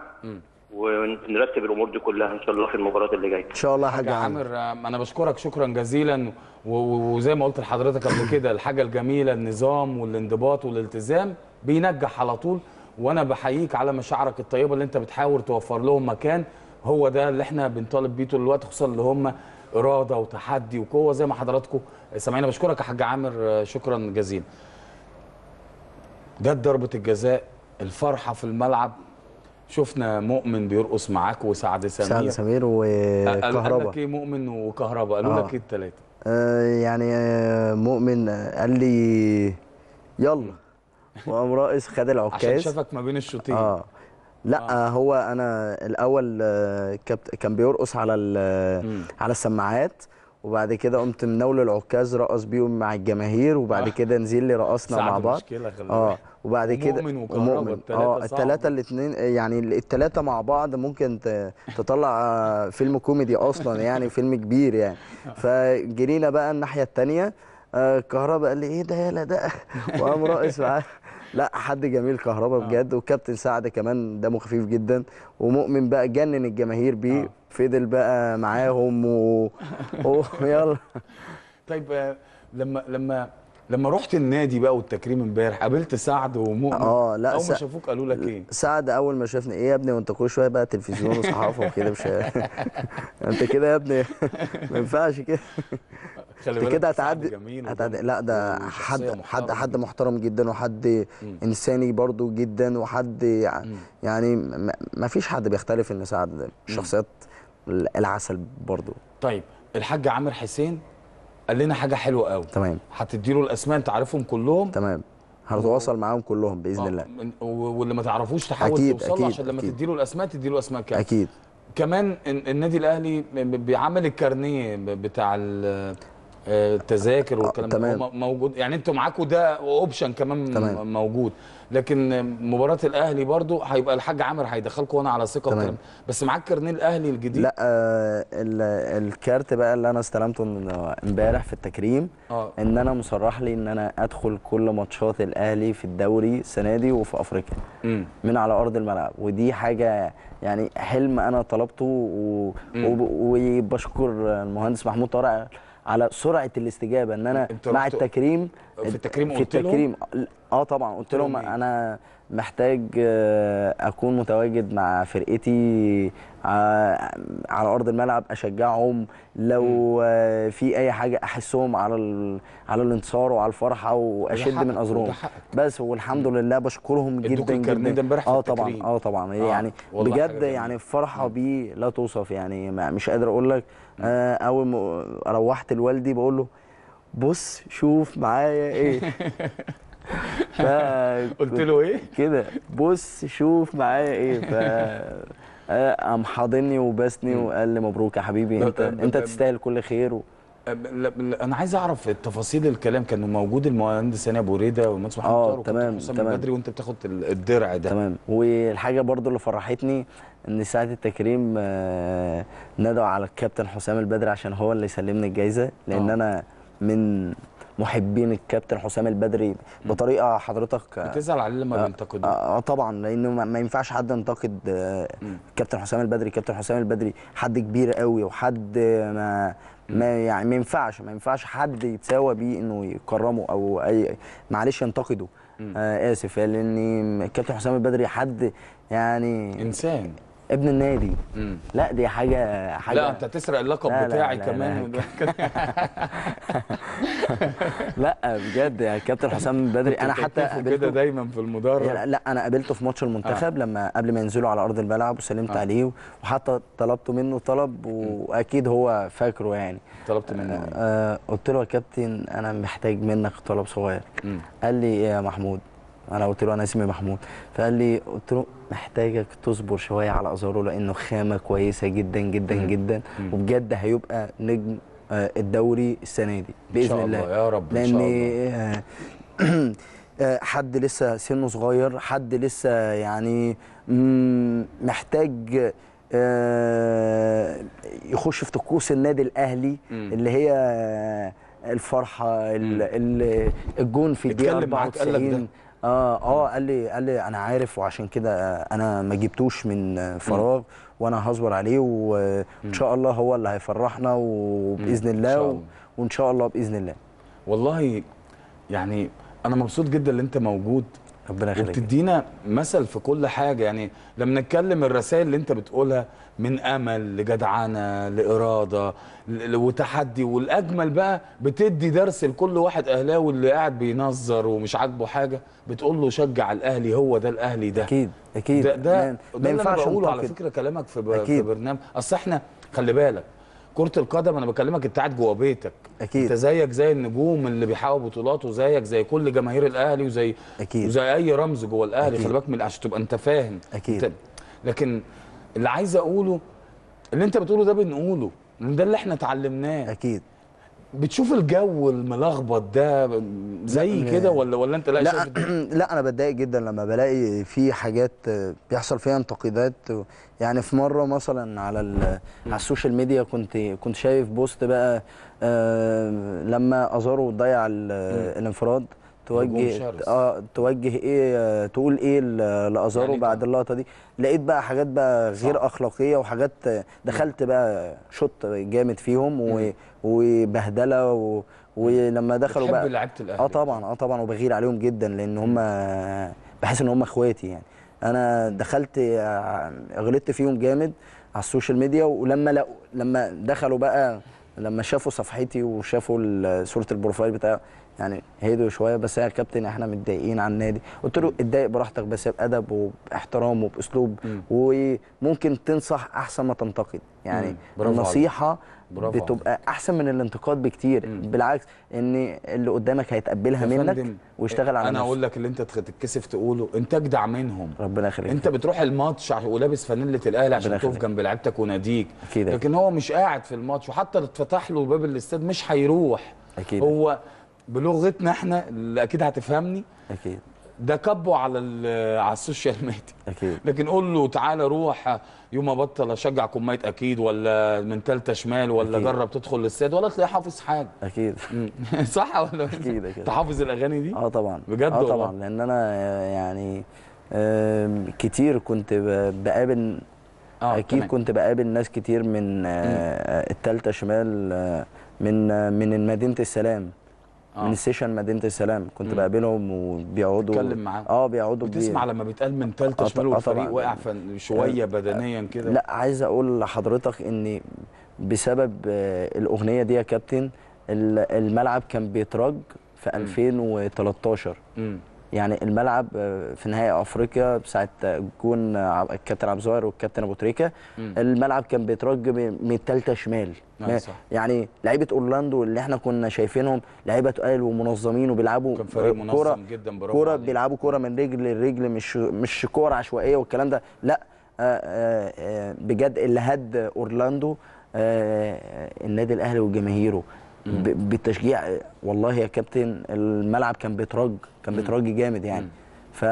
ونرتب الامور دي كلها ان شاء الله في المباراه اللي جايه ان شاء الله يا حاج حاج عامر عامر آه، انا بشكرك شكرا جزيلا و- و- وزي ما قلت لحضرتك قبل كده الحاجه الجميله النظام والانضباط والالتزام بينجح على طول وانا بحييك على مشاعرك الطيبه اللي انت بتحاول توفر لهم مكان هو ده اللي احنا بنطالب بيه طول الوقت خصوصا اللي هم اراده وتحدي وقوه زي ما حضراتكم سامعين بشكرك يا حاج عامر آه، شكرا جزيلا جت ضربه الجزاء الفرحه في الملعب شفنا مؤمن بيرقص معاك وسعد سمير سعد سمير قال قال وكهربا لك ايه مؤمن وكهرباء قالوا آه. لك ايه الثلاثه آه يعني آه مؤمن آه، قال لي يلا وقام رائس خد عشان العكاز شافك ما بين الشوطين اه لا آه. هو انا الاول آه، كابت- كان بيرقص على ال- على السماعات وبعد كده قمت منول العكاز رقص بيهم مع الجماهير وبعد آه. كده نزل لي رقصنا سعد مع بعض مشكلة، خلي اه بالك. وبعد كده ومؤمن وكهربا، التلاتة اه صعب. الثلاثه الاثنين يعني الثلاثه مع بعض ممكن ت- تطلع آه، فيلم كوميدي اصلا يعني فيلم كبير يعني فجرينا بقى الناحيه الثانيه كهربا قال لي ايه ده يالا ده وقام راقص معاه لا حد جميل كهربا بجد وكابتن سعد كمان دمه خفيف جدا ومؤمن بقى جنن الجماهير بيه فضل بقى معاهم و... و... يلا طيب آه، لما لما لما رحت النادي بقى والتكريم امبارح قابلت سعد ومؤمن اه لا اول ما سع- شافوك قالوا لك ايه سعد اول ما شافني ايه يا ابني وانت كل شويه بقى تلفزيون وصحافه وكده مش انت كده يا ابني ما ينفعش كده خلي انت بالك كده سعد هتعدي جميل هتعدي وجميل لا ده وشخصية حد حد محترمة حد محترم جدا وحد انساني برضو جدا وحد يع- يعني ما- ما فيش حد بيختلف ان سعد شخصيات العسل برضو طيب الحاج عامر حسين قال لنا حاجه حلوه قوي تمام هتدي له الاسماء انت عارفهم كلهم تمام هنتواصل معاهم كلهم باذن آه، الله من- و- واللي ما تعرفوش تحاول أكيد، توصل له أكيد، عشان لما أكيد. تدي له الاسماء تدي له اسماء كامله اكيد كمان ال- النادي الاهلي ب- بيعمل الكارنيه ب- بتاع ال- آه، التذاكر والكلام ده تمام. هو م- موجود يعني انتوا معاكوا ده اوبشن كمان تمام. موجود لكن مباراه الاهلي برضو هيبقى الحاج عامر هيدخلكم وانا على ثقه تمام. والكلام بس معاك كارنيه الاهلي الجديد لا آه ال- الكارت بقى اللي انا استلمته من- امبارح في التكريم اه ان انا مصرح لي ان انا ادخل كل ماتشات الاهلي في الدوري السنه دي وفي افريقيا امم من على ارض الملعب ودي حاجه يعني حلم انا طلبته و... مم. وب- وبشكر المهندس محمود طارق على سرعه الاستجابه ان انا انت مع رحت- التكريم في التكريم في قلت لهم؟ التكريم اه طبعا قلت لهم لهم إيه؟ انا محتاج آه، اكون متواجد مع فرقتي ع- على ارض الملعب اشجعهم لو آه، في اي حاجه احسهم على ال... على الانتصار وعلى الفرحه واشد حقك، من وده ازرهم حقك. بس والحمد لله بشكرهم ادوك جدا الكارنيه جدا ده امبارح في اه التكريم. طبعا اه طبعا آه، يعني والله حاجة بجد جميلة. يعني الفرحه بيه لا توصف يعني ما مش قادر اقول لك آه اول ما روحت لوالدي بقول له بص شوف معايا ايه ف قلت له ايه كده بص شوف معايا ايه ف آه، قام حاضني وبسني وقال لي مبروك يا حبيبي ده- انت ده- ده- انت ده- تستاهل كل خير و... أم- لا- لا، انا عايز اعرف تفاصيل الكلام كان موجود المهندس هاني ابو ريده والمهندس محمد آه، طاهر وكابتن تمام، حسام تمام. البدري وانت بتاخد ال- الدرع ده تمام والحاجه برضو اللي فرحتني ان ساعه التكريم آه، ندعوا على الكابتن حسام البدري عشان هو اللي يسلمني الجايزه لان آه. انا من محبين الكابتن حسام البدري بطريقه حضرتك آه، بتزعل عليه لما آه، بينتقدوه اه طبعا لانه ما ما ينفعش حد ينتقد آه، مم. كابتن حسام البدري كابتن حسام البدري حد كبير قوي وحد ما ما يعني ما ينفعش ما ينفعش حد يتساوى بيه انه يكرمه او اي معلش ينتقده آه اسف لان كابتن حسام البدري حد يعني انسان ابن النادي مم. لا دي حاجه حاجه لا انت تسرق اللقب لا، لا، بتاعي لا، كمان لا بجد يعني كابتن حسام البدري انا حتى بتكتفوا كده قابلته دايما في المدرج لا, لا انا قابلته في ماتش المنتخب آه. لما قبل ما ينزلوا على ارض الملعب وسلمت آه. آه. عليه وحتى طلبت منه طلب واكيد هو فاكره يعني طلبت منه إيه؟ آه قلت له يا كابتن انا محتاج منك طلب صغير مم. قال لي ايه يا محمود انا قلت له انا اسمي محمود فقال لي قلت له محتاجك تصبر شويه على ازارو لانه خامه كويسه جدا جدا مم. جدا مم. وبجد هيبقى نجم آه، الدوري السنه دي باذن ان شاء الله الله يا رب ان لان شاء الله آه، آه، حد لسه سنه صغير حد لسه يعني مم، محتاج آه، يخش في طقوس النادي الاهلي مم. اللي هي الفرحه ال- ال- الجون في الدقيقه اتكلم معاك قال لك ده؟ 94 اه اه قال لي قال لي انا عارف وعشان كده آه، انا ما جبتوش من آه، فراغ وانا هصبر عليه وان شاء الله هو اللي هيفرحنا وباذن إن الله شاء و- الله. وان شاء الله باذن الله والله يعني انا مبسوط جدا ان انت موجود ربنا يخليك وبتدينا مثل في كل حاجه يعني لما نتكلم الرسائل اللي انت بتقولها من امل لجدعنه لاراده ل- وتحدي والاجمل بقى بتدي درس لكل واحد اهلاوي اللي قاعد بينظر ومش عاجبه حاجه بتقول له شجع الاهلي هو ده الاهلي ده اكيد اكيد ده ده, ما- ده ما اللي انا ينفعش بقوله على ننتقد. فكره كلامك في, ب... في أكيد. برنامج اصل احنا خلي بالك كرة القدم انا بكلمك انت قاعد جوه بيتك أكيد. انت زيك زي النجوم اللي بيحققوا بطولات وزيك زي كل جماهير الاهلي وزي أكيد. وزي اي رمز جوه الاهلي أكيد. خلي بالك من عشان تبقى انت فاهم أكيد. انت لكن اللي عايز اقوله اللي انت بتقوله ده بنقوله لأن ده اللي احنا اتعلمناه اكيد بتشوف الجو الملخبط ده زي لا، كده ولا ولا انت لا, لا شايف لا انا بتضايق جدا لما بلاقي في حاجات آه، بيحصل فيها انتقادات يعني في مره مثلا على ال- على السوشيال ميديا كنت كنت شايف بوست بقى آه، لما ازارو ضيع ال- الانفراد هجوم توجه شرس. اه توجه ايه آه، تقول ايه ل- لازارو يعني بعد اللقطه دي لقيت بقى حاجات بقى غير صح. اخلاقيه وحاجات آه، دخلت بقى شوت جامد فيهم و- مم. وبهدله و... ولما دخلوا بتحب بقى لعيبه الاهلي اه طبعا اه طبعا وبغير عليهم جدا لان هم بحس ان هم اخواتي يعني انا دخلت آه، غلطت فيهم جامد على السوشيال ميديا ولما لقوا لما دخلوا بقى لما شافوا صفحتي وشافوا ال- صوره البروفايل بتاع يعني هدوا شويه بس يا كابتن احنا متضايقين على النادي قلت له اتضايق براحتك بس بادب وباحترام وباسلوب وممكن تنصح احسن ما تنتقد يعني مم. برافو النصيحه برافو بتبقى احسن من الانتقاد بكتير بالعكس ان اللي قدامك هيتقبلها يا منك فندم، ويشتغل على انا نفسه اقول لك اللي انت تتكسف تقوله انت اجدع منهم ربنا يخليك انت بتروح الماتش عش- ولابس فانيله الاهلي عشان ربنا تقف يخليك. جنب لعيبتك وناديك أكيد. لكن هو مش قاعد في الماتش وحتى لو اتفتح له باب الاستاد مش هيروح أكيد. هو بلغتنا احنا اللي اكيد هتفهمني اكيد ده كبه على ال- على السوشيال ميديا اكيد لكن قول له تعالى روح يوم ما بطل اشجع كومايت اكيد ولا من تالتة شمال ولا أكيد. جرب تدخل الاستاد ولا تلاقيه حافظ حاجه اكيد صح ولا أكيد، أكيد. تحافظ الاغاني دي اه طبعا بجد اه والله؟ طبعا لان انا يعني آم، كتير كنت ب- بقابل اه اكيد تمام. كنت بقابل ناس كتير من آه، التالتة شمال آه، من آه، من مدينة السلام آه. من السيشن مدينة السلام كنت بقابلهم وبيقعدوا تتكلم معاهم. اه بيقعدوا بي- بتسمع لما بيتقال من تالتة آه شمال طبعاً. والفريق واقع فن- شويه بدنيا كده لا عايز اقول لحضرتك ان بسبب آه، الاغنيه دي يا كابتن ال- الملعب كان بيترج في 2013 مم. يعني الملعب آه، في نهائي افريقيا بساعه جون آه، الكابتن عبد الظاهر والكابتن ابو تريكه مم. الملعب كان بيترج من من الثالثه شمال آه، ما- صح. يعني لعيبه اورلاندو اللي احنا كنا شايفينهم لعيبه تقال ومنظمين وبيلعبوا كان فريق منظم كرة جدا برافو كوره عليك. بيلعبوا كوره من رجل لرجل مش مش كوره عشوائيه والكلام ده لا آه، آه، آه، بجد اللي هد اورلاندو آه، النادي الاهلي وجماهيره ب- بالتشجيع آه، والله يا كابتن الملعب كان بيترج كان بيترج جامد يعني ف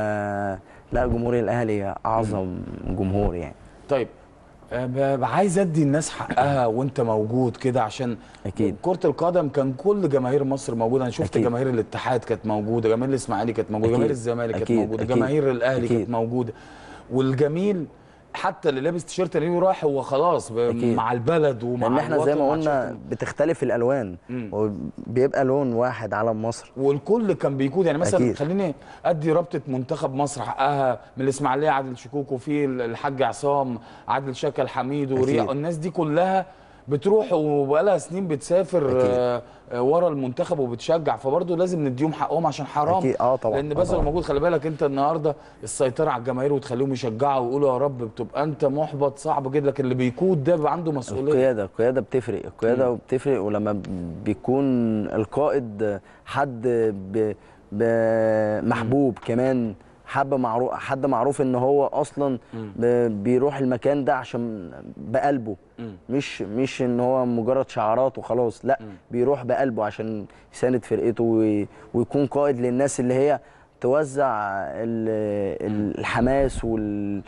لا جمهور الاهلي اعظم جمهور يعني طيب آه، ب- ب- عايز ادي الناس حقها وانت موجود كده عشان أكيد. كرة القدم كان كل جماهير مصر موجودة انا شفت أكيد. جماهير الاتحاد كانت موجودة جماهير الاسماعيلي كانت موجودة أكيد. جماهير الزمالك كانت أكيد. موجودة أكيد. جماهير الاهلي أكيد. كانت موجودة والجميل حتى اللي لابس تيشيرت النادي راح هو خلاص ب- أكيد. مع البلد ومع لان احنا زي الوطن ما ومع قلنا تيشيرت بتختلف الالوان مم. وبيبقى لون واحد علم مصر والكل كان بيكون يعني مثلا أكيد. خليني ادي رابطه منتخب مصر حقها من الاسماعيليه عادل شكوك وفي الحاج عصام عادل شكل حميد ورياض أكيد. الناس دي كلها بتروح وبقالها سنين بتسافر أكيد. آه، آه، ورا المنتخب وبتشجع فبرضه لازم نديهم حقهم عشان حرام أكيد. آه طبعاً. لان آه بذلوا طبعاً. موجود خلي بالك انت النهارده السيطره على الجماهير وتخليهم يشجعوا ويقولوا يا رب بتبقى انت محبط صعب جدا لكن اللي بيقود ده بيبقى عنده مسؤوليه القياده القياده بتفرق القياده بتفرق ولما بيكون القائد حد ب... ب... محبوب كمان حد معروف حد معروف ان هو اصلا ب... بيروح المكان ده عشان بقلبه مش مش ان هو مجرد شعارات وخلاص لا بيروح بقلبه عشان يساند فرقته وي... ويكون قائد للناس اللي هي توزع ال... الحماس وال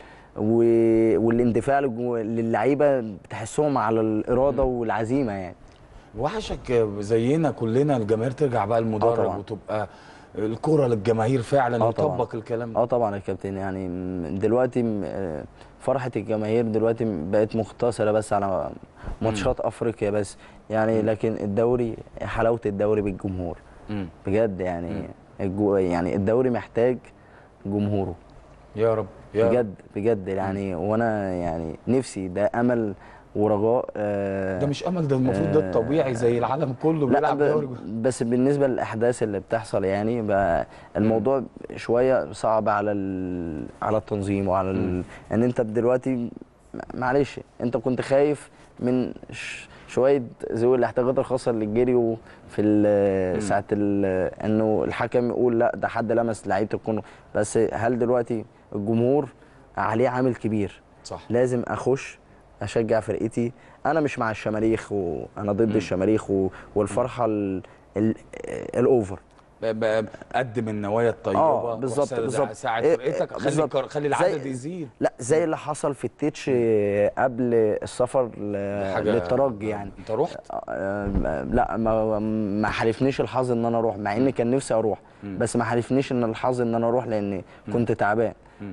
و- والاندفاع للجو- للعيبه بتحسهم على الاراده والعزيمه يعني وحشك زينا كلنا الجماهير ترجع بقى المدرج طبعاً. وتبقى الكرة للجماهير فعلا آه طبعاً. ويطبق الكلام ده اه طبعا يا كابتن يعني م- دلوقتي م- آه، فرحه الجماهير دلوقتي م- بقت مقتصره بس على ماتشات افريقيا بس يعني لكن الدوري حلاوه الدوري بالجمهور مم. بجد يعني الجو يعني الدوري محتاج جمهوره يا رب يا رب. بجد بجد يعني وانا يعني نفسي ده امل ورجاء آه ده مش امل ده المفروض ده الطبيعي زي العالم كله لا بيلعب دوري ب... بس بالنسبه للاحداث اللي بتحصل يعني بقى الموضوع شويه صعب على ال... على التنظيم وعلى ال... ان انت دلوقتي م- معلش انت كنت خايف من ش... شويه ذوي الاحتياجات الخاصه اللي جريوا في ال... ساعه ال... انه الحكم يقول لا ده حد لمس لعيبه الكونغو بس هل دلوقتي الجمهور عليه عامل كبير صح لازم اخش اشجع فرقتي انا مش مع الشماريخ وانا ضد الشماريخ و... والفرحه ال... ال... الاوفر ب- ب- قدم النوايا الطيبه اه بالظبط وساعد- بالظبط ساعد إيه، فرقتك خلي بالظبط. الكر- خلي زي- العدد يزيد لا زي اللي حصل في التتش قبل السفر ل... حاجة- للترجي يعني انت رحت آه، لا ما ما حالفنيش الحظ ان انا اروح مع اني كان نفسي اروح بس ما حالفنيش ان الحظ ان انا اروح لان كنت تعبان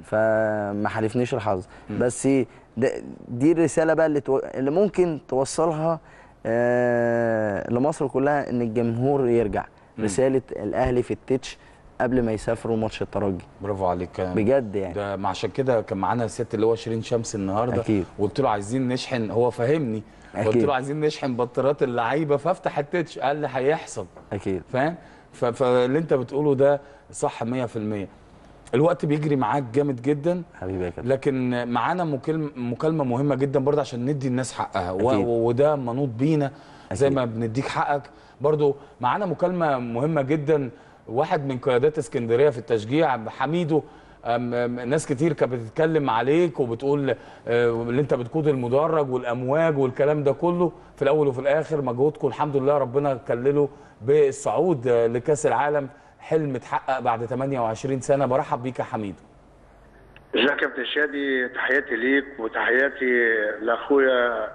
فما حالفنيش الحظ بس ده دي الرساله بقى اللي, تو... اللي ممكن توصلها آه لمصر كلها ان الجمهور يرجع رساله الاهلي في التتش قبل ما يسافروا ماتش الترجي برافو عليك كان بجد يعني ده ما عشان كده كان معانا ست اللي هو شيرين شمس النهارده أكيد. وقلت له عايزين نشحن هو فاهمني قلت أكيد. له عايزين نشحن بطاريات اللعيبه فافتح التتش قال لي هيحصل اكيد فاهم ف- فاللي انت بتقوله ده صح 100% الوقت بيجري معاك جامد جدا حبيبي يا كابتن لكن معانا مكالمه مكالمه مهمه جدا برضه عشان ندي الناس حقها و- أكيد. وده منوط بينا زي أكيد. ما بنديك حقك برضه معانا مكالمه مهمه جدا واحد من قيادات اسكندريه في التشجيع حميدو أم- أم- ناس كتير كانت بتتكلم عليك وبتقول آه، اللي انت بتقود المدرج والامواج والكلام ده كله في الاول وفي الاخر مجهودكم الحمد لله ربنا كلله بالصعود آه، لكاس العالم حلم اتحقق بعد 28 سنه برحب بيك يا حميدو ازيك يا كابتن شادي تحياتي ليك وتحياتي لاخويا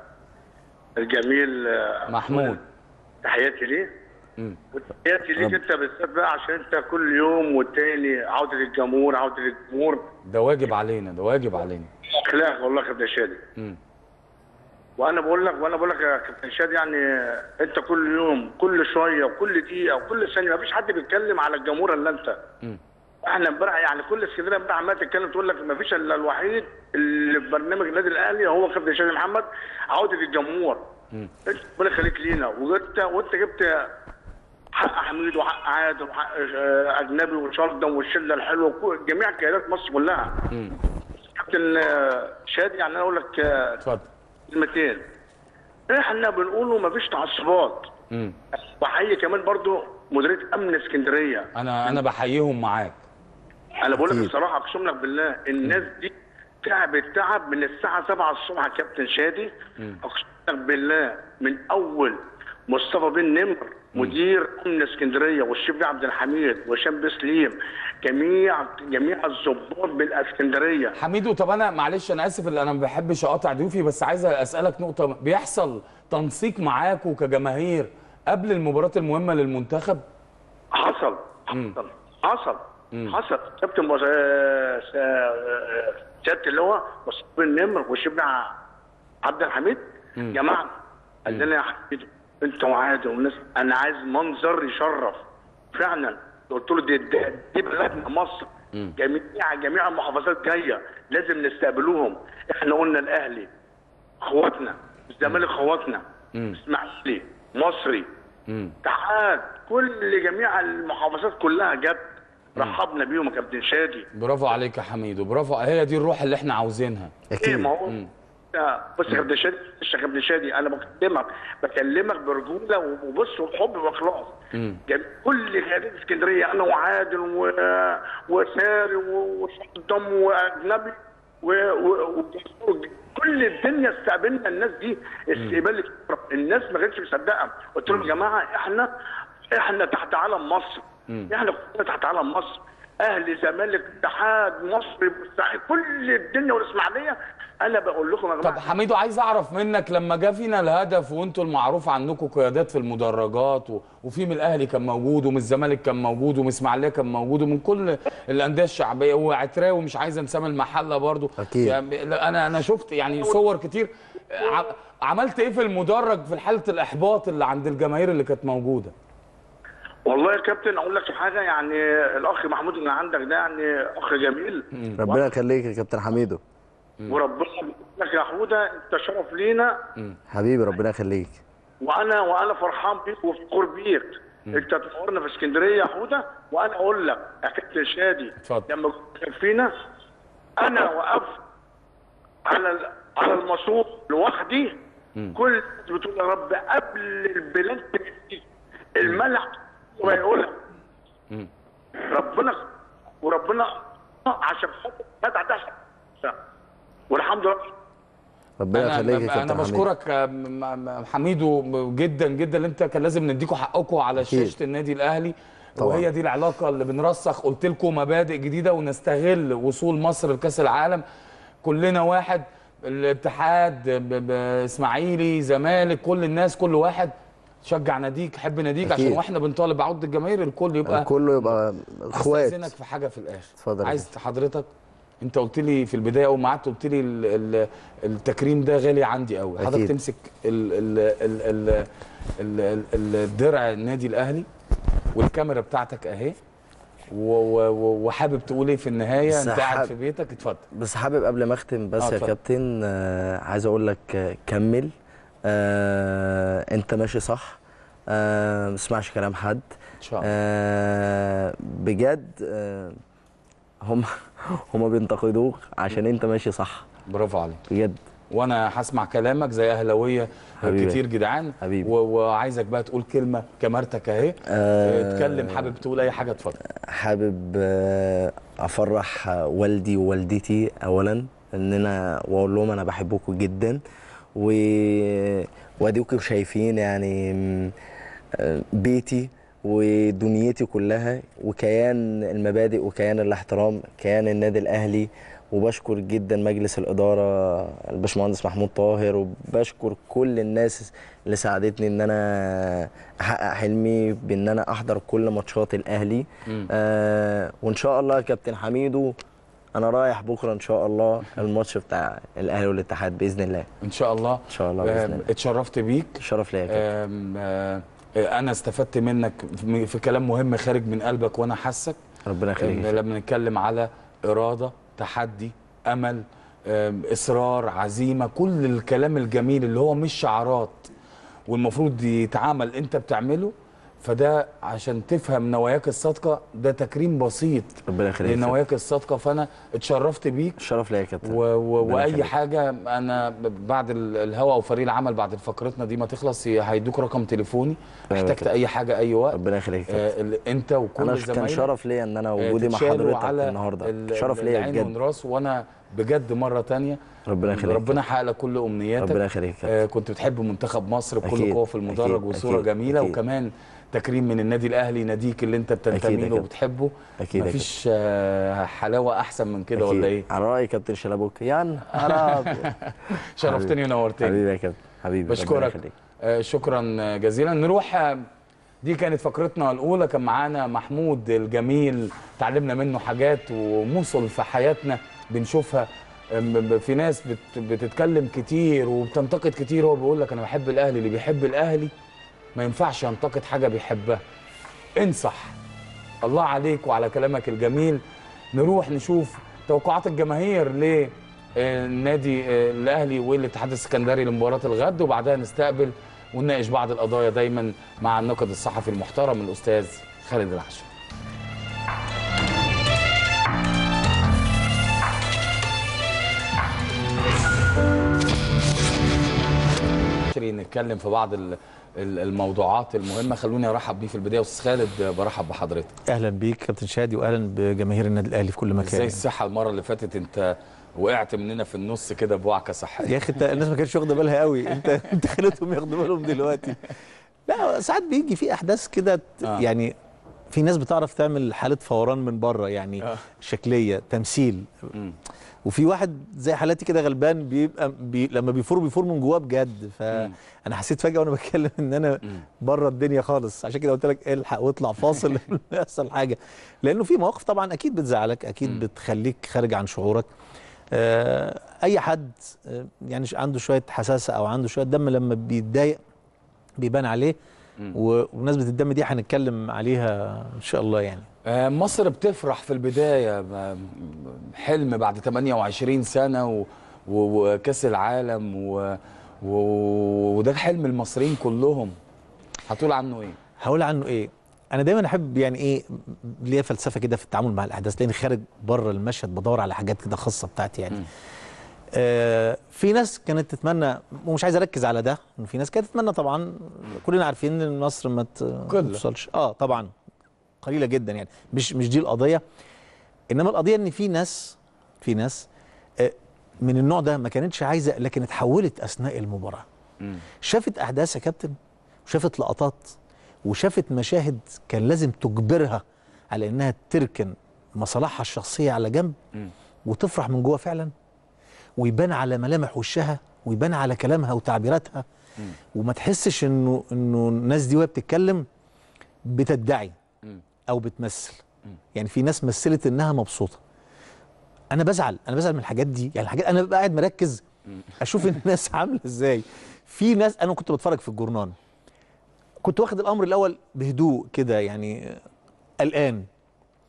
الجميل آه، محمود تحياتي ليه مم. وتحياتي ليك انت بالذات بقى عشان انت كل يوم والتاني عوده الجمهور عوده الجمهور ده واجب علينا ده واجب علينا اخلاق والله يا كابتن شادي مم. وانا بقول لك وانا بقول لك يا كابتن شادي يعني انت كل يوم كل شويه وكل دقيقه وكل ثانيه ما فيش حد بيتكلم على الجمهور الا انت مم. احنا امبارح يعني كل اسكندريه امبارح عماله تتكلم تقول لك ما فيش الا الوحيد اللي في برنامج النادي الاهلي هو كابتن شادي محمد عوده الجمهور مم. انت ربنا يخليك لينا وانت وانت جبت حق حميد وحق عادل وحق آه، اجنبي وشردن والشله الحلوه وكل- جميع قيادات مصر كلها مم. كابتن آه، شادي يعني انا اقول لك آه، اتفضل كلمتين احنا بنقوله ما فيش تعصبات مم. وحقيقي كمان برضو مديريه امن اسكندريه انا انا بحييهم معاك انا بقول لك أكيد. الصراحه اقسم لك بالله الناس دي تعبت تعب من الساعه 7 الصبح يا كابتن شادي اقسم لك بالله من اول مصطفى بن نمر مدير امن اسكندريه والشيف عبد الحميد وهشام بسليم جميع جميع الضباط بالاسكندريه حميدو طب انا معلش انا اسف اللي انا ما بحبش اقاطع ضيوفي بس عايز اسالك نقطه بيحصل تنسيق معاكوا كجماهير قبل المباراه المهمه للمنتخب حصل مم. حصل حصل مم. حصل كابتن مص- آه، س- آه، سياده اللي هو مصطفى بن نمر والشيف عبد الحميد مم. جماعه قال لنا يا حبيبي انت وعادي والناس انا عايز منظر يشرف فعلا قلت له دي, دي, دي بلدنا مصر جميع جميع المحافظات جايه لازم نستقبلوهم احنا قلنا الاهلي اخواتنا الزمالك اخواتنا مم. اسماعيلي مصري مم. اتحاد كل جميع المحافظات كلها جت رحبنا بيهم يا كابتن شادي برافو عليك يا حميدو برافو هي دي الروح اللي احنا عاوزينها ايه اكيد ما هو آه، بص يا كابتن شادي بص يا كابتن شادي انا بكلمك بكلمك برجوله وبص وبحب واخلاص مم. جم- كل قيادات اسكندريه انا وعادل و... وساري و- وصدام واجنبي و... و... و... كل الدنيا استقبلنا الناس دي استقبال الكرة. الناس ما كانتش مصدقه قلت لهم يا جماعه احنا احنا تحت علم مصر احنا كلنا تحت علم مصر اهلي زمالك اتحاد مصري بورسعيد كل الدنيا والاسماعيليه انا بقول لكم يا طب جماعه حميدو عايز اعرف منك لما جه فينا الهدف وانتوا المعروف عنكم قيادات في المدرجات و... وفي من الاهلي كان موجود ومن الزمالك كان موجود ومن اسماعيليه كان موجود ومن كل الانديه الشعبيه وعتراوي مش عايز انسى المحله برضو أكيد. يعني لا، انا انا شفت يعني صور كتير ع... عملت ايه في المدرج في حاله الاحباط اللي عند الجماهير اللي كانت موجوده والله يا كابتن اقول لك حاجه يعني الاخ محمود اللي عندك ده يعني اخ جميل ربنا يخليك يا كابتن حميدو وربنا يبارك لك يا حوده انت شرف لينا حبيبي ربنا يخليك وانا وانا فرحان بيك وفخور بيك انت تنورنا في اسكندريه يا حوده وانا اقول لك يا كابتن شادي اتفضل. لما كنت فينا انا وقفت على ال- على المصوب لوحدي كل الناس بتقول يا رب قبل البلاد تبتدي الملح ما يقولها ربنا وربنا عشان خاطر فتح تحت والحمد لله ربنا انا يخليك يا انا كابتن حميدو بشكرك آه، م- م- حميدو جدا جدا اللي انت كان لازم نديكوا حقكم على أكيد. شاشه النادي الاهلي طبعا. وهي دي العلاقه اللي بنرسخ قلت لكم مبادئ جديده ونستغل وصول مصر لكاس العالم كلنا واحد الاتحاد ب- ب- اسماعيلي زمالك كل الناس كل واحد شجع ناديك حب ناديك أكيد. عشان واحنا بنطالب بعوده الجماهير الكل يبقى كله يبقى اخوات استاذنك في حاجه في الاخر اتفضل يا عايز حضرتك انت قلت لي في البدايه اول ما قعدت قلت لي ال- ال- التكريم ده غالي عندي قوي حضرتك أكيد. تمسك ال ال ال ال ال ال الدرع النادي الاهلي والكاميرا بتاعتك اهي و- و- و- وحابب تقول ايه في النهايه بس انت قاعد حاب- في بيتك اتفضل بس حابب قبل ما اختم بس آه، يا اتفضل. كابتن آه عايز اقول لك آه كمل آه انت ماشي صح آه ما تسمعش كلام حد ان شاء الله آه بجد آه هم هم بينتقدوك عشان انت ماشي صح برافو عليك بجد وانا هسمع كلامك زي اهلاويه حبيبي. كتير جدعان حبيبي. و- وعايزك بقى تقول كلمه كاميرتك اهي آه، اتكلم حابب تقول اي حاجه اتفضل حابب آه، افرح آه، والدي ووالدتي اولا ان انا واقول لهم انا بحبكم جدا و واديكم شايفين يعني م، آه، بيتي ودنيتي كلها وكيان المبادئ وكيان الاحترام كيان النادي الاهلي وبشكر جدا مجلس الاداره الباشمهندس محمود طاهر وبشكر كل الناس اللي ساعدتني ان انا احقق حلمي بان انا احضر كل ماتشات الاهلي مم. آه وان شاء الله يا كابتن حميدو انا رايح بكره ان شاء الله الماتش بتاع الاهلي والاتحاد باذن الله ان شاء الله ان شاء الله باذن آم، الله اتشرفت بيك شرف ليا يا كابتن آم، آه، انا استفدت منك في في كلام مهم خارج من قلبك وانا حاسك ربنا آم، يخليك لما نتكلم على اراده تحدي امل آم، اصرار عزيمه كل الكلام الجميل اللي هو مش شعارات والمفروض يتعامل انت بتعمله فده عشان تفهم نواياك الصادقه ده تكريم بسيط ربنا يخليك لنواياك الصادقه فانا اتشرفت بيك شرف ليا يا كابتن و و ربنا واي يخليك. حاجه انا ب- بعد ال- الهوا وفريق العمل بعد فقرتنا دي ما تخلص ي- هيدوك رقم تليفوني تمام يا احتجت كابتن. اي حاجه اي وقت ربنا يخليك يا كابتن آه ال- انت وكل انا كان زمايلك شرف ليا ان انا آه، وجودي مع تتشالوا حضرتك على النهارده ال- شرف ال- ليا العين بجد والراس وانا بجد مره تانية ربنا يخليك ربنا يحقق لك كل امنياتك ربنا يخليك يا آه كنت بتحب منتخب مصر بكل أكيد، قوه في المدرج أكيد، وصوره أكيد، جميله أكيد. وكمان تكريم من النادي الاهلي ناديك اللي انت أكيد يا بتنتمي له كابتن. وبتحبه أكيد يا مفيش آه حلاوه احسن من كده أكيد. ولا ايه على راي كابتن شلبوك يا نهار أبيض. شرفتني ونورتني حبيبي يا كابتن حبيبي ربنا بشكرك يخليك. آه، شكرا جزيلا نروح آه، دي كانت فقرتنا الاولى كان معانا محمود الجميل تعلمنا منه حاجات وموصل في حياتنا بنشوفها آم، ب- في ناس بت- بتتكلم كتير وبتنتقد كتير هو بيقول لك انا بحب الاهلي اللي بيحب الاهلي ما ينفعش ينتقد حاجه بيحبها انصح الله عليك وعلى كلامك الجميل نروح نشوف توقعات الجماهير ل آه، النادي آه، الاهلي والاتحاد السكندري لمباراه الغد وبعدها نستقبل ونناقش بعض القضايا دايما مع الناقد الصحفي المحترم الاستاذ خالد العشر نتكلم في بعض ال- ال- الموضوعات المهمه خلوني ارحب بيه في البدايه استاذ خالد برحب بحضرتك اهلا بيك كابتن شادي واهلا بجماهير النادي الاهلي في كل مكان ازاي الصحه المره اللي فاتت انت وقعت مننا في النص كده بوعكه صحيه يا اخي انت الناس ما كانتش واخده بالها قوي انت انت خليتهم ياخدوا بالهم دلوقتي لا ساعات بيجي في احداث كده ت- آه. يعني في ناس بتعرف تعمل حاله فوران من بره يعني آه. شكليه تمثيل مم. وفي واحد زي حالاتي كده غلبان بيبقى بي لما بيفور بيفور من جواه بجد فانا حسيت فجاه وانا بتكلم ان انا بره الدنيا خالص عشان كده قلت لك الحق واطلع فاصل يحصل حاجه لانه في مواقف طبعا اكيد بتزعلك اكيد بتخليك خارج عن شعورك آه، اي حد آه، يعني ش- عنده شويه حساسه او عنده شويه دم لما بيتضايق بيبان عليه و- وبمناسبه الدم دي هنتكلم عليها ان شاء الله يعني آه، مصر بتفرح في البداية ب- حلم بعد 28 سنة و- و- وكأس العالم و- و- وده حلم المصريين كلهم هتقول عنه ايه؟ هقول عنه ايه انا دايما احب يعني ايه ليا فلسفه كده في التعامل مع الاحداث لاني خارج بره المشهد بدور على حاجات كده خاصه بتاعتي يعني آه في ناس كانت تتمنى ومش عايز اركز على ده إن في ناس كانت تتمنى طبعا كلنا عارفين ان مصر ما ت- ما قلة. توصلش اه طبعا قليله جدا يعني مش مش دي القضيه انما القضيه ان في ناس في ناس آه من النوع ده ما كانتش عايزه لكن اتحولت اثناء المباراه شافت احداث يا كابتن وشافت لقطات وشافت مشاهد كان لازم تجبرها على انها تركن مصالحها الشخصيه على جنب وتفرح من جوه فعلا ويبان على ملامح وشها ويبان على كلامها وتعبيراتها وما تحسش انه انه الناس دي وهي بتتكلم بتدعي او بتمثل يعني في ناس مثلت انها مبسوطه انا بزعل انا بزعل من الحاجات دي يعني الحاجات انا ببقى قاعد مركز اشوف الناس عامله ازاي في ناس انا كنت بتفرج في الجورنان كنت واخد الامر الاول بهدوء كده يعني قلقان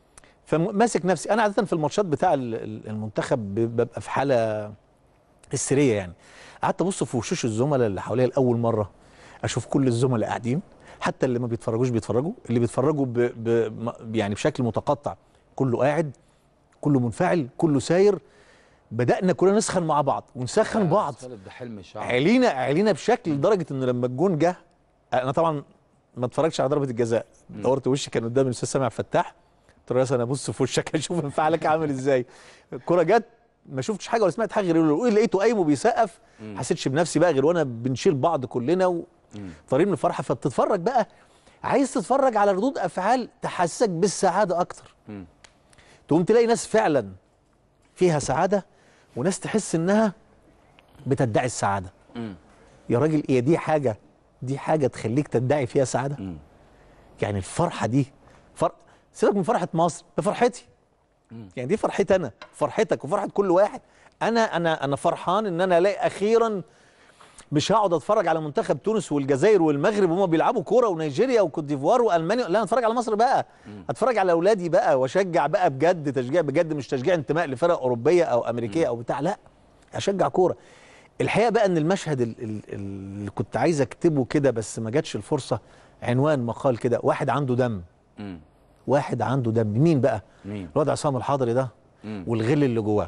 فماسك نفسي انا عاده في الماتشات بتاع ال- ال- المنتخب ب- ببقى في حاله هستيريه يعني قعدت ابص في وشوش الزملاء اللي حواليا لاول مره اشوف كل الزملاء قاعدين حتى اللي ما بيتفرجوش بيتفرجوا اللي بيتفرجوا ب... ب... م- يعني بشكل متقطع كله قاعد كله منفعل كله ساير بدانا كلنا نسخن مع بعض ونسخن بعض خالد ده حلم شعب علينا علينا بشكل لدرجه انه لما الجون جه انا طبعا ما اتفرجتش على ضربه الجزاء دورت وشي كان قدام الاستاذ سامع فتاح قلت له يا انا ابص في وشك اشوف انفعالك عامل ازاي الكره جت ما شفتش حاجه ولا سمعت حاجه غير لو لقيته قايم وبيسقف حسيتش بنفسي بقى غير وانا بنشيل بعض كلنا و... طريق من الفرحه فبتتفرج بقى عايز تتفرج على ردود افعال تحسسك بالسعاده اكتر تقوم تلاقي ناس فعلا فيها سعاده وناس تحس انها بتدعي السعاده يا راجل هي دي حاجه دي حاجه تخليك تدعي فيها سعاده يعني الفرحه دي فر... سيبك من فرحه مصر ده فرحتي يعني دي فرحتي انا فرحتك وفرحه كل واحد انا انا انا فرحان ان انا الاقي اخيرا مش هقعد اتفرج على منتخب تونس والجزائر والمغرب وهم بيلعبوا كوره ونيجيريا وكوت ديفوار والمانيا لا اتفرج على مصر بقى اتفرج على اولادي بقى واشجع بقى بجد تشجيع بجد مش تشجيع انتماء لفرق اوروبيه او امريكيه او بتاع لا اشجع كوره الحقيقه بقى ان المشهد ال- ال- اللي كنت عايز اكتبه كده بس ما جاتش الفرصه عنوان مقال كده واحد عنده دم مم. واحد عنده دم مين بقى مين الواد عصام الحضري ده مم. والغل اللي جواه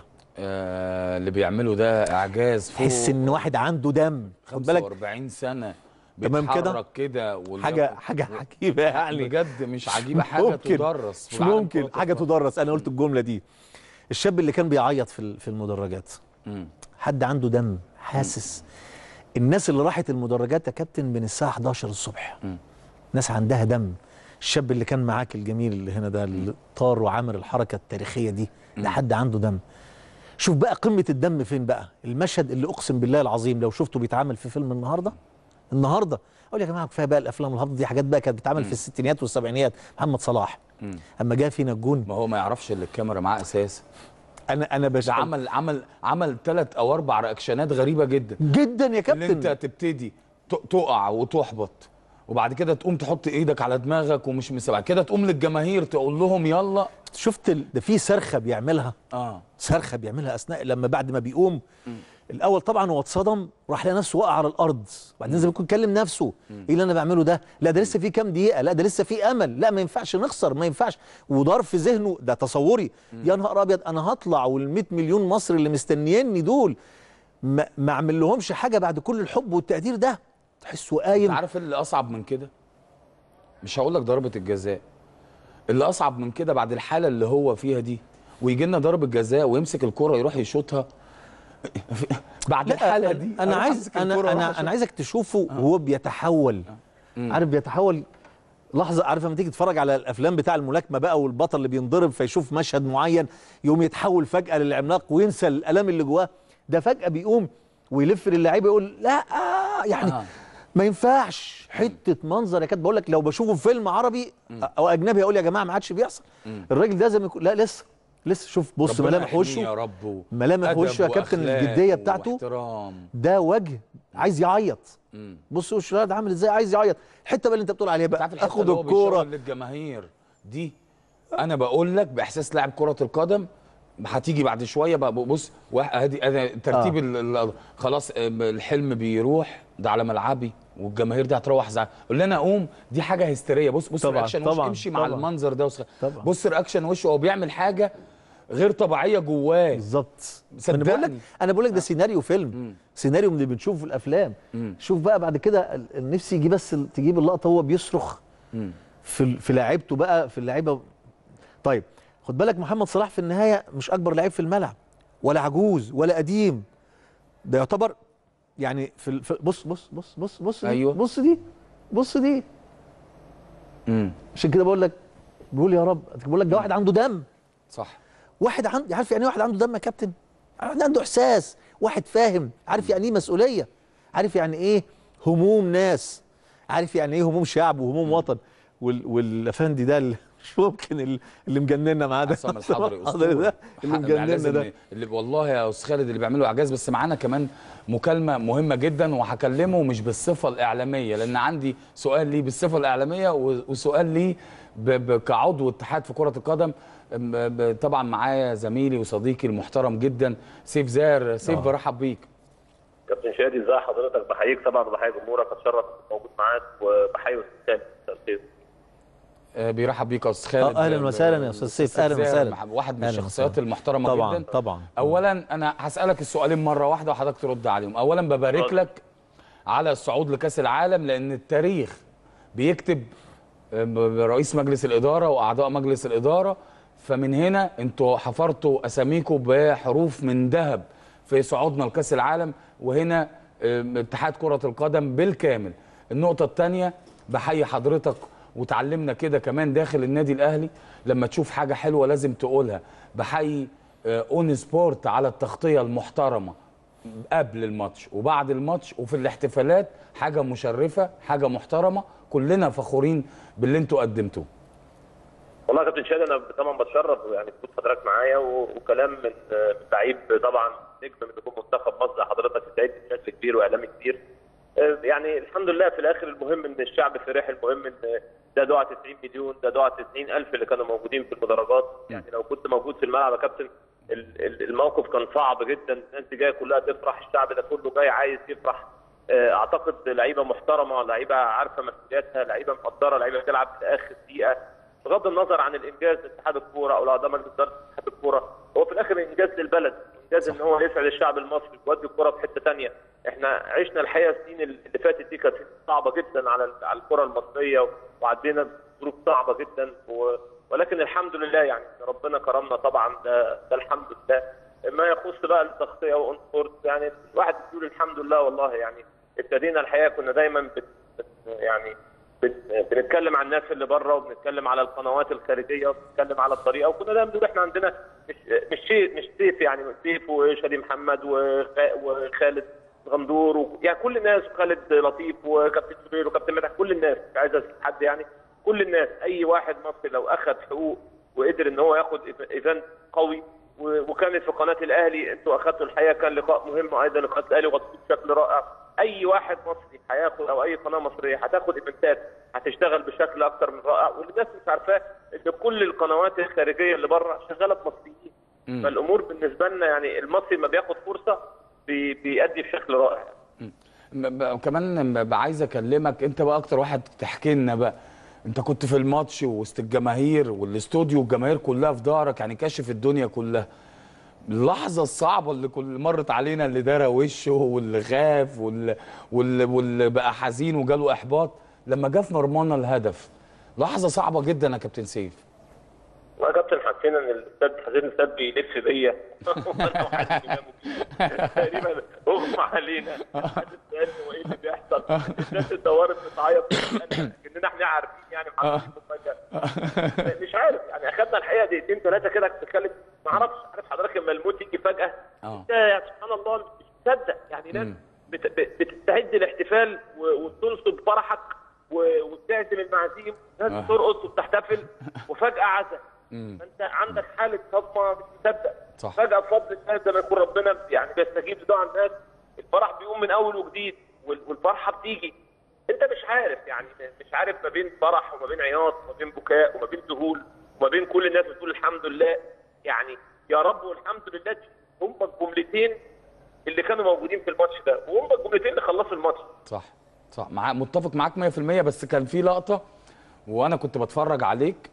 آه اللي بيعمله ده اعجاز فوق تحس ان واحد عنده دم خد بالك 45 سنه تمام كده؟ بيتحرك كده وال- حاجه حاجه عجيبه يعني بجد مش عجيبه مش حاجه ممكن. تدرس في مش العالم ممكن كرة حاجه القدم. تدرس انا قلت الجمله دي الشاب اللي كان بيعيط في ال- في المدرجات مم. حد عنده دم حاسس الناس اللي راحت المدرجات يا كابتن من الساعه 11 الصبح مم. ناس عندها دم الشاب اللي كان معاك الجميل اللي هنا ده اللي طار وعمل الحركه التاريخيه دي ده حد عنده دم شوف بقى قمه الدم فين بقى المشهد اللي اقسم بالله العظيم لو شفته بيتعمل في فيلم النهارده النهارده اقول يا جماعه كفايه بقى الافلام الهابطه دي حاجات بقى كانت بتتعمل في الستينيات والسبعينيات محمد صلاح مم. اما جه فينا الجون ما هو ما يعرفش اللي الكاميرا معاه اساسا انا انا بش ده عمل عمل عمل ثلاث او اربع رياكشنات غريبه جدا جدا يا اللي انت كابتن تبتدي ت- تقع وتحبط وبعد كده تقوم تحط ايدك على دماغك ومش مسبع كده تقوم للجماهير تقول لهم يلا شفت ال... ده في صرخه بيعملها اه صرخه بيعملها اثناء لما بعد ما بيقوم الاول طبعا هو اتصدم راح لقى نفسه وقع على الارض بعدين زي ما يكون كلم نفسه ايه اللي انا بعمله ده لا ده لسه في كام دقيقه لا ده لسه في امل لا ما ينفعش نخسر ما ينفعش ودار في ذهنه ده تصوري يا نهار ابيض انا هطلع وال100 مليون مصري اللي مستنيني دول ما, ما اعمل لهمش حاجه بعد كل الحب والتقدير ده تحسه انت قايم عارف اللي اصعب من كده مش هقول لك ضربه الجزاء اللي اصعب من كده بعد الحاله اللي هو فيها دي ويجي لنا ضربه جزاء ويمسك الكره يروح يشوطها بعد لا الحاله دي انا أروح عايز أمسك انا الكرة وأروح انا أشوط. انا عايزك تشوفه وهو بيتحول عارف بيتحول لحظه عارف لما تيجي تتفرج على الافلام بتاع الملاكمه بقى والبطل اللي بينضرب فيشوف مشهد معين يقوم يتحول فجاه للعملاق وينسى الالام اللي جواه ده فجاه بيقوم ويلف للعيبه يقول لا آه يعني آه. ما ينفعش حته منظر يا كابتن بقول لك لو بشوفه في فيلم عربي او اجنبي اقول يا جماعه ما عادش بيحصل الراجل ده زي ما يكون لا لسه لسه شوف بص ربنا ملامح يحميه وشه يا رب ملامح أدب وشه يا كابتن وأخلاق الجديه بتاعته واحترام ده وجه عايز يعيط مم. بص وش الولد عامل ازاي عايز يعيط الحته بقى اللي انت بتقول عليها انت بقى عارف الحته اخد اللي هو الكوره بيشاور للجماهير دي انا بقول لك باحساس لاعب كره القدم هتيجي بعد شويه بقى بص واحد ادي ادي ترتيب آه. آه. خلاص آه، الحلم بيروح ده على ملعبي والجماهير دي هتروح زعل قول لنا اقوم دي حاجه هستيريه بص بص طبعاً، رياكشن وشه طبعاً، امشي مع طبعاً. المنظر ده وسخ... طبعاً. بص رياكشن وشه هو بيعمل حاجه غير طبيعيه جواه بالظبط انا بقول لك صدقني. انا بقول لك ده سيناريو فيلم سيناريو من اللي بنشوفه في الافلام مم. شوف بقى بعد كده ال- ال- نفسي يجي بس ال- تجيب اللقطه هو بيصرخ مم. في ال- في لعيبته بقى في اللعيبه طيب خد بالك محمد صلاح في النهايه مش اكبر لعيب في الملعب ولا عجوز ولا قديم ده يعتبر يعني في, ال- في بص بص بص بص بص دي أيوه. بص دي بص دي مم. عشان كده بقول لك بقول يا رب بقول لك ده واحد عنده دم صح واحد عنده عارف يعني ايه واحد عنده دم يا كابتن واحد عنده احساس واحد فاهم عارف يعني ايه مسؤوليه عارف يعني ايه هموم ناس عارف يعني ايه هموم شعب وهموم وطن وال... والافندي ده اللي مش ممكن اللي, اللي مجننا معاه ده عصام الحضري الحضري اسطوره ده اللي حق- مجننا لازم ده اللي والله يا استاذ خالد اللي بيعملوا اعجاز بس معانا كمان مكالمه مهمه جدا وهكلمه مش بالصفه الاعلاميه لان عندي سؤال ليه بالصفه الاعلاميه و- وسؤال ليه ب- ب- كعضو اتحاد في كره القدم ب- ب- طبعا معايا زميلي وصديقي المحترم جدا سيف زاهر سيف آه. برحب بيك كابتن شادي ازي حضرتك بحييك طبعا وبحيي جمهورك اتشرف إني موجود معاك وبحيي استاذ خالد مساء الخير آه، بيرحب بيك يا استاذ خالد آه، أهلاً ب- وسهلاً يا أستاذ سيف، أهلاً زاهر وسهلاً. مح- واحد من أهلاً الشخصيات وسهلاً. المحترمه طبعاً، جدا طبعاً. اولا انا هسالك السؤالين مره واحده وحضرتك ترد عليهم اولا ببارك اتفضل. لك على الصعود لكاس العالم لان التاريخ بيكتب آه، ب- برئيس مجلس الاداره واعضاء مجلس الاداره فمن هنا انتوا حفرتوا اساميكم بحروف من ذهب في صعودنا لكاس العالم وهنا آه، اتحاد كره القدم بالكامل النقطه الثانيه بحيي حضرتك وتعلمنا كده كمان داخل النادي الاهلي لما تشوف حاجه حلوه لازم تقولها بحيي آه، اون سبورت على التغطيه المحترمه قبل الماتش وبعد الماتش وفي الاحتفالات حاجه مشرفه حاجه محترمه كلنا فخورين باللي انتوا قدمتوه والله يا كابتن شادي انا طبعا بتشرف يعني وجود حضرتك معايا و- وكلام من من لعيب طبعا نجم من نجوم منتخب مصر حضرتك سعيد بشكل كبير واعلامي كبير آه، يعني الحمد لله في الاخر المهم ان الشعب فرح المهم ان ده دعاء 90 مليون ده دعاء 90 الف اللي كانوا موجودين في المدرجات يعني لو كنت موجود في الملعب يا كابتن ال- ال- الموقف كان صعب جدا الناس دي جايه كلها تفرح الشعب ده كله جاي عايز يفرح آه، اعتقد لعيبه محترمه لعيبه عارفه مسؤولياتها لعيبه مقدره لعيبه بتلعب في اخر دقيقه بغض النظر عن الانجاز لاتحاد الكوره او لاعضاء مجلس اداره اتحاد الكوره هو في الاخر انجاز للبلد انجاز ان هو يسعد الشعب المصري ويودي الكوره في حته ثانيه احنا عشنا الحقيقه السنين اللي فاتت دي كانت صعبه جدا على على الكره المصريه وعدينا ظروف صعبه جدا و... ولكن الحمد لله يعني ربنا كرمنا طبعا ده, ده الحمد لله ما يخص بقى التغطيه واون سبورت يعني الواحد بيقول الحمد لله والله يعني ابتدينا الحقيقه كنا دايما بت... بت... يعني بن- بنتكلم عن الناس اللي بره وبنتكلم على القنوات الخارجيه وبنتكلم على الطريقه وكنا دايما بنقول احنا عندنا مش مش شيء مش سيف يعني سيف وشادي محمد وخ- وخالد غندور و... يعني كل الناس وخالد لطيف وكابتن زبير وكابتن مدح كل الناس مش عايز أذكر حد يعني كل الناس اي واحد مصري لو اخذ حقوق وقدر ان هو ياخد إيف- ايفنت قوي و- وكانت في قناه الاهلي انتوا اخذتوا الحقيقه كان لقاء مهم ايضا لقناه الاهلي وغطيتوه بشكل رائع اي واحد مصري هياخد او اي قناه مصريه هتاخد ايفنتات هتشتغل بشكل اكتر من رائع والناس مش عارفاه ان كل القنوات الخارجيه اللي بره شغاله بمصريين فالامور بالنسبه لنا يعني المصري ما بياخد فرصه بي- بيأدي بشكل رائع م- ب- كمان ب- عايز اكلمك انت بقى اكتر واحد تحكي لنا بقى انت كنت في الماتش وسط الجماهير والاستوديو والجماهير كلها في ظهرك يعني كاشف الدنيا كلها اللحظه الصعبه اللي كل مرت علينا اللي دار وشه واللي خاف واللي, واللي, واللي بقى حزين وجاله احباط لما جه في مرمانا الهدف لحظه صعبه جدا يا كابتن سيف يا كابتن حسينا ان الاستاذ حسين الاستاذ بيلف بيا وانا وحد بيناموا بيه. تقريبا اغمى علينا محدش سالني هو ايه اللي بيحصل الناس اتدورت بتعيط كاننا احنا عارفين يعني محضرين مفاجاه مش عارف يعني اخدنا الحقيقه دقيقتين ثلاثه كده بتتكلم ما اعرفش عارف حضرتك لما الموت يجي فجاه اه انت يا سبحان الله مش مصدق يعني ناس بت- بت- بتستعد للاحتفال و- وتنصب فرحك و- وتعزم المعازيم ناس آه. بترقص وبتحتفل وفجاه عزا مم. فانت عندك حاله صدمه مش مصدق صح. فجاه بفضل الله زي ما يكون ربنا يعني بيستجيب لدعاء الناس الفرح بيقوم من اول وجديد وال- والفرحه بتيجي انت مش عارف يعني مش عارف ما بين فرح وما بين عياط وما بين بكاء وما بين ذهول وما بين كل الناس بتقول الحمد لله يعني يا رب والحمد لله دي هم الجملتين اللي كانوا موجودين في الماتش ده وهم الجملتين اللي خلصوا الماتش صح صح مع متفق معاك 100% بس كان في لقطه وانا كنت بتفرج عليك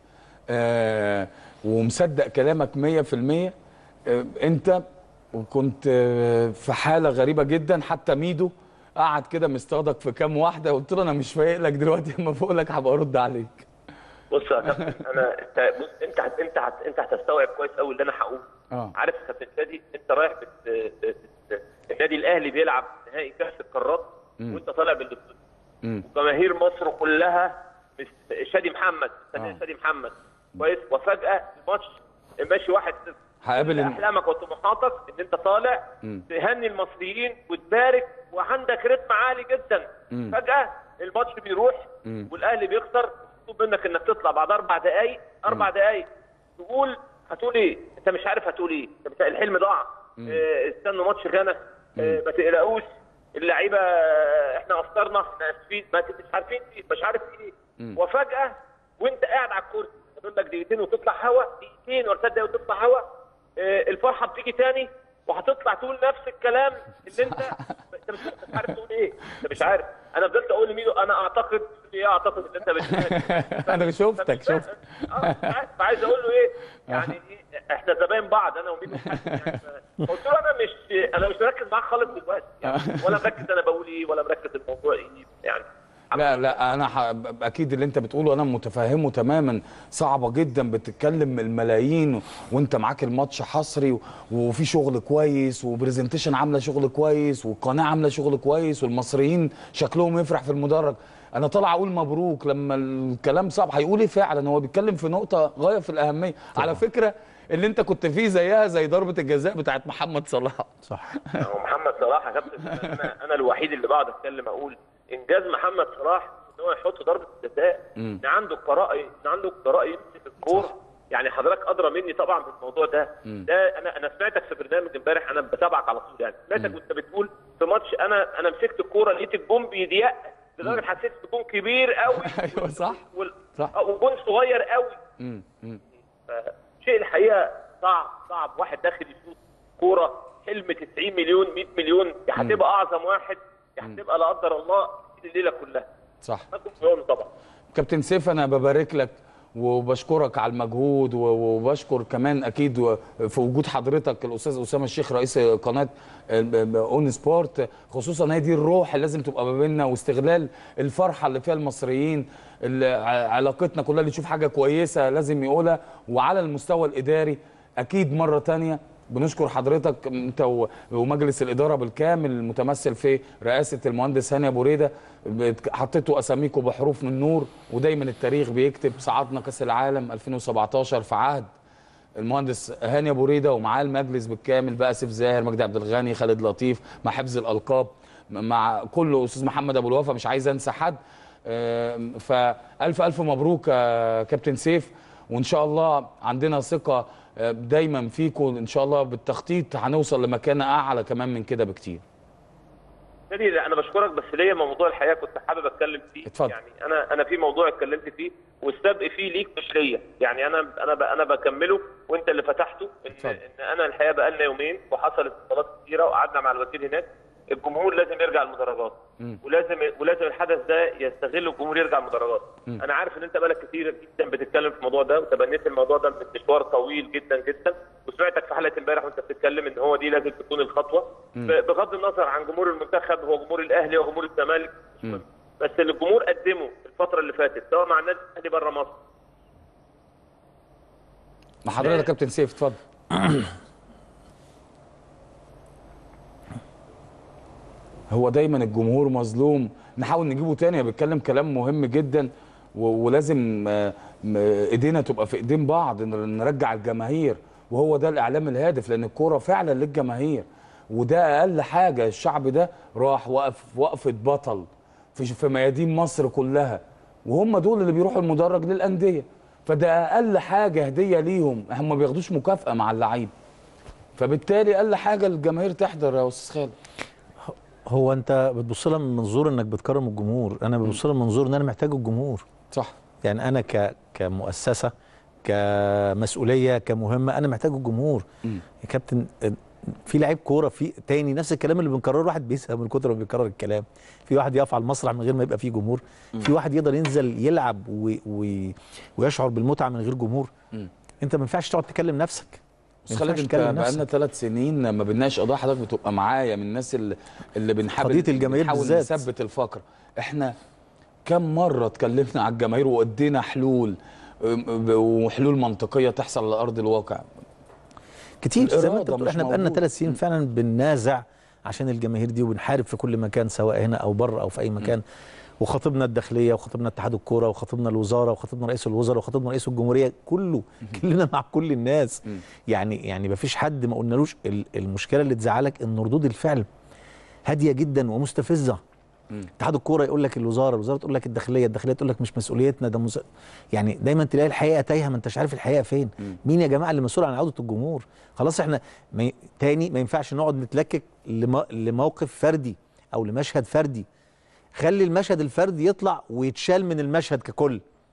آه ومصدق كلامك 100% آه انت وكنت آه في حاله غريبه جدا حتى ميدو قعد كده مستغدق في كام واحده قلت له انا مش فايق لك دلوقتي اما فوق لك هبقى ارد عليك بص يا كابتن انا انت بص انت هت- انت هت- انت هتستوعب كويس قوي اللي انا هقوله اه عارف يا كابتن شادي انت رايح بت... بت... بت... النادي الاهلي بيلعب نهائي كاس القارات مم. وانت طالع بالاستوديو مم. وجماهير مصر كلها مس- شادي محمد مستنيه آه. شادي محمد كويس وفجاه الماتش ماشي واحد صفر هقابل ال- احلامك وطموحاتك ان انت طالع مم. تهني المصريين وتبارك وعندك رتم عالي جدا مم. فجاه الماتش بيروح مم. والاهلي بيخسر مطلوب منك انك تطلع بعد اربع دقائق اربع دقائق تقول هتقول ايه؟ انت مش عارف هتقول ايه؟ انت مش الحلم ضاع اه استنوا ماتش غانا اه ما تقلقوش اللعيبه اه احنا افطرنا احنا اسفين ما ت- مش عارفين ايه مش عارف ايه مم. وفجاه وانت قاعد على الكرسي تقول لك دقيقتين وتطلع هوا دقيقتين ولا ثلاث دقايق وتطلع هوا آه، الفرحه بتيجي تاني وهتطلع تقول نفس الكلام اللي انت انت مش مش عارف تقول ايه انت مش عارف انا فضلت اقول لميدو انا اعتقد ايه اعتقد ان انت بتقول انا شفتك شفت اه فعايز اقول له ايه يعني إيه؟ احنا زباين بعض انا وميدو يعني قلت له انا مش انا مش مركز معاك خالص دلوقتي يعني ولا مركز انا بقول ايه ولا مركز الموضوع ايه يعني لا لا انا ح... اكيد اللي انت بتقوله انا متفهمه تماما صعبه جدا بتتكلم الملايين وانت معاك الماتش حصري و... وفي شغل كويس وبرزنتيشن عامله شغل كويس والقناه عامله شغل كويس والمصريين شكلهم يفرح في المدرج انا طالع اقول مبروك لما الكلام صعب هيقول ايه فعلا هو بيتكلم في نقطه غايه في الاهميه طبعا. على فكره اللي انت كنت فيه زيها زي ضربه الجزاء بتاعت محمد صلاح صح هو محمد صلاح يا كابتن انا انا الوحيد اللي بقعد اتكلم اقول انجاز محمد صلاح ان هو يحط ضربه الجزاء مم. ان عنده القراءه ان عنده القراءه يمسك الكوره يعني حضرتك ادرى مني طبعا بالموضوع ده مم. ده انا انا سمعتك في برنامج امبارح انا بتابعك على طول يعني سمعتك وانت بتقول في ماتش انا انا مسكت الكوره لقيت الجون بيضيق لدرجه حسيت بجون كبير قوي ايوه صح وال- صح آه، وجون صغير قوي مم. مم. شيء الحقيقه صعب صعب واحد داخل يشوط كوره حلم 90 مليون 100 مليون يا هتبقى اعظم واحد يا هتبقى لا قدر الله الليله كلها صح ما كنت في عونه طبعا كابتن سيف انا ببارك لك وبشكرك على المجهود و- وبشكر كمان اكيد و- في وجود حضرتك الاستاذ اسامه الشيخ رئيس قناه اون سبورت خصوصا هي دي الروح اللي لازم تبقى ما بيننا واستغلال الفرحه اللي فيها المصريين اللي ع- علاقتنا كلها اللي يشوف حاجه كويسه لازم يقولها وعلى المستوى الاداري اكيد مره تانية بنشكر حضرتك انت و- ومجلس الاداره بالكامل المتمثل في رئاسه المهندس هاني ابو ريده بت- حطيتوا اساميكم بحروف من نور ودايما التاريخ بيكتب صعدنا كاس العالم 2017 في عهد المهندس هاني ابو ريده ومعاه المجلس بالكامل بقى سيف زاهر مجدي عبد الغني خالد لطيف مع حفظ الالقاب مع كله استاذ محمد ابو الوفا مش عايز انسى حد آم، فالف الف مبروك يا كابتن سيف وان شاء الله عندنا ثقه آه، دايما فيكم ان شاء الله بالتخطيط هنوصل لمكانه اعلى كمان من كده بكتير تاني لا، انا بشكرك بس ليا موضوع الحقيقه كنت حابب اتكلم فيه اتفضل. يعني انا انا في موضوع اتكلمت فيه والسبق فيه ليك مش ليا يعني انا انا ب- انا بكمله وانت اللي فتحته ان, اتفضل. إن انا الحقيقه بقالنا يومين وحصلت اتصالات كتيره وقعدنا مع الوكيل هناك الجمهور لازم يرجع المدرجات مم. ولازم ولازم الحدث ده يستغل الجمهور يرجع المدرجات مم. انا عارف ان انت بقالك كتير جدا بتتكلم في الموضوع ده وتبنيت الموضوع ده من مشوار طويل جدا جدا وسمعتك في حلقه امبارح وانت بتتكلم ان هو دي لازم تكون الخطوه مم. ب- بغض النظر عن جمهور المنتخب هو جمهور الاهلي وجمهور الزمالك مم. بس اللي الجمهور قدمه الفتره اللي فاتت سواء مع النادي الاهلي بره مصر مع حضرتك يا كابتن سيف اتفضل هو دايما الجمهور مظلوم نحاول نجيبه تاني بيتكلم كلام مهم جدا و- ولازم آه، م- ايدينا تبقى في ايدين بعض ن- نرجع الجماهير وهو ده الاعلام الهادف لان الكوره فعلا للجماهير وده اقل حاجه الشعب ده راح وقف وقفه بطل في في ميادين مصر كلها وهم دول اللي بيروحوا المدرج للانديه فده اقل حاجه هديه ليهم هم ما بياخدوش مكافاه مع اللعيب فبالتالي اقل حاجه الجماهير تحضر يا استاذ خالد هو انت بتبص لها من منظور انك بتكرم الجمهور انا ببص لها من منظور ان انا محتاج الجمهور صح يعني انا ك كمؤسسه كمسؤوليه كمهمه انا محتاج الجمهور مم. يا كابتن آه، في لعيب كوره في تاني نفس الكلام اللي بنكرره واحد بيزهق من كتر ما بيكرر الكلام في واحد يقف على المسرح من غير ما يبقى فيه جمهور في واحد يقدر ينزل يلعب و... و... ويشعر بالمتعه من غير جمهور مم. انت ما ينفعش تقعد تكلم نفسك بس ما خالد ينفعش انت تكلم بقالنا نفسك. ثلاث سنين ما بنناقش قضايا حضرتك بتبقى معايا من الناس اللي, اللي بنحاول قضية الجماهير بنحاول بالذات. نثبت الفقره احنا كم مره اتكلمنا على الجماهير وادينا حلول ام- وحلول منطقيه تحصل على ارض الواقع كتير زي ما انت الإرادة بتقول مش احنا بقالنا موجودة. ثلاث سنين فعلا بننازع عشان الجماهير دي وبنحارب في كل مكان سواء هنا او بره او في اي مكان وخاطبنا الداخليه وخاطبنا اتحاد الكوره وخاطبنا الوزاره وخاطبنا رئيس الوزراء وخاطبنا رئيس الجمهوريه كله كلنا مع كل الناس يعني يعني ما فيش حد ما قلنالوش ال- المشكله اللي تزعلك ان ردود الفعل هاديه جدا ومستفزه اتحاد الكوره يقول لك الوزاره الوزاره تقول لك الداخليه الداخليه تقول لك مش مسؤوليتنا ده مس... يعني دايما تلاقي الحقيقه تايهه ما انتش عارف الحقيقه فين مين يا جماعه اللي مسؤول عن عوده الجمهور خلاص احنا ما ي... تاني ما ينفعش نقعد نتلكك لم... لموقف فردي او لمشهد فردي خلي المشهد الفردي يطلع ويتشال من المشهد ككل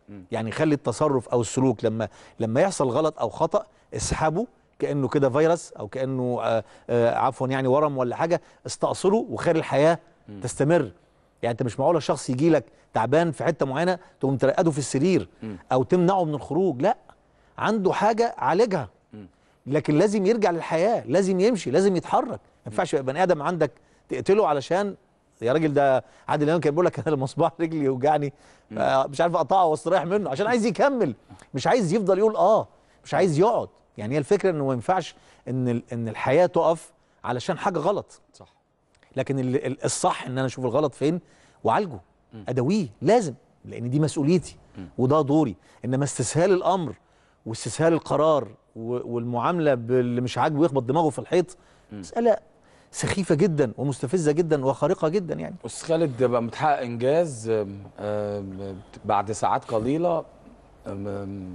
يعني خلي التصرف او السلوك لما لما يحصل غلط او خطا اسحبه كانه كده فيروس او كانه آه آه عفوا يعني ورم ولا حاجه استأصله وخلي الحياه تستمر يعني انت مش معقول الشخص يجي لك تعبان في حته معينه تقوم ترقده في السرير او تمنعه من الخروج لا عنده حاجه عالجها لكن لازم يرجع للحياه لازم يمشي لازم يتحرك ما ينفعش يبقى بني ادم عندك تقتله علشان يا راجل ده عادل امام كان بيقول لك انا المصباح رجلي يوجعني آه، مش عارف اقطعه واستريح منه عشان عايز يكمل مش عايز يفضل يقول اه مش عايز يقعد يعني هي الفكره انه ما ينفعش ان ال- ان الحياه تقف علشان حاجه غلط صح لكن ال- ال- الصح ان انا اشوف الغلط فين واعالجه اداويه لازم لان دي مسؤوليتي وده دوري انما استسهال الامر واستسهال القرار و- والمعامله باللي مش عاجبه يخبط دماغه في الحيط مساله سخيفه جدا ومستفزه جدا وخارقه جدا يعني استاذ خالد بقى متحقق انجاز آم، آم، بعد ساعات قليله آم، آم،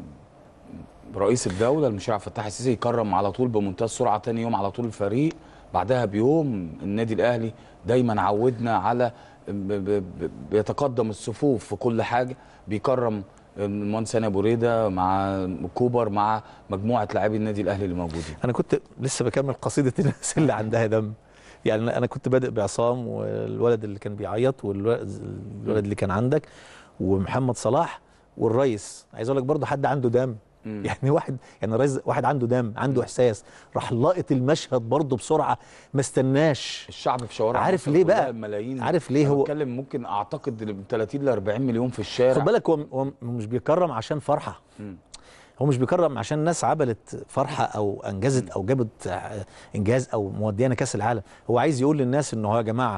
رئيس الدوله المشير عبد الفتاح السيسي يكرم على طول بمنتهى السرعه تاني يوم على طول الفريق بعدها بيوم النادي الاهلي دايما عودنا على ب- ب- ب- بيتقدم الصفوف في كل حاجه بيكرم المهندس هاني ابو ريده مع كوبر مع مجموعه لاعبي النادي الاهلي اللي موجودين انا كنت لسه بكمل قصيده الناس اللي عندها دم يعني أنا- انا كنت بادئ بعصام والولد اللي كان بيعيط والولد الولد اللي كان عندك ومحمد صلاح والريس عايز اقول لك برضه حد عنده دم يعني واحد يعني الريس واحد عنده دم عنده احساس راح لاقط المشهد برضه بسرعه ما استناش الشعب في شوارع عارف مصر ليه كلها بقى ملايين عارف ليه أنا هو بتكلم ممكن اعتقد من 30 ل 40 مليون في الشارع خد بالك هو هو مش بيكرم عشان فرحه مم. هو مش بيكرم عشان الناس عملت فرحه او انجزت او جابت آه، انجاز او موديانا كاس العالم هو عايز يقول للناس ان هو يا جماعه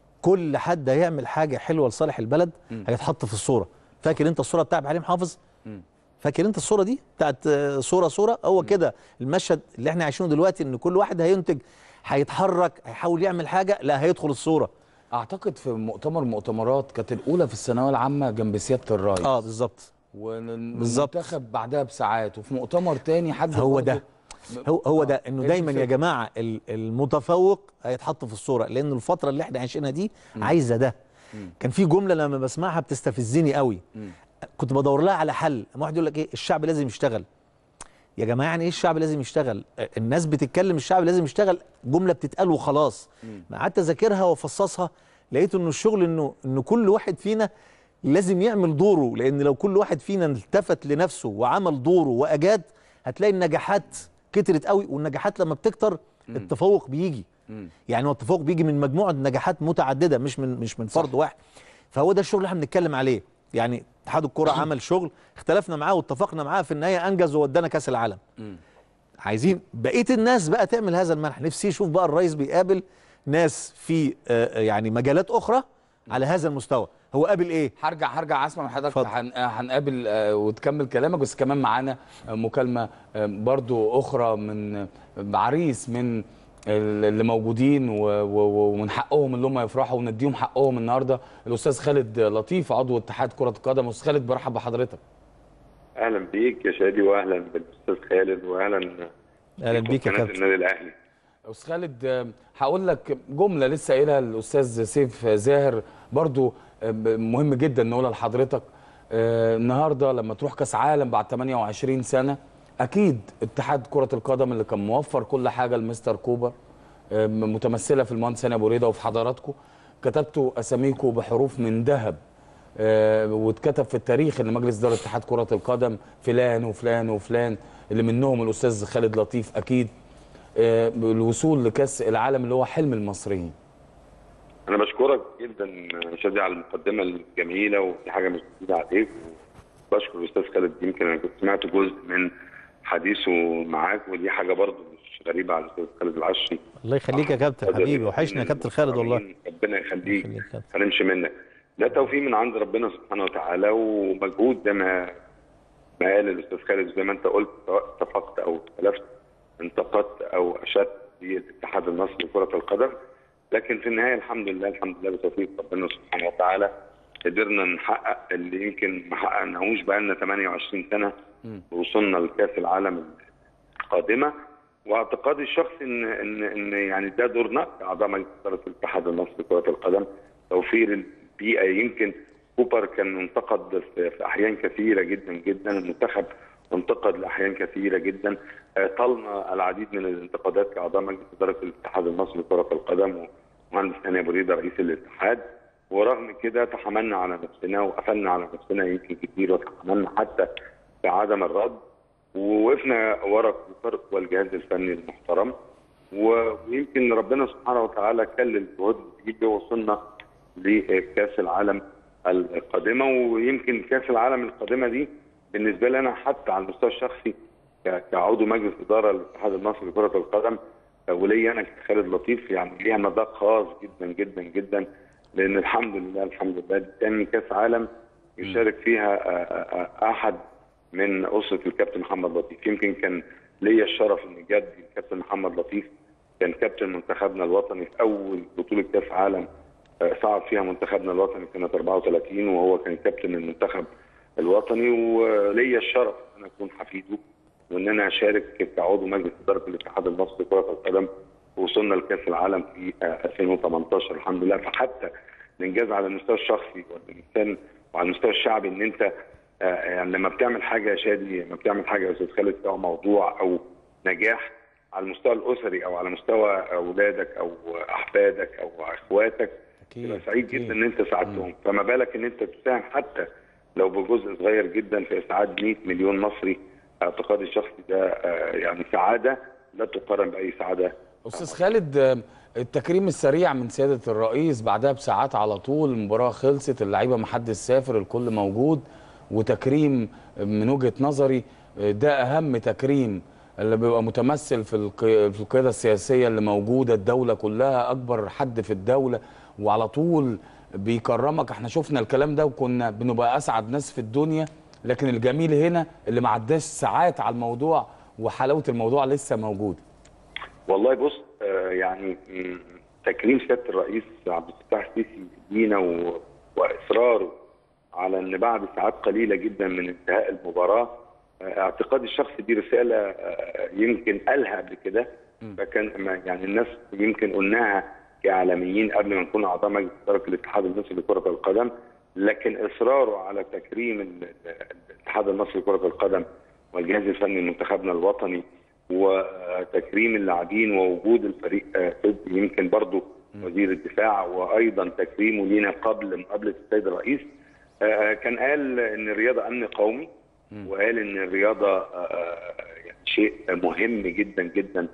كل حد هيعمل حاجه حلوه لصالح البلد هيتحط في الصوره فاكر انت الصوره بتاع حليم حافظ مم. فاكر انت الصوره دي بتاعت آه، صوره صوره هو كده المشهد اللي احنا عايشينه دلوقتي ان كل واحد هينتج هيتحرك هيحاول يعمل حاجه لا هيدخل الصوره اعتقد في مؤتمر مؤتمرات كانت الاولى في الثانويه العامه جنب سياده الرئيس اه بالظبط بالظبط والمنتخب بعدها بساعات وفي مؤتمر تاني حد هو برضه ده هو هو ده انه هي دي دايما يا الفكرة. جماعه ال- المتفوق هيتحط في الصوره لان الفتره اللي احنا عايشينها دي عايزه ده كان في جمله لما بسمعها بتستفزني قوي كنت بدور لها على حل اما واحد يقول لك ايه الشعب لازم يشتغل يا جماعه يعني ايه الشعب لازم يشتغل آه، الناس بتتكلم الشعب لازم يشتغل جمله بتتقال وخلاص ما قعدت اذاكرها وافصصها لقيت انه الشغل انه انه كل واحد فينا لازم يعمل دوره لان لو كل واحد فينا التفت لنفسه وعمل دوره واجاد هتلاقي النجاحات كترت قوي والنجاحات لما بتكتر التفوق بيجي يعني هو التفوق بيجي من مجموعه نجاحات متعدده مش من مش من فرد واحد فهو ده الشغل اللي احنا بنتكلم عليه يعني اتحاد الكره عمل شغل اختلفنا معاه واتفقنا معاه في النهايه انجز وودانا كاس العالم عايزين بقيه الناس بقى تعمل هذا المنح نفسي اشوف بقى الرئيس بيقابل ناس في آه، يعني مجالات اخرى على هذا المستوى هو قابل ايه هرجع هرجع اسمع من حضرتك هن- آه، هنقابل آه، وتكمل كلامك بس كمان معانا آه، مكالمه آه، برضو اخرى من آه، عريس من ال- اللي موجودين و- و- ومن حقهم اللي هم يفرحوا ونديهم حقهم النهارده الاستاذ خالد لطيف عضو اتحاد كره القدم استاذ خالد برحب بحضرتك اهلا بيك يا شادي واهلا بالاستاذ خالد واهلا اهلا بيك يا قناة كابتن النادي الاهلي استاذ خالد آه، هقول لك جمله لسه قايلها الاستاذ سيف زاهر برضو آه، مهم جدا نقولها لحضرتك آه، النهارده لما تروح كاس عالم بعد 28 سنه اكيد اتحاد كره القدم اللي كان موفر كل حاجه لمستر كوبر آه، متمثله في المهندس هاني ابو ريده وفي حضراتكم كتبتوا اساميكم بحروف من ذهب آه، واتكتب في التاريخ ان مجلس اداره اتحاد كره القدم فلان وفلان وفلان اللي منهم الاستاذ خالد لطيف اكيد آه، الوصول لكاس العالم اللي هو حلم المصريين انا بشكرك جدا يا شادي على المقدمه الجميله ودي حاجه مش جديده عليك بشكر الاستاذ خالد يمكن انا كنت سمعت جزء من حديثه معاك ودي حاجه برضه مش غريبه على الاستاذ خالد العشري الله يخليك يا كابتن حبيبي وحشنا يا كابتن خالد والله ربنا يخليك هنمشي منك ده توفيق من عند ربنا سبحانه وتعالى ومجهود زي ما ما قال الاستاذ خالد زي ما انت قلت سواء اتفقت او اختلفت انتقدت او اشدت في الاتحاد المصري لكره القدم لكن في النهايه الحمد لله الحمد لله بتوفيق ربنا سبحانه وتعالى قدرنا نحقق اللي يمكن ما حققناهوش بقى لنا 28 سنه ووصلنا لكاس العالم القادمه واعتقادي الشخصي ان ان ان يعني ده دورنا كاعضاء مجلس اداره الاتحاد المصري لكره القدم توفير البيئه يمكن كوبر كان منتقد في في احيان كثيره جدا جدا المنتخب انتقد لاحيان كثيره جدا آه، طالنا العديد من الانتقادات كاعضاء مجلس اداره الاتحاد المصري لكره القدم ومهندس هاني ابو ريده رئيس الاتحاد ورغم كده تحملنا على نفسنا وقفلنا على نفسنا يمكن كتير وتحملنا حتى في عدم الرد ووقفنا ورا كوبر والجهاز الفني المحترم و- ويمكن ربنا سبحانه وتعالى كلل جهود جديده وصلنا لكاس العالم القادمه ويمكن كاس العالم القادمه دي بالنسبه لي انا حتى على المستوى الشخصي ك- كعضو مجلس اداره للاتحاد المصري لكره القدم ولي انا كخالد لطيف يعني ليها مذاق خاص جدا جدا جدا لان الحمد لله الحمد لله دي تاني كاس عالم يشارك فيها آه، آه، آه، احد من اسره الكابتن محمد لطيف يمكن كان ليا الشرف ان جدي الكابتن محمد لطيف كان كابتن منتخبنا الوطني في اول بطوله كاس عالم آه، صعد فيها منتخبنا الوطني سنه 34 وهو كان كابتن المنتخب الوطني وليا الشرف ان انا اكون حفيده وان انا اشارك كعضو مجلس اداره الاتحاد المصري لكره القدم وصلنا لكاس العالم في آه، 2018 الحمد لله فحتى الانجاز على المستوى الشخصي والانسان وعلى المستوى الشعبي ان انت آه، يعني لما بتعمل حاجه يا شادي لما بتعمل حاجه يا استاذ خالد سواء موضوع او نجاح على المستوى الاسري او على مستوى اولادك او احفادك او اخواتك تبقى سعيد جدا ان انت ساعدتهم فما بالك ان انت تساهم حتى لو بجزء صغير جدا في اسعاد 100 مليون مصري اعتقادي الشخصي ده آه، يعني سعاده لا تقارن باي سعاده استاذ خالد آه، التكريم السريع من سياده الرئيس بعدها بساعات على طول المباراه خلصت اللعيبه ما حدش سافر الكل موجود وتكريم من وجهه نظري آه، ده اهم تكريم اللي بيبقى متمثل في القي- في القياده السياسيه اللي موجوده الدوله كلها اكبر حد في الدوله وعلى طول بيكرمك احنا شفنا الكلام ده وكنا بنبقى اسعد ناس في الدنيا لكن الجميل هنا اللي ما عداش ساعات على الموضوع وحلاوه الموضوع لسه موجوده والله بص آه، يعني مم، تكريم سياده الرئيس عبد الفتاح السيسي لينا و- واصراره على ان بعد ساعات قليله جدا من انتهاء المباراه آه، اعتقادي الشخصي دي رساله آه، يمكن قالها قبل كده فكان ما- يعني الناس يمكن قلناها كاعلاميين قبل ما نكون اعضاء مجلس اداره الاتحاد المصري لكره القدم لكن اصراره على تكريم ال- ال- الاتحاد المصري لكره القدم والجهاز الفني لمنتخبنا الوطني وتكريم اللاعبين ووجود الفريق آه، ضد يمكن برضو وزير الدفاع وايضا تكريمه لينا قبل مقابله السيد الرئيس آه، كان قال ان الرياضه امن قومي وقال ان الرياضه آه، يعني شيء مهم جدا جدا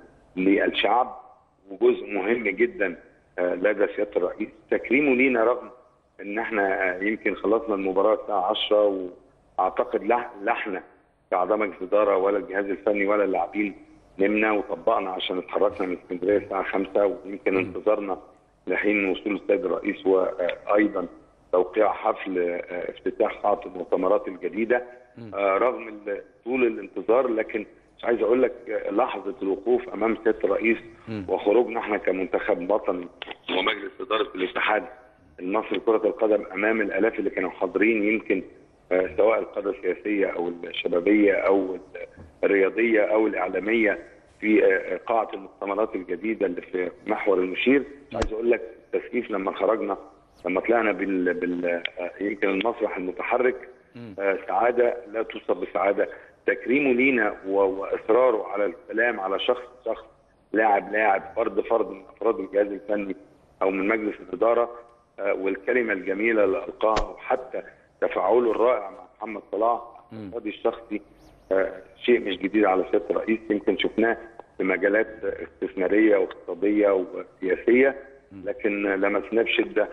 للشعب وجزء مهم جدا آه، لدى سياده الرئيس تكريمه لينا رغم ان احنا آه، يمكن خلصنا المباراه الساعه 10 واعتقد لا لا احنا كاعضاء مجلس اداره ولا الجهاز الفني ولا اللاعبين نمنا وطبقنا عشان اتحركنا من اسكندريه الساعه 5 ويمكن انتظرنا لحين وصول السيد الرئيس وايضا توقيع حفل آه، افتتاح قاعه المؤتمرات الجديده آه، رغم ال- طول الانتظار لكن مش عايز اقول لك آه، لحظه الوقوف امام سياده الرئيس وخروجنا احنا كمنتخب وطني ومجلس اداره الاتحاد المصري لكره القدم امام الالاف اللي كانوا حاضرين يمكن آه، سواء القاده السياسيه او الشبابيه او الرياضيه او الاعلاميه في آه، قاعه المؤتمرات الجديده اللي في محور المشير مش عايز اقول لك التسقيف لما خرجنا لما طلعنا بال, بال... آه، يمكن المسرح المتحرك آه، سعاده لا توصف بسعاده تكريمه لينا و- واصراره على الكلام على شخص شخص لاعب لاعب فرد فرد من افراد الجهاز الفني او من مجلس الاداره آه، والكلمه الجميله اللي القاها وحتى تفاعله الرائع مع محمد صلاح اعتقادي الشخصي آه، شيء مش جديد على سياده الرئيس يمكن شفناه في مجالات استثماريه واقتصاديه وسياسيه لكن لمسناه بشده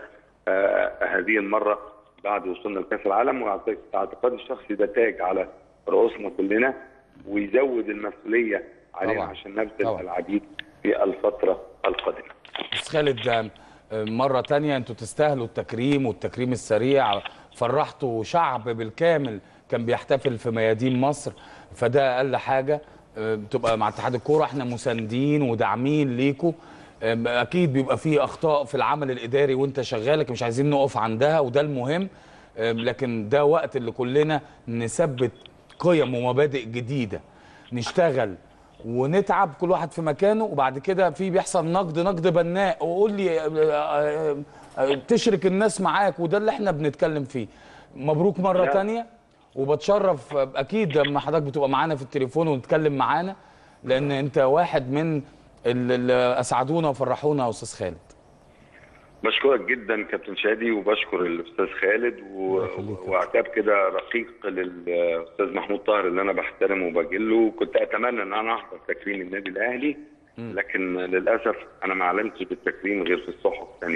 آه، هذه المره بعد وصولنا لكاس العالم واعتقادي الشخصي ده تاج على رؤوسنا كلنا ويزود المسؤوليه علينا طبعاً. عشان نبذل طبعاً. العديد في الفتره القادمه. استاذ خالد آه، آه، مرة تانية انتوا تستاهلوا التكريم والتكريم السريع فرحتوا شعب بالكامل كان بيحتفل في ميادين مصر فده اقل حاجة آه، تبقى مع اتحاد الكورة احنا مساندين وداعمين ليكوا آم، اكيد بيبقى فيه اخطاء في العمل الاداري وانت شغال لكن مش عايزين نقف عندها وده المهم آم، لكن ده وقت اللي كلنا نثبت قيم ومبادئ جديدة نشتغل ونتعب كل واحد في مكانه وبعد كده في بيحصل نقد نقد بناء وقول لي آه، آه، آه، تشرك الناس معاك وده اللي احنا بنتكلم فيه مبروك مره لا. تانية وبتشرف آه، اكيد لما حضرتك بتبقى معانا في التليفون ونتكلم معانا لان انت واحد من اللي اسعدونا وفرحونا يا استاذ خالد بشكرك جدا كابتن شادي وبشكر الاستاذ خالد و... وعتاب كده رقيق للاستاذ محمود طاهر اللي انا بحترمه وبجله كنت اتمنى ان انا احضر تكريم النادي الاهلي لكن للاسف انا ما اعلنتش بالتكريم غير في الصحف الثانيه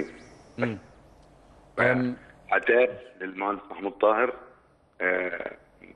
عتاب للمهندس محمود طاهر آه،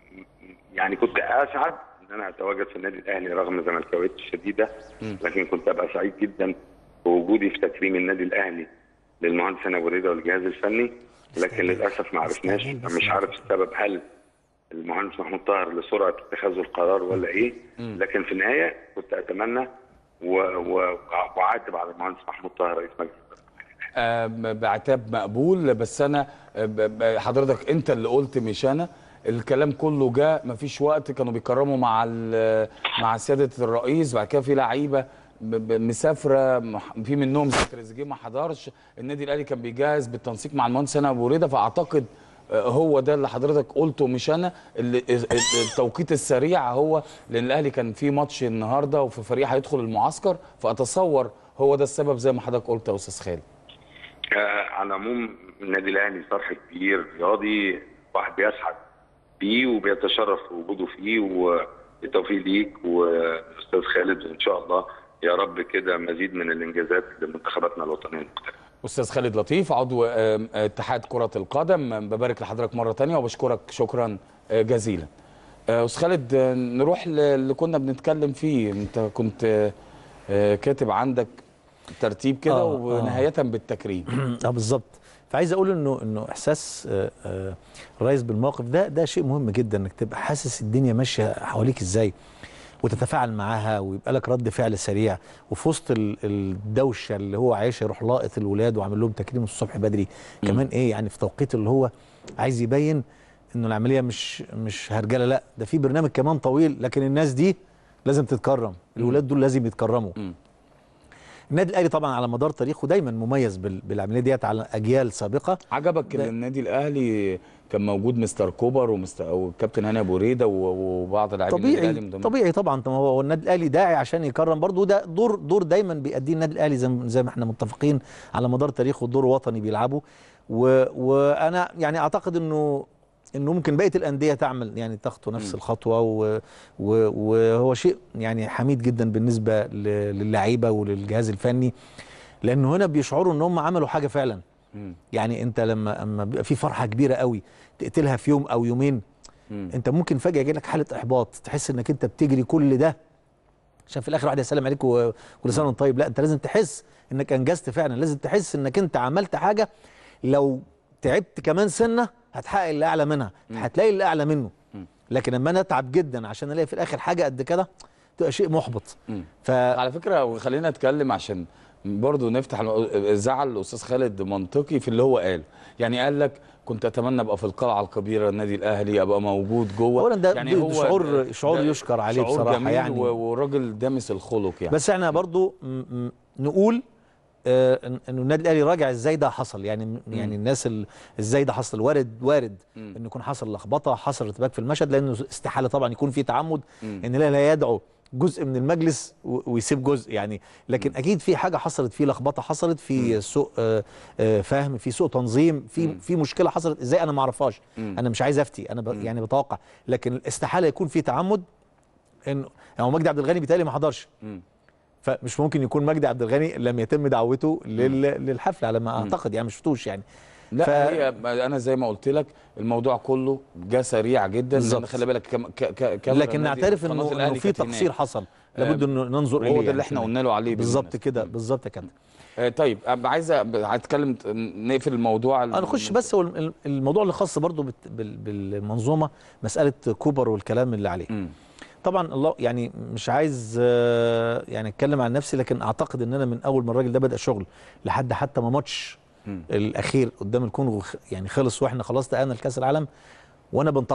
يعني كنت اسعد ان انا اتواجد في النادي الاهلي رغم زملكاويتي الشديده لكن كنت ابقى سعيد جدا بوجودي في تكريم النادي الاهلي للمهندس هاني ابو ريده والجهاز الفني لكن للاسف ما عرفناش مش عارف السبب هل المهندس محمود طاهر لسرعه اتخاذ القرار ولا ايه لكن في النهايه كنت اتمنى و- و- واعاتب على المهندس محمود طاهر رئيس مجلس آه، بعتاب مقبول بس انا آه، ب- ب- حضرتك انت اللي قلت مش انا الكلام كله جاء مفيش وقت كانوا بيكرموا مع ال- مع سياده الرئيس بعد كده في لعيبه ب- ب- مسافره مح- في منهم زي تريزيجيه ما حضرش النادي الاهلي كان بيجهز بالتنسيق مع المهندس هاني ابو ريده فاعتقد آه، هو ده اللي حضرتك قلته مش انا اللي ال- التوقيت السريع هو لان الاهلي كان في ماتش النهارده وفي فريق هيدخل المعسكر فاتصور هو ده السبب زي ما حضرتك قلت يا استاذ خالد آه، على العموم النادي الاهلي صرح كبير رياضي واحد بيسعد بيه وبيتشرف بوجوده فيه وبالتوفيق ليك والاستاذ خالد وان شاء الله يا رب كده مزيد من الانجازات لمنتخباتنا الوطنيه المختلفه استاذ خالد لطيف عضو آم، اتحاد كره القدم آم، ببارك لحضرتك مره تانية وبشكرك شكرا آه، جزيلا آه، استاذ خالد آه، نروح ل- اللي كنا بنتكلم فيه انت كنت آه، آه، كاتب عندك ترتيب كده آه، ونهايه بالتكريم اه بالظبط فعايز اقول انه انه احساس آه، آه، الرئيس بالموقف ده ده شيء مهم جدا انك تبقى حاسس الدنيا ماشيه حواليك ازاي وتتفاعل معاها ويبقى لك رد فعل سريع وفي وسط ال- الدوشه اللي هو عايشها يروح لاقط الولاد وعامل لهم تكريم الصبح بدري كمان ايه يعني في توقيت اللي هو عايز يبين انه العمليه مش مش هرجله لا ده في برنامج كمان طويل لكن الناس دي لازم تتكرم الولاد دول لازم يتكرموا النادي الاهلي طبعا على مدار تاريخه دايما مميز بال- بالعمليه ديت على اجيال سابقه عجبك ان النادي الاهلي كان موجود مستر كوبر ومستر والكابتن هاني ابو ريده و- وبعض لاعبين النادي طبيعي الاهلي من ضمنهم. طبيعي طبعا طب هو هو النادي الاهلي داعي عشان يكرم برضه ده دور دور دايما بيأديه النادي الاهلي زي ما- زي ما احنا متفقين على مدار تاريخه دور وطني بيلعبه و وانا يعني اعتقد انه انه ممكن بقيه الانديه تعمل يعني تخطو نفس الخطوه و و وهو شيء يعني حميد جدا بالنسبه ل- للعيبه وللجهاز الفني لانه هنا بيشعروا ان هم عملوا حاجه فعلا يعني انت لما اما بيبقى في فرحه كبيره قوي تقتلها في يوم او يومين انت ممكن فجاه يجي لك حاله احباط تحس انك انت بتجري كل ده عشان في الاخر واحد يسلم عليك و- وكل سنه وانت طيب لا انت لازم تحس انك انجزت فعلا لازم تحس انك انت عملت حاجه لو تعبت كمان سنه هتحقق اللي اعلى منها هتلاقي اللي اعلى منه لكن لما انا اتعب جدا عشان الاقي في الاخر حاجه قد كده تبقى شيء محبط ف... على فكره خلينا نتكلم عشان برضه نفتح الم- زعل الاستاذ خالد منطقي في اللي هو قاله يعني قال لك كنت اتمنى ابقى في القلعه الكبيره النادي الاهلي ابقى موجود جوه أولاً ده- يعني ده هو شعور- شعور ده يشكر عليه شعور بصراحة جميل يعني. و- وراجل دامس الخلق يعني بس احنا برضو م- م- نقول آه، إن- انه النادي الاهلي راجع ازاي ده حصل يعني يعني الناس ال- ازاي ده حصل وارد وارد انه يكون حصل لخبطه حصل ارتباك في المشهد لانه استحاله طبعا يكون في تعمد مم. ان لا لا يدعو جزء من المجلس و- ويسيب جزء يعني لكن اكيد في حاجه حصلت في لخبطه حصلت في سوء آه، آه، فهم في سوء تنظيم في في مشكله حصلت ازاي انا ما اعرفهاش مم. انا مش عايز افتي انا ب يعني بتوقع لكن استحاله يكون في تعمد انه يعني هو مجدي عبد الغني بيتهيألي ما حضرش مم. فمش ممكن يكون مجدي عبد الغني لم يتم دعوته لل... للحفله على ما اعتقد يعني ما شفتوش يعني لا ف- هي انا زي ما قلت لك الموضوع كله جه سريع جدا لان بالظبط. خلي بالك كم ك ك كاميرا لكن النادي- نعترف قناة انه انه الأهلي في كانت هناك. تقصير حصل لابد انه ننظر اليه وهو ده يعني اللي احنا كمان. قلنا له عليه بالظبط كده بالظبط يا كابتن آه، طيب أب- عايز أب- هتكلم نقفل الموضوع انا نخش بس هو الم- الموضوع اللي خاص برضو بت- بال- بالمنظومه مساله كوبر والكلام اللي عليه طبعا الله يعني مش عايز آه، يعني اتكلم عن نفسي لكن اعتقد ان انا من اول ما الراجل ده بدا شغل لحد حتى ما ماتش مم. الاخير قدام الكونغو خ- يعني خلص واحنا خلاص تأهلنا لكاس العالم وانا بنتقده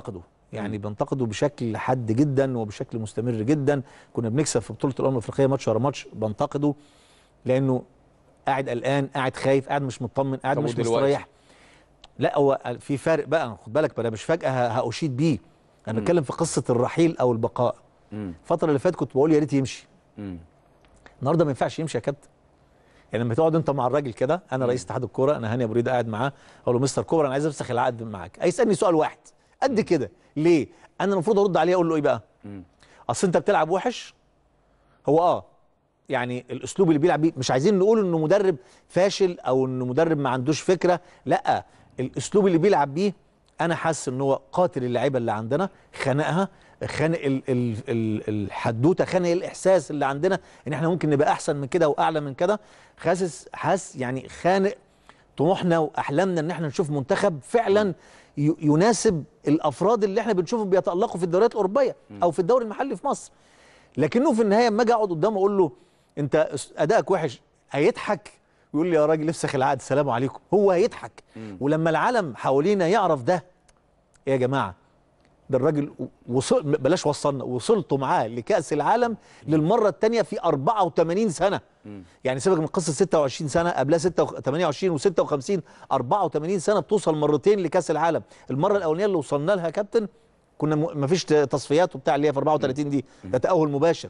يعني بنتقده بشكل حاد جدا وبشكل مستمر جدا كنا بنكسب في بطوله الامم الافريقيه ماتش ورا ماتش بنتقده لانه قاعد قلقان قاعد خايف قاعد مش مطمن قاعد طب مش ودلوقتي؟ مستريح لا هو في فارق بقى خد بالك انا مش فجاه ه- هاشيد بيه انا بتكلم في قصه الرحيل او البقاء مم. الفتره اللي فاتت كنت بقول يا ريت يمشي مم. النهارده ما ينفعش يمشي يا كابتن يعني لما تقعد انت مع الراجل كده انا رئيس اتحاد الكوره انا هاني ابو ريده قاعد معاه اقول له مستر كوبر انا عايز افسخ العقد معاك هيسالني سؤال واحد قد كده ليه انا المفروض ارد عليه اقول له ايه بقى اصل انت بتلعب وحش هو اه يعني الاسلوب اللي بيلعب بيه مش عايزين نقول انه مدرب فاشل او انه مدرب ما عندوش فكره لا الاسلوب اللي بيلعب بيه انا حاسس ان هو قاتل اللعيبه اللي عندنا خانقها خانق ال ال ال الحدوته خانق الاحساس اللي عندنا ان احنا ممكن نبقى احسن من كده واعلى من كده حاسس حاسس يعني خانق طموحنا واحلامنا ان احنا نشوف منتخب فعلا ي- يناسب الافراد اللي احنا بنشوفهم بيتالقوا في الدوريات الاوروبيه او في الدوري المحلي في مصر لكنه في النهايه اما اجي اقعد قدامه اقول له انت أس- ادائك وحش هيضحك ويقول لي يا راجل افسخ العقد السلام عليكم هو هيضحك ولما العالم حوالينا يعرف ده إيه يا جماعه ده الراجل وصل بلاش وصلنا وصلتوا معاه لكاس العالم للمره الثانيه في 84 سنه يعني سيبك من قصه 26 سنه قبلها 6 28 و56 84 سنه بتوصل مرتين لكاس العالم المره الاولانيه اللي وصلنا لها يا كابتن كنا م... مفيش تصفيات وبتاع اللي هي في 34 دي ده تاهل مباشر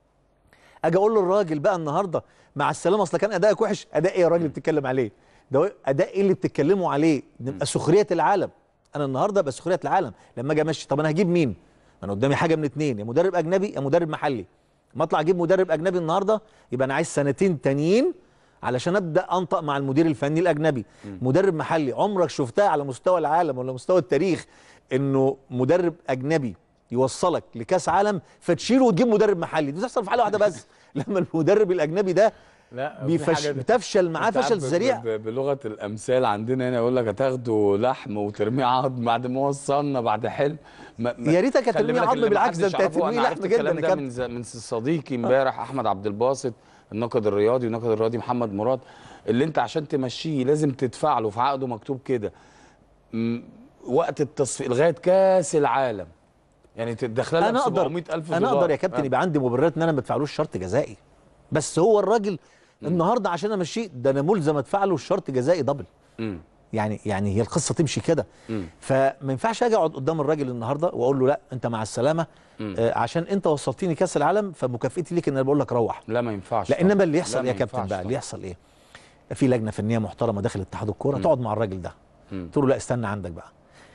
اجي اقول للراجل بقى النهارده مع السلامه اصل كان ادائك وحش اداء ايه يا راجل بتتكلم عليه ده اداء ايه اللي بتتكلموا عليه نبقى سخريه العالم انا النهارده ابقى سخريه العالم لما اجي امشي طب انا هجيب مين انا قدامي حاجه من اتنين يا مدرب اجنبي يا مدرب محلي ما اطلع اجيب مدرب اجنبي النهارده يبقى انا عايز سنتين تانيين علشان ابدا انطق مع المدير الفني الاجنبي مدرب محلي عمرك شفتها على مستوى العالم ولا مستوى التاريخ انه مدرب اجنبي يوصلك لكاس عالم فتشيله وتجيب مدرب محلي دي بتحصل في حاله واحده بس لما المدرب الاجنبي ده لا في بيفش... حاجة- بتفشل معاه أنت عارف فشل ب- ذريع ب- بلغه الامثال عندنا هنا يقول لك هتاخده لحم وترميه عظم بعد ما وصلنا بعد حلم ما ما- يا ريتك خلي هترميه بالك عظم اللي بالعكس ده محدش انت يعرفه، هترميه أنا لحم عرفت جدا الكلام يا ده كابتن. من ز- من صديقي امبارح احمد عبد الباسط الناقد الرياضي والناقد الرياضي محمد مراد اللي انت عشان تمشيه لازم تدفع له في عقده مكتوب كده م- وقت التصفيق لغايه كاس العالم يعني تدخل لك انا اقدر 700000 انا دولار اقدر يا كابتن آه. يبقى عندي مبررات ان انا ما ادفعلوش شرط جزائي بس هو الراجل النهارده عشان امشيه ده انا ملزم ادفع له الشرط جزائي دبل مم. يعني يعني هي القصه تمشي كده مم. فما ينفعش اجي اقعد قدام الراجل النهارده واقول له لا انت مع السلامه مم. آه عشان انت وصلتني كاس العالم فمكافئتي ليك ان انا بقول لك روح لا ما ينفعش لا طبعا. انما اللي لا، يحصل ما يا كابتن ينفعش بقى اللي طبعا. يحصل ايه في لجنه فنيه محترمه داخل اتحاد الكوره تقعد مع الراجل ده مم. تقول له لا استنى عندك بقى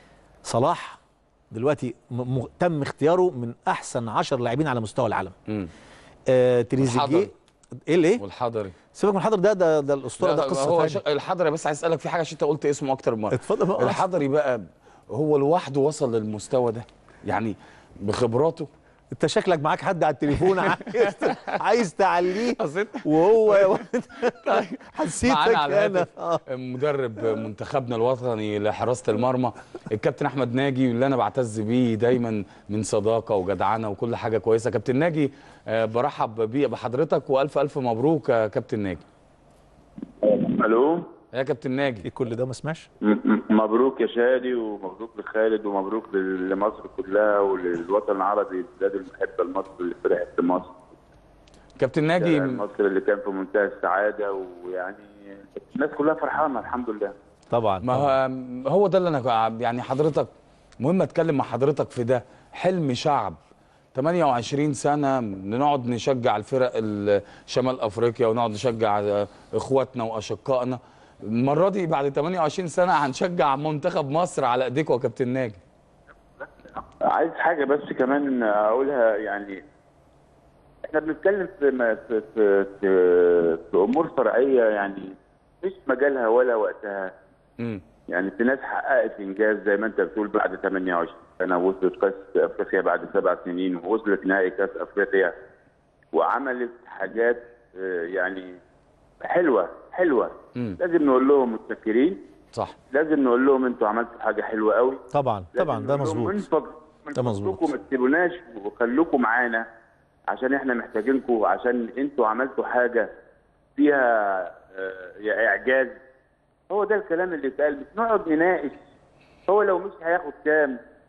صلاح دلوقتي م- م- تم اختياره من احسن 10 لاعبين على مستوى العالم مم. آه تريزيجيه والحضري. ايه الايه والحضري سيبك من الحضر ده ده ده الاسطوره لا، ده قصه هو ثانيه ش... الحضري بس عايز اسالك في حاجه عشان انت قلت اسمه اكتر مره اتفضل بقى. الحضري بقى هو لوحده وصل للمستوى ده يعني بخبراته انت شكلك معاك حد على التليفون عايز عايز تعليه وهو حسيتك معانا على انا الهاتف مدرب منتخبنا الوطني لحراسه المرمى الكابتن احمد ناجي اللي انا بعتز بيه دايما من صداقه وجدعنه وكل حاجه كويسه كابتن ناجي آه، برحب بيه بحضرتك والف الف مبروك يا كابتن ناجي الو يا كابتن ناجي ايه كل ده ما سمعش م- م- مبروك يا شادي ومبروك لخالد ومبروك لل- لمصر كلها وللوطن العربي البلاد المحبه لمصر اللي فرحت لمصر كابتن ناجي مصر اللي كان في منتهى السعاده ويعني الناس كلها فرحانه الحمد لله طبعا ما هو هو ده اللي انا يعني حضرتك مهم اتكلم مع حضرتك في ده حلم شعب 28 سنه نقعد نشجع الفرق ال- شمال افريقيا ونقعد نشجع اخواتنا واشقائنا المره دي بعد 28 سنه هنشجع منتخب مصر على ايديكم يا كابتن ناجي عايز حاجه بس كمان اقولها يعني احنا بنتكلم في م- في في, في, في امور فرعيه يعني مش مجالها ولا وقتها امم يعني في ناس حققت انجاز زي ما انت بتقول بعد 28 سنه وصلت كاس افريقيا بعد سبع سنين ووصلت نهائي كاس افريقيا وعملت حاجات آه، يعني حلوه حلوه مم. لازم نقول لهم متشكرين صح لازم نقول لهم انتوا عملتوا حاجه حلوه قوي طبعا طبعا ده لازم نقول لهم مظبوط من فضل- من ده مظبوط. فضلكم ما تسيبوناش وخلوكم معانا عشان احنا محتاجينكم عشان انتوا عملتوا حاجه فيها آه، يا اعجاز هو ده الكلام اللي اتقال مش نقعد نناقش هو لو مش هياخد كام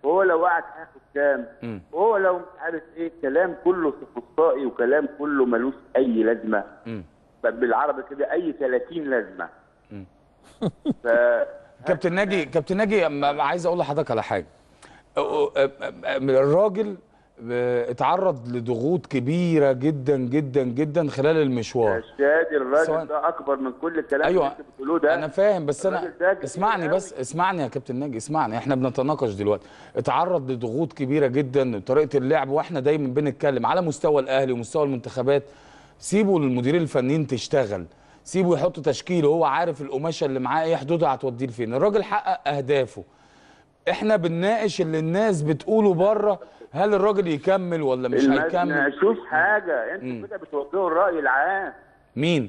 وهو لو قعد هياخد كام مم. وهو لو مش عارف ايه كلام كله سفسطائي وكلام كله ملوش اي لازمه مم. بالعربي كده اي 30 لازمه مم. ف كابتن ناجي كابتن ناجي أما- عايز اقول لحضرتك على حاجه أ- أ- أ- الراجل ب- اتعرض لضغوط كبيره جدا جدا جدا خلال المشوار شادي الراجل سواء- ده اكبر من كل الكلام ايوه اللي انت بتقولوه ده انا فاهم بس انا الراجل ده كبير اسمعني قوي. بس اسمعني يا كابتن ناجي اسمعني احنا بنتناقش دلوقتي اتعرض لضغوط كبيره جدا طريقه اللعب واحنا دايما بنتكلم على مستوى الاهلي ومستوى المنتخبات سيبوا للمديرين الفنيين تشتغل سيبوا يحط تشكيله هو عارف القماشه اللي معاه ايه حدودها هتوديه لفين الراجل حقق اهدافه احنا بنناقش اللي الناس بتقوله بره هل الراجل يكمل ولا مش ما هيكمل نشوف حاجه انتوا كده بتوجهوا الراي العام مين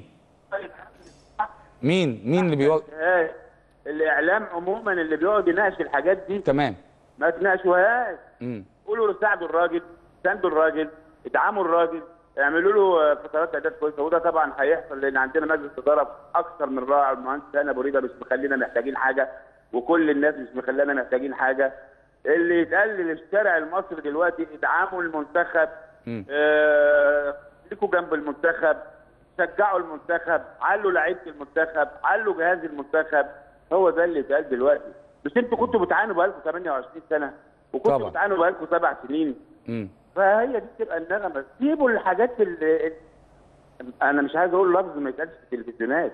مين مين اللي بيواجه إيه؟ الاعلام عموما اللي بيقعد يناقش الحاجات دي تمام ما تناقشوهاش مم. قولوا له ساعدوا الراجل ساندوا الراجل ادعموا الراجل اعملوا له آه، فترات اعداد كويسه وده طبعا هيحصل لان عندنا مجلس اداره اكثر من رائع المهندس هاني ابو ريده مش مخلينا محتاجين حاجه وكل الناس مش مخلينا محتاجين حاجه اللي يتقال للشارع المصري دلوقتي ادعموا المنتخب مم. آه، خليكوا جنب المنتخب شجعوا المنتخب علوا لعيبه المنتخب علوا جهاز المنتخب هو ده اللي اتقال دلوقتي مش انتوا كنتوا بتعانوا بقالكم 28 سنه وكنتوا طبعا. بتعانوا بقالكم سبع سنين مم. فهي دي تبقى النغمه سيبوا الحاجات اللي انا مش عايز اقول لفظ ما يتقالش في التلفزيونات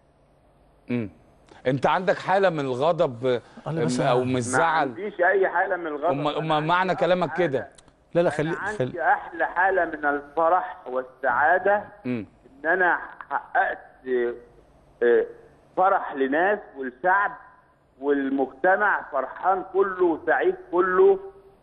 مم. انت عندك حاله من الغضب او من ما الزعل عنديش اي حاله من الغضب أما أما معنى كلامك كده لا لا خلي عندي احلى حاله من الفرح والسعاده مم. ان انا حققت آه، آه، فرح لناس والشعب والمجتمع فرحان كله وسعيد كله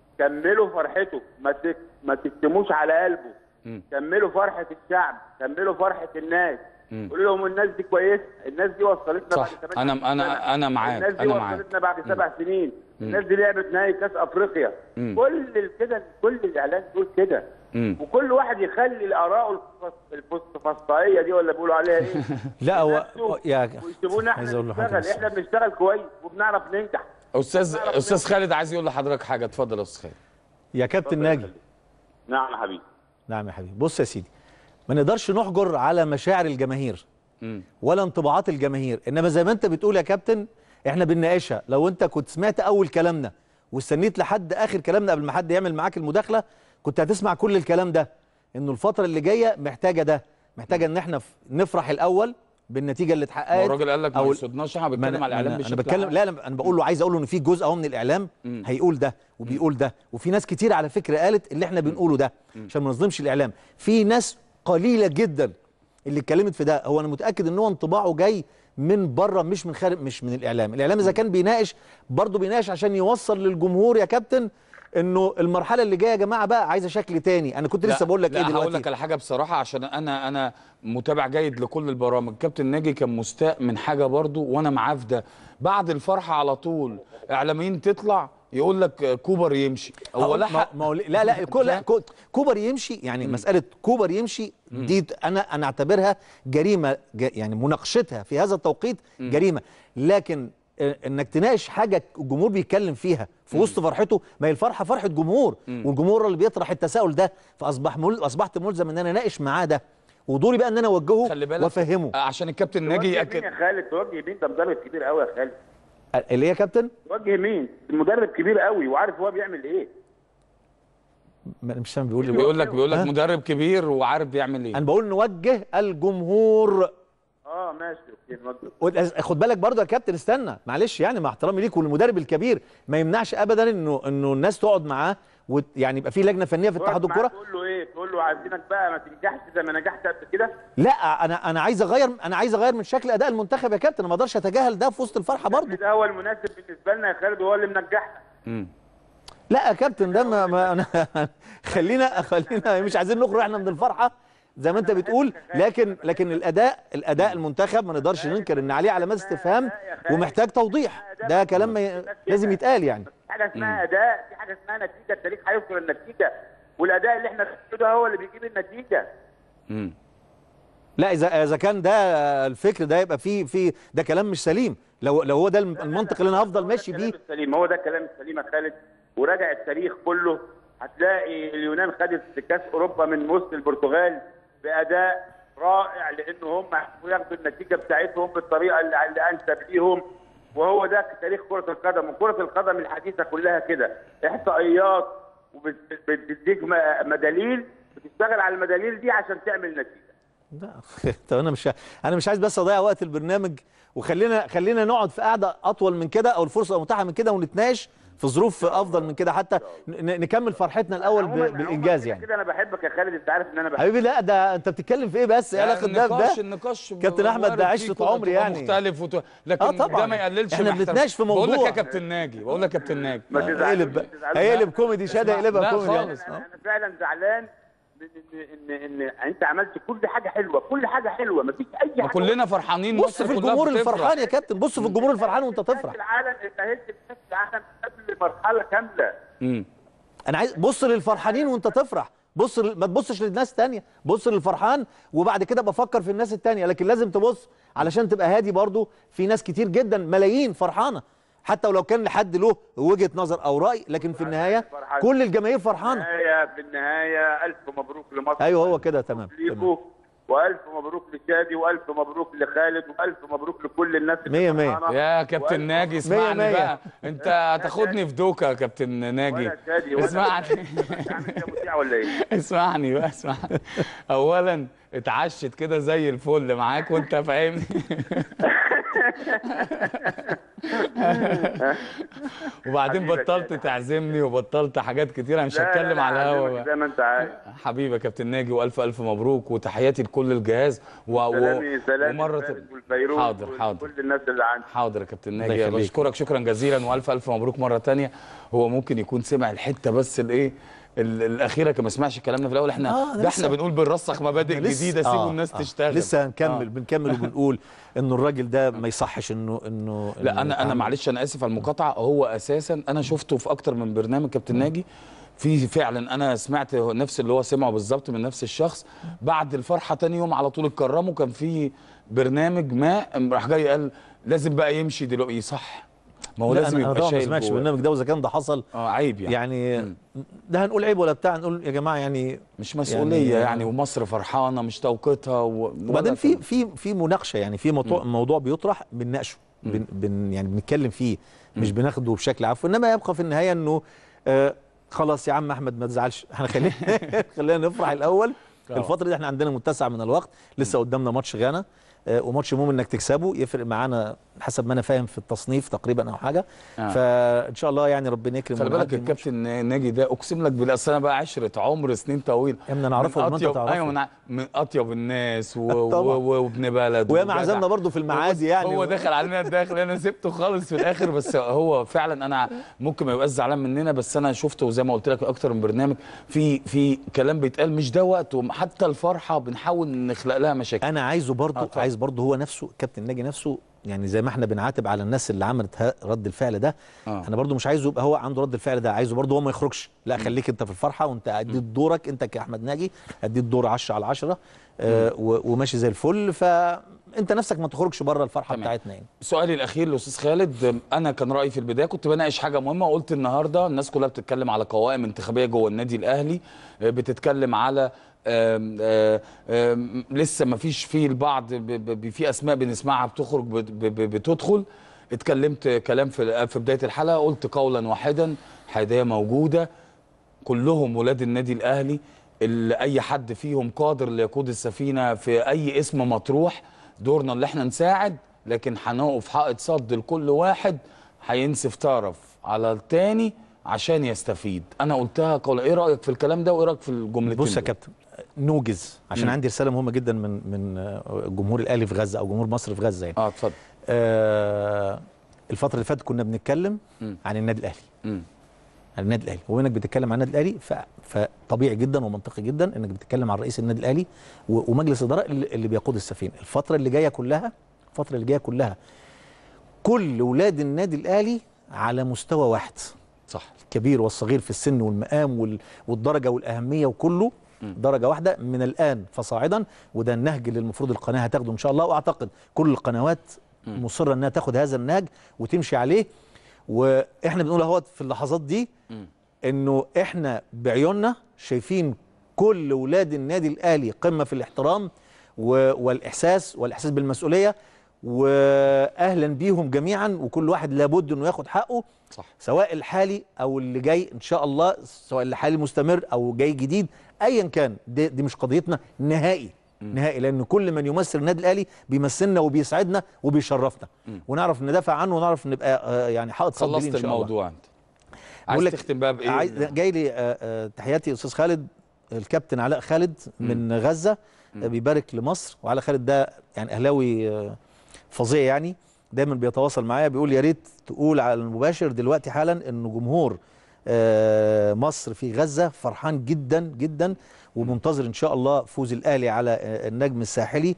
كملوا فرحته ما تك- ما تكتموش على قلبه مم. كملوا فرحه الشعب كملوا فرحه الناس مم. قولوا لهم الناس دي كويسه الناس دي وصلتنا صح. بعد 28 أنا- أنا- سنة. أنا معاك. الناس دي أنا معاك. وصلتنا بعد سبع سنين مم. الناس دي لعبت نهائي كاس افريقيا مم. كل ال- كده كل الاعلام دول كده مم. وكل واحد يخلي الاراء الفص- الفسطائيه دي ولا بيقولوا عليها ايه لا هو يا ويسيبونا عايز احنا اقول له حاجه نشتغل بس. احنا بنشتغل كويس وبنعرف ننجح استاذ استاذ خالد عايز يقول لحضرتك حاجه اتفضل يا استاذ خالد يا كابتن ناجي نعم يا حبيبي نعم يا حبيبي بص يا سيدي ما نقدرش نحجر على مشاعر الجماهير مم. ولا انطباعات الجماهير انما زي ما انت بتقول يا كابتن احنا بنناقشها لو انت كنت سمعت اول كلامنا واستنيت لحد اخر كلامنا قبل ما حد يعمل معاك المداخله كنت هتسمع كل الكلام ده انه الفتره اللي جايه محتاجه ده محتاجه ان احنا ف- نفرح الاول بالنتيجه اللي اتحققت ما هو الراجل قال لك ما أو- يصدناش احنا ما بنتكلم أنا- على الاعلام انا, بشكل أنا بتكلم عام. لا لا انا بقول له عايز اقول له ان في جزء اهو من الاعلام هيقول ده وبيقول ده وفي ناس كتير على فكره قالت اللي احنا بنقوله ده عشان ما نظلمش الاعلام في ناس قليله جدا اللي اتكلمت في ده هو انا متاكد ان هو انطباعه جاي من بره مش من خارج مش من الاعلام الاعلام اذا كان بيناقش برضه بيناقش عشان يوصل للجمهور يا كابتن انه المرحله اللي جايه يا جماعه بقى عايزه شكل تاني انا كنت لا، لسه بقول لك لا ايه هقول دلوقتي لك على حاجه بصراحه عشان انا انا متابع جيد لكل البرامج كابتن ناجي كان مستاء من حاجه برضو وانا معاه في ده بعد الفرحه على طول اعلاميين تطلع يقول لك كوبر يمشي هو هقول- لحق ما- ما هو لا لا كو- لا كو- كوبر يمشي يعني مساله كوبر يمشي دي ت- انا انا اعتبرها جريمه ج- يعني مناقشتها في هذا التوقيت جريمه لكن آه، انك تناقش حاجه الجمهور بيتكلم فيها في وسط فرحته ما هي الفرحه فرحه جمهور والجمهور اللي بيطرح التساؤل ده فاصبح مل... اصبحت ملزم ان انا اناقش معاه ده ودوري بقى ان انا اوجهه خلي بالك وافهمه عشان الكابتن ناجي توجه ياكد مين يا خالد توجه مين ده مدرب كبير قوي يا خالد اللي هي يا كابتن توجه مين المدرب كبير قوي وعارف هو بيعمل ايه ما- مش سامع بيقول لي بيقول لك بيقول لك ها؟ مدرب كبير وعارف بيعمل ايه انا بقول نوجه الجمهور اه ماشي اوكي نوجه وال- خد بالك برضه يا كابتن استنى معلش يعني مع احترامي ليك والمدرب الكبير ما يمنعش ابدا انه انه الناس تقعد معاه وت يعني يبقى في لجنه فنيه في اتحاد تقعد معاه الكوره تقول له ايه تقول له عايزينك بقى ما تنجحش زي ما نجحت قبل كده لا انا انا عايز اغير انا عايز اغير من شكل اداء المنتخب يا كابتن انا ما اقدرش اتجاهل ده في وسط الفرحه برضه ده هو المناسب بالنسبه لنا يا خالد وهو اللي منجحنا لا يا كابتن ده ما, ما أنا خلينا خلينا مش عايزين نخرج احنا من الفرحه زي ما انت بتقول لكن لكن الاداء الاداء المنتخب ما نقدرش ننكر ان عليه علامات استفهام ومحتاج توضيح ده كلام ما ي- لازم يتقال يعني في حاجه اسمها اداء في حاجه اسمها نتيجه التاريخ هيذكر النتيجه والاداء اللي احنا بنعمله ده هو اللي بيجيب النتيجه لا اذا اذا كان ده الفكر ده يبقى فيه في ده كلام مش سليم لو لو هو ده المنطق اللي انا هفضل ماشي بيه السليم هو ده الكلام السليم يا خالد وراجع التاريخ كله هتلاقي اليونان خدت كاس اوروبا من وسط البرتغال باداء رائع لان هم ياخدوا النتيجه بتاعتهم بالطريقه اللي, اللي انسب ليهم وهو ده تاريخ كره القدم وكره القدم الحديثه كلها كده احصائيات وبتديك م- مداليل بتشتغل على المداليل دي عشان تعمل نتيجه لا طب انا مش انا مش عايز بس اضيع وقت البرنامج وخلينا خلينا نقعد في قعده اطول من كده او الفرصه متاحه من كده ونتناقش في ظروف افضل من كده حتى ن- نكمل فرحتنا الاول ب- عموماً- بالانجاز عموماً يعني كده انا بحبك يا خالد انت عارف ان انا بحبك حبيبي لا ده انت بتتكلم في ايه بس ايه علاقه ده النقاش بده النقاش كابتن احمد وارد ده فيه عشره كل عمري تبقى يعني مختلف وت... لكن آه طبعاً. ده ما يقللش إحنا من احترام- بنتناقش في بقول لك موضوع. يا كابتن ناجي بقول لك يا كابتن ناجي ما تزعلش هيقلب ما بقى تزعلش. هيقلب كوميدي شادي اسمع، هيقلبها لا كوميدي خالص. انا أنا فعلا زعلان من ان ان ان انت عملت كل حاجه حلوه كل حاجه حلوه مفيش اي ما حاجه كلنا فرحانين بص مصر في كلها الجمهور بتفرح. الفرحان يا كابتن بص في الجمهور الفرحان وانت كاس تفرح العالم اتاهلت لكاس العالم قبل مرحله كامله مم. انا عايز بص للفرحانين وانت تفرح بص ل- ما تبصش للناس تانية بص للفرحان وبعد كده بفكر في الناس التانية لكن لازم تبص علشان تبقى هادي برضو في ناس كتير جدا ملايين فرحانة حتى ولو كان لحد له وجهة نظر او رأي لكن في النهاية فرحان. كل الجماهير فرحانة النهايه في النهايه الف مبروك لمصر ايوه هو كده تمام تمام. ليكوا والف مبروك لشادي والف مبروك لخالد والف مبروك لكل الناس اللي مية مية. فرحانة. يا كابتن ناجي مية اسمعني مية. بقى انت هتاخدني في دوكا يا كابتن ناجي ولا شادي ولا اسمعني عامل فيها مذيع ولا ايه؟ اسمعني بقى اسمعني اولا اتعشت كده زي الفل معاك وانت فاهمني وبعدين حبيبك بطلت تعزمني وبطلت حاجات كتيره مش لا، لا، هتكلم لا، على الهوا هعزمك بقى زي ما انت عايز حبيبي يا كابتن ناجي والف الف مبروك وتحياتي لكل الجهاز و... و... سلامي سلامي ومره لفارس والفيروز حاضر حاضر كل الناس اللي عندي حاضر يا كابتن الله ناجي يخليك. بشكرك شكرا جزيلا والف الف مبروك مره تانية هو ممكن يكون سمع الحته بس الايه ال- الاخيره كان ما سمعش كلامنا في الاول احنا آه، ده لسه. احنا بنقول بنرسخ مبادئ لسه- جديده سيبوا آه، الناس آه. تشتغل لسه هنكمل آه. بنكمل وبنقول انه الراجل ده ما يصحش انه انه لا إنه انا انا يتعامل. معلش انا اسف على المقاطعه هو اساسا انا شفته في اكتر من برنامج كابتن ناجي في فعلا انا سمعت نفس اللي هو سمعه بالظبط من نفس الشخص بعد الفرحه تاني يوم على طول اتكرموا كان في برنامج ما راح جاي قال لازم بقى يمشي دلوقتي صح ما هو لا، لازم أنا- أنا يبقى طبعا ما شايل سمعتش جواه. البرنامج ده واذا كان ده حصل اه عيب يعني, يعني ده هنقول عيب ولا بتاع نقول يا جماعه يعني مش مسؤوليه يعني, يعني ومصر فرحانه مش توقيتها و... وبعدين ولا في كده. في في مناقشه يعني في موضوع موضوع بيطرح بنناقشه بن بن يعني بنتكلم فيه مش بناخده بشكل عفوي انما يبقى في النهايه انه آه خلاص يا عم احمد ما تزعلش احنا خلينا خلينا نفرح الاول طبعا. الفتره دي احنا عندنا متسع من الوقت لسه قدامنا ماتش غانا آه وماتش مهم انك تكسبه يفرق معانا حسب ما انا فاهم في التصنيف تقريبا او حاجه آه. فان شاء الله يعني ربنا يكرم خلي بالك ونعدي الماتش. الكابتن ناجي ده اقسم لك بالله أصل انا بقى عشره عمر سنين طويله يا ابني انا اعرفه من ولا انت أطيب- تعرفه ايوه من, ع- من اطيب الناس و... طبعا. و... وابن بلد وياما وجدع. عزمنا برضه في المعادي يعني هو دخل علينا الداخل انا سبته خالص في الاخر بس هو فعلا انا ممكن ما يبقاش زعلان مننا بس انا شفته زي ما قلت لك اكتر من برنامج في في كلام بيتقال مش ده وقته حتى الفرحه بنحاول نخلق لها مشاكل انا عايزه برضه آه، آه طبعا. عايز برضه هو نفسه كابتن ناجي نفسه يعني زي ما احنا بنعاتب على الناس اللي عملت ها- رد الفعل ده آه. آه. انا برضه مش عايزه يبقى هو عنده رد الفعل ده عايزه برضه هو ما يخرجش لا خليك انت في الفرحه وانت اديت دورك انت كاحمد ناجي اديت دور 10 على 10 آه و- وماشي زي الفل فانت نفسك ما تخرجش بره الفرحه تمام. بتاعتنا يعني سؤالي الاخير لاستاذ خالد انا كان رايي في البدايه كنت بناقش حاجه مهمه وقلت النهارده الناس كلها بتتكلم على قوائم انتخابيه جوه النادي الاهلي آه، بتتكلم على آم، آه، آم، لسه ما فيش في البعض ب- ب- ب- في اسماء بنسمعها بتخرج بت- ب- ب- بتدخل اتكلمت كلام في في بدايه الحلقه قلت قولا واحدا حيديه موجوده كلهم ولاد النادي الاهلي اللي اي حد فيهم قادر ليقود السفينه في اي اسم مطروح دورنا اللي احنا نساعد لكن هنقف حائط صد لكل واحد هينسف طرف على التاني عشان يستفيد انا قلتها قول ايه رايك في الكلام ده وايه رايك في الجملتين بص يا دول؟ كابتن نوجز عشان مم. عندي رساله مهمه جدا من من آه، جمهور الاهلي في غزه او جمهور مصر في غزه يعني اه اتفضل آه الفتره اللي فاتت كنا بنتكلم مم. عن النادي الاهلي مم. عن النادي الاهلي وبما انك بتتكلم عن النادي الاهلي ف... فطبيعي جدا ومنطقي جدا انك بتتكلم عن رئيس النادي الاهلي و... ومجلس اداره اللي, اللي بيقود السفينه الفتره اللي جايه كلها الفتره اللي جايه كلها كل ولاد النادي الاهلي على مستوى واحد صح الكبير والصغير في السن والمقام وال... والدرجه والاهميه وكله درجه واحده من الان فصاعدا وده النهج اللي المفروض القناه هتاخده ان شاء الله واعتقد كل القنوات مصره انها تاخد هذا النهج وتمشي عليه واحنا بنقول اهوت في اللحظات دي انه احنا بعيوننا شايفين كل ولاد النادي الاهلي قمه في الاحترام و- والاحساس والاحساس بالمسؤوليه واهلا بيهم جميعا وكل واحد لابد انه ياخد حقه صح. سواء الحالي او اللي جاي ان شاء الله سواء الحالي مستمر او جاي جديد ايا كان دي, دي مش قضيتنا نهائي نهائي لان كل من يمثل النادي الاهلي بيمثلنا وبيسعدنا وبيشرفنا ونعرف ندافع عنه ونعرف نبقى آه، يعني حائط صد ليه خلصت ان شاء الله الموضوع انت بقول عايز لك تختم بقى بايه عايز جاي لي آه، آه، تحياتي استاذ خالد الكابتن علاء خالد من غزه آه، بيبارك لمصر وعلاء خالد ده يعني اهلاوي آه، فظيع يعني دايما بيتواصل معايا بيقول يا ريت تقول على المباشر دلوقتي حالا ان جمهور آه، مصر في غزه فرحان جدا جدا ومنتظر ان شاء الله فوز الاهلي على آه، النجم الساحلي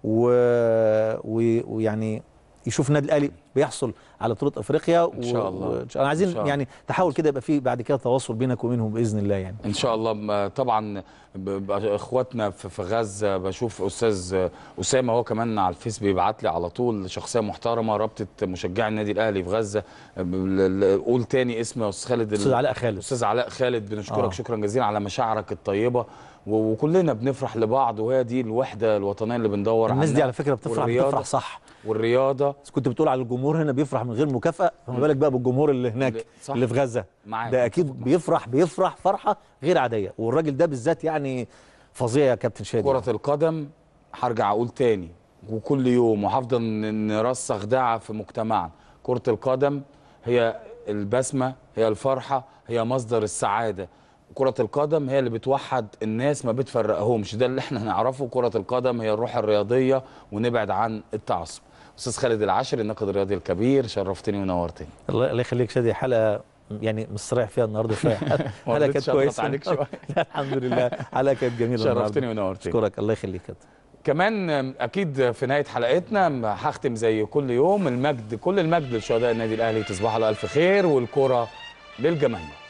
و- و- ويعني يشوف النادي الاهلي بيحصل على بطوله افريقيا إن شاء الله. وإن شاء الله عايزين إن شاء الله. يعني تحاول كده يبقى في بعد كده تواصل بينك وبينهم باذن الله يعني ان شاء الله م- طبعا ب- ب- اخواتنا في في غزه بشوف استاذ اسامه هو كمان على الفيس بيبعت لي على طول شخصيه محترمه رابطه مشجعي النادي الاهلي في غزه ب- ل- ل- قول تاني اسم يا استاذ خالد استاذ علاء خالد استاذ علاء خالد بنشكرك آه. شكرا جزيلا على مشاعرك الطيبه و- وكلنا بنفرح لبعض وهي دي الوحده الوطنيه اللي بندور الناس دي عنها. على فكره بتفرح والرياضة- بتفرح صح والرياضه بس كنت بتقول على الجمهور هنا بيفرح من غير مكافاه فما بالك بقى بالجمهور اللي هناك صح. اللي في غزه معاك. ده اكيد بيفرح بيفرح فرحه غير عاديه والراجل ده بالذات يعني فظيع يا كابتن شادي كرة القدم هرجع اقول تاني وكل يوم وهفضل ن- نرسخ دعا في مجتمعنا كرة القدم هي البسمة هي الفرحة هي مصدر السعادة كرة القدم هي اللي بتوحد الناس ما بتفرقهمش ده اللي احنا نعرفه كرة القدم هي الروح الرياضية ونبعد عن التعصب استاذ خالد العاشر الناقد الرياضي الكبير شرفتني ونورتني الله الله يخليك شادي حلقه يعني مستريح فيها النضغط شويه حلقه ما كانت رضيتش أضغط كويسه عليك شوية. لا الحمد لله حلقه كانت جميله شرفتني النهاردة. ونورتني. اشكرك الله يخليك يا كابتن. كمان اكيد في نهايه حلقتنا هختم زي كل يوم المجد كل المجد لشهداء النادي الاهلي تصبحوا على الف خير والكره للجماهير